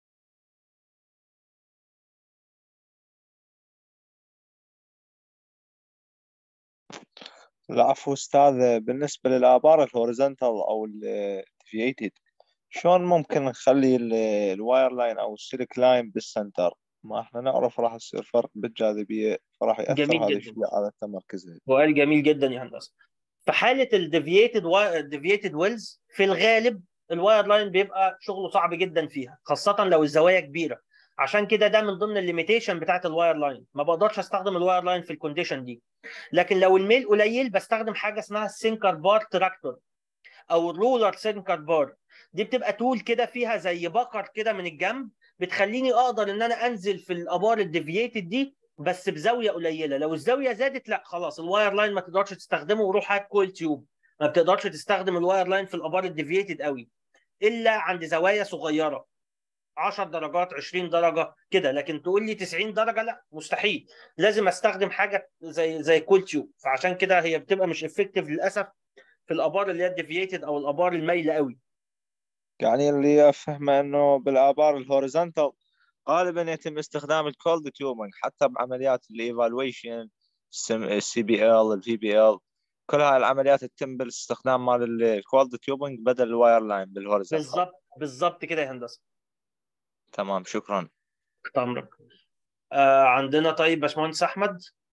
العفو استاذ بالنسبه للابار الهوريزونتال او الديفييتد شلون ممكن نخلي ال- الواير لاين او السلك لاين بالسنتر ما احنا نعرف راح يصير فرق بالجاذبيه فراح ياثر جميل هذا جدا. الشيء على تمركزها سؤال جميل جدا يا هندسه في حاله الديفييتد الديفييتد ويلز في الغالب الواير لاين بيبقى شغله صعب جدا فيها خاصه لو الزوايا كبيره عشان كده ده من ضمن الليميتيشن بتاعت الواير لاين ما بقدرش استخدم الواير لاين في الكونديشن دي لكن لو الميل قليل بستخدم حاجه اسمها السينكر بار تراكتور او الرولر سينكر بار دي بتبقى تول كده فيها زي بكر كده من الجنب بتخليني اقدر ان انا انزل في الابار الديفييتد دي بس بزاويه قليله لو الزاويه زادت لا خلاص الواير لاين ما تقدرش تستخدمه وروح هات كويل تيوب ما بتقدرش تستخدم الواير لاين في الابار الديفييتد قوي الا عند زوايا صغيره 10 درجات 20 درجه كده لكن تقول لي 90 درجه لا مستحيل لازم استخدم حاجه زي زي كول تيوب فعشان كده هي بتبقى مش افكتيف للاسف في الابار اللي هي الديفييتد او الابار المايله قوي يعني اللي افهمه انه بالابار الهوريزونتال غالبا يتم استخدام الكولد تيوبنج حتى بعمليات الايفالويشن السي بي ال الفي بي ال كل هاي العمليات تتم بالاستخدام مال الكولد تيوبنج بدل الواير لاين بالهوريزونتال بالظبط بالظبط كده يا هندسه تمام شكرا تحت امرك آه عندنا طيب باشمهندس احمد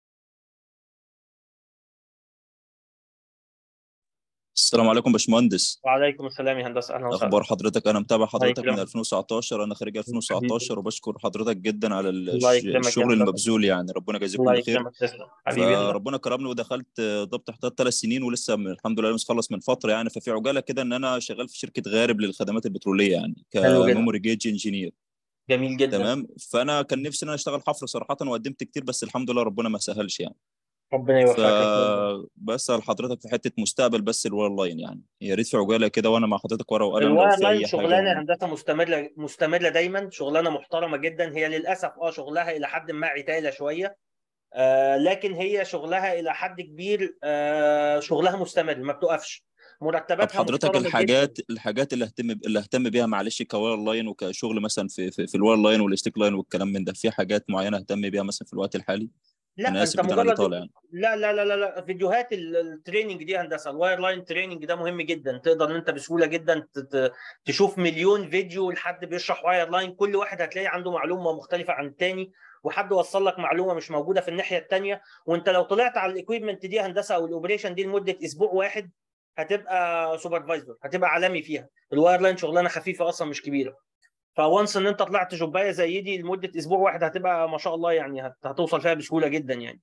السلام عليكم باشمهندس وعليكم السلام يا هندسه اهلا وسهلا اخبار حضرتك انا متابع حضرتك من يكرمك. 2019 انا خريج 2019 وبشكر حضرتك جدا على ال- الله يكرمك يا الشغل هندسة. المبذول يعني ربنا يجازيكم الله بخير يكرمك تسلم حبيبي يا هندسة. فربنا كرمني ودخلت ضبط احتياط ثلاث سنين ولسه من- الحمد لله لسه مخلص من فتره يعني ففي عجاله كده ان انا شغال في شركه غارب للخدمات البتروليه يعني حلو جدا. كميموري جيج انجينير جميل جدا تمام فانا كان نفسي ان انا اشتغل حفر صراحه وقدمت كتير بس الحمد لله ربنا ما سهلش يعني ربنا يوفقك يا فندم. فبسال حضرتك في حته مستقبل بس الواير لاين يعني يا ريت في عجاله كده وانا مع حضرتك ورقه وقلم لو الواير في لاين اي شغلانه حاجه هندسه مستمره مستمره دايما شغلانه محترمه جدا هي للاسف اه شغلها الى حد ما عتاله شويه آه لكن هي شغلها الى حد كبير آه شغلها مستمر ما بتوقفش طب مرتباتها حضرتك محترمة الحاجات جداً. الحاجات اللي اهتم اللي اهتم بيها معلش كواير لاين وكشغل مثلا في في, في الواير لاين والستيك لاين والكلام من ده في حاجات معينه اهتم بيها مثلا في الوقت الحالي لا انا اسف انت جدا على مجرد الاطاله يعني لا لا لا لا لا فيديوهات ال- التريننج دي هندسه الواير لاين تريننج ده مهم جدا تقدر ان انت بسهوله جدا ت- ت- تشوف مليون فيديو لحد بيشرح واير لاين كل واحد هتلاقي عنده معلومه مختلفه عن التاني وحد وصل لك معلومه مش موجوده في الناحيه الثانيه وانت لو طلعت على الاكويبمنت دي هندسه او الاوبريشن دي لمده اسبوع واحد هتبقى سوبرفايزر هتبقى عالمي فيها الواير لاين شغلانه خفيفه اصلا مش كبيره فوانس ان انت طلعت جوبايه زي دي لمده اسبوع واحد هتبقى ما شاء الله يعني هت- هتوصل فيها بسهوله جدا يعني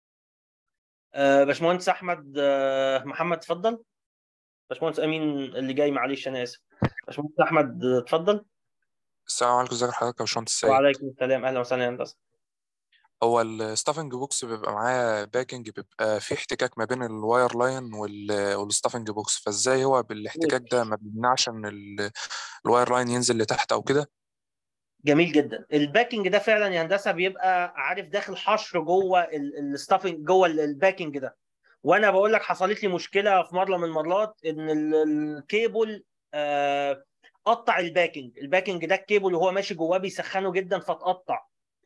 آه، باشمهندس احمد آه، محمد اتفضل باشمهندس امين اللي جاي معلش انا اسف باشمهندس احمد آه، اتفضل السلام عليكم ازيك حضرتك يا باشمهندس سيد وعليكم السلام اهلا وسهلا يا هندسه هو الستافنج بوكس بيبقى معاه باكنج بيبقى في احتكاك ما بين الواير لاين وال- والستافنج بوكس فازاي هو بالاحتكاك ده ما بيمنعش ان ال- الواير لاين ينزل لتحت او كده جميل جدا الباكنج ده فعلا يا هندسه بيبقى عارف داخل حشر جوه الستافنج جوه ال- الباكنج ده وانا بقول لك حصلت لي مشكله في مره من المرات ان ال- الكيبل آه، قطع الباكنج الباكنج ده الكيبل وهو ماشي جواه بيسخنه جدا فتقطع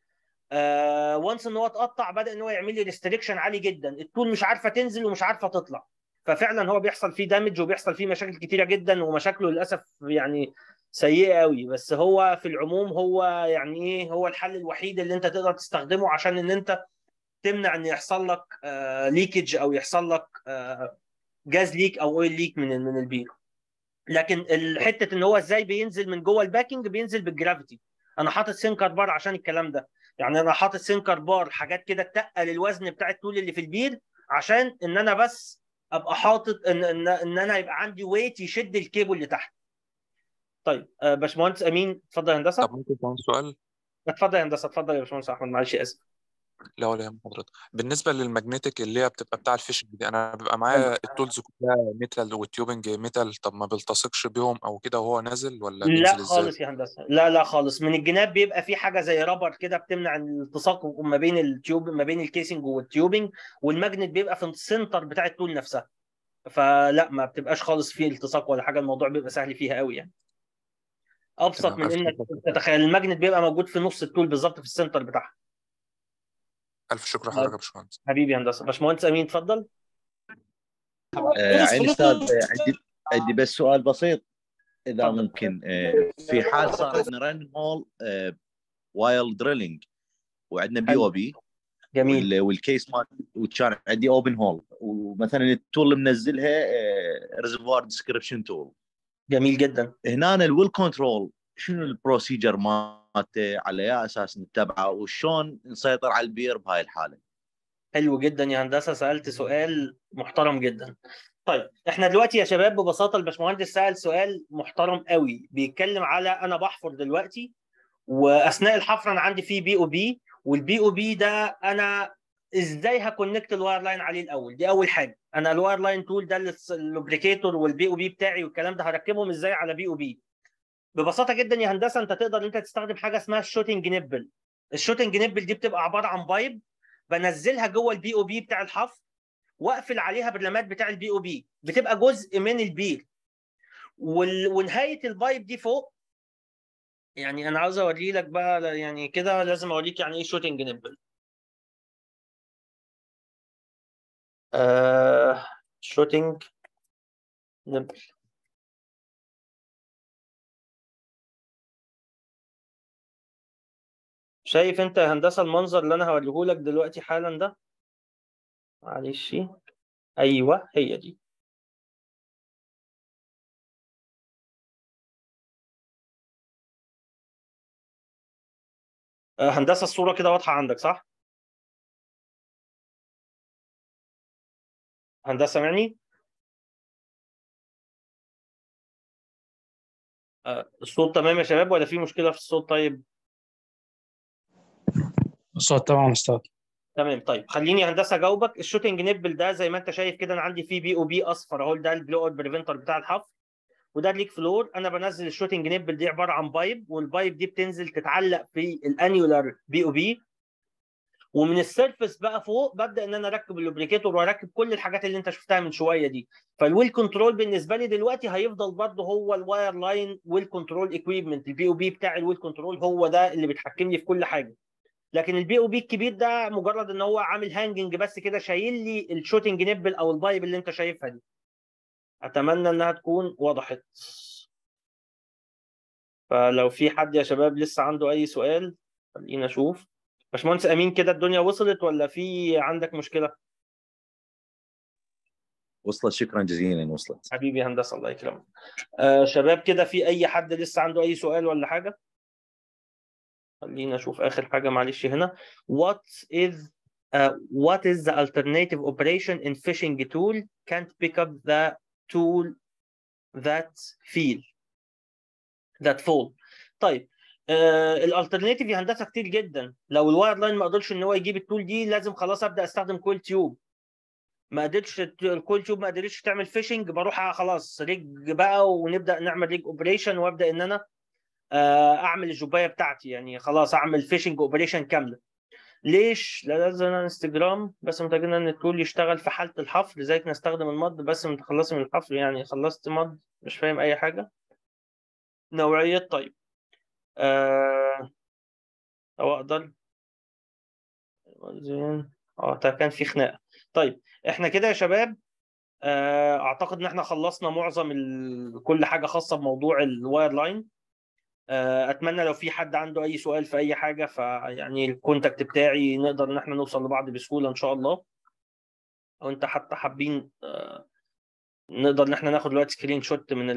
وانس ان هو اتقطع بدا ان هو يعمل لي ريستريكشن عالي جدا التول مش عارفه تنزل ومش عارفه تطلع ففعلا هو بيحصل فيه دامج وبيحصل فيه مشاكل كتيره جدا ومشاكله للاسف يعني سيئه قوي بس هو في العموم هو يعني ايه هو الحل الوحيد اللي انت تقدر تستخدمه عشان ان انت تمنع ان يحصل لك ليكج او يحصل لك آه، جاز ليك او اويل ليك من من البير لكن الحته ان هو ازاي بينزل من جوه الباكنج بينزل بالجرافيتي انا حاطط سنكر بار عشان الكلام ده يعني انا حاطط سنكر بار حاجات كده تقل الوزن بتاع الطول اللي في البير عشان ان انا بس ابقى حاطط ان ان, إن انا يبقى عندي ويت يشد الكيبل لتحت طيب آه، باشمهندس امين اتفضل يا هندسه طب ممكن كمان سؤال اتفضل يا هندسه اتفضل يا باشمهندس احمد معلش اسف لا ولا يهم حضرتك بالنسبه للماجنتيك اللي هي بتبقى بتاع الفيشنج دي انا بيبقى معايا التولز كلها ميتال والتيوبنج ميتال طب ما بيلتصقش بيهم او كده وهو نازل ولا لا بينزل ازاي خالص يا هندسه لا لا خالص من الجناب بيبقى في حاجه زي رابر كده بتمنع الالتصاق ما بين التيوب ما بين الكيسنج والتيوبنج والماجنت بيبقى في السنتر بتاع التول نفسها فلا ما بتبقاش خالص فيه التصاق ولا حاجه الموضوع بيبقى سهل فيها قوي يعني ابسط تمام من الف انك شكر تتخيل الماجنت بيبقى موجود في نص التول بالظبط في السنتر بتاعها الف شكر لحضرتك يا باشمهندس حبيبي يا هندسه باشمهندس امين اتفضل آه، عين استاذ آه، عندي عندي بس سؤال بسيط اذا اتفضل ممكن آه، في حال صار عندنا رن هول وايل دريلينج وعندنا بي او حلو بي جميل والكيس مال وكان عندي اوبن هول ومثلا التول اللي منزلها ريزرفوار ديسكربشن تول جميل جدا هنا الويل كنترول شنو البروسيجر مالته على اي اساس نتبعه وشلون نسيطر على البير بهاي الحاله حلو جدا يا هندسه سالت سؤال محترم جدا طيب احنا دلوقتي يا شباب ببساطه الباشمهندس سال سؤال محترم قوي بيتكلم على انا بحفر دلوقتي واثناء الحفر انا عندي فيه بي او بي والبي او بي ده انا ازاي هكونكت الواير لاين عليه الاول دي اول حاجه انا الواير لاين تول ده اللوبريكيتور والبي او بي بتاعي والكلام ده هركبهم ازاي على بي او بي ببساطه جدا يا هندسه انت تقدر انت تستخدم حاجه اسمها الشوتنج نيبل الشوتنج نيبل دي بتبقى عباره عن بايب بنزلها جوه البي او بي بتاع الحفر واقفل عليها بالرماد بتاع البي او بي بتبقى جزء من البير وال... ونهايه البايب دي فوق يعني انا عاوز اوري لك بقى يعني كده لازم اوريك يعني ايه شوتنج نيبل آه... شوتنج نيبل شايف انت يا هندسه المنظر اللي انا هوريه لك دلوقتي حالا ده معلش ايوه هي دي آه، هندسه الصوره كده واضحه عندك صح هندسه سامعني آه، الصوت تمام يا شباب ولا في مشكله في الصوت طيب الصوت تمام استاذ تمام طيب خليني هندسه اجاوبك الشوتنج نيبل ده زي ما انت شايف كده انا عندي فيه بي او بي اصفر اهو ده البلو اوت بريفنتر بتاع الحفر وده ليك فلور انا بنزل الشوتنج نيبل دي عباره عن بايب والبايب دي بتنزل تتعلق في الانيولار بي او بي ومن السيرفس بقى فوق ببدا ان انا اركب اللوبريكيتور واركب كل الحاجات اللي انت شفتها من شويه دي فالويل كنترول بالنسبه لي دلوقتي هيفضل برضه هو الواير لاين ويل كنترول ايكويبمنت البي او بي بتاع الويل كنترول هو ده اللي بيتحكم لي في كل حاجه لكن البي او بي الكبير ده مجرد ان هو عامل هانجنج بس كده شايل لي الشوتنج نيبل او البايب اللي انت شايفها دي اتمنى انها تكون وضحت فلو في حد يا شباب لسه عنده اي سؤال خلينا اشوف باشمهندس امين كده الدنيا وصلت ولا في عندك مشكله وصلت شكرا جزيلا وصلت حبيبي هندسه الله يكرمك آه شباب كده في اي حد لسه عنده اي سؤال ولا حاجه خلينا اشوف اخر حاجه معلش هنا what is uh, what is the alternative operation in phishing tool can't pick up the tool that feel that fall طيب آه الالترناتيف يا هندسه كتير جدا لو الواير لاين ما قدرش ان هو يجيب التول دي لازم خلاص ابدا استخدم كول تيوب ما قدرتش الكول تيوب ما قدرتش تعمل فيشنج بروح خلاص ريج بقى ونبدا نعمل ريج اوبريشن وابدا ان انا آه اعمل الجوبايه بتاعتي يعني خلاص اعمل فيشنج اوبريشن كامله ليش؟ لا لازم انستجرام بس متأكدين ان التول يشتغل في حاله الحفر لذلك نستخدم المض بس متخلصي من الحفر يعني خلصت مض مش فاهم اي حاجه نوعيه طيب آه او اقدر زين اه طيب كان في خناقه طيب احنا كده يا شباب آه اعتقد ان احنا خلصنا معظم ال... كل حاجه خاصه بموضوع الواير لاين آه اتمنى لو في حد عنده اي سؤال في اي حاجه فيعني الكونتاكت بتاعي نقدر ان احنا نوصل لبعض بسهوله ان شاء الله او انت حتى حابين آه نقدر ان احنا ناخد دلوقتي سكرين شوت من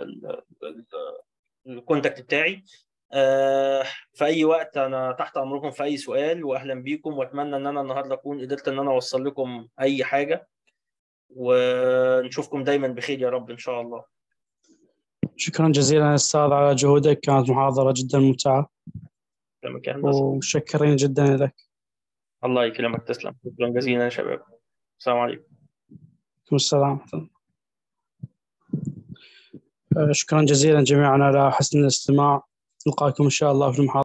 الكونتاكت بتاعي آه في اي وقت انا تحت امركم في اي سؤال واهلا بيكم واتمنى ان انا النهارده اكون قدرت ان انا اوصل لكم اي حاجه ونشوفكم دايما بخير يا رب ان شاء الله شكرا جزيلا استاذ على جهودك كانت محاضره جدا ممتعه يكرمك يا هندسه ومشكرين جدا لك الله يكرمك تسلم شكرا جزيلا يا شباب السلام عليكم عليكم السلام شكرا جزيلا جميعا على حسن الاستماع نلقاكم ان شاء الله في المحاضره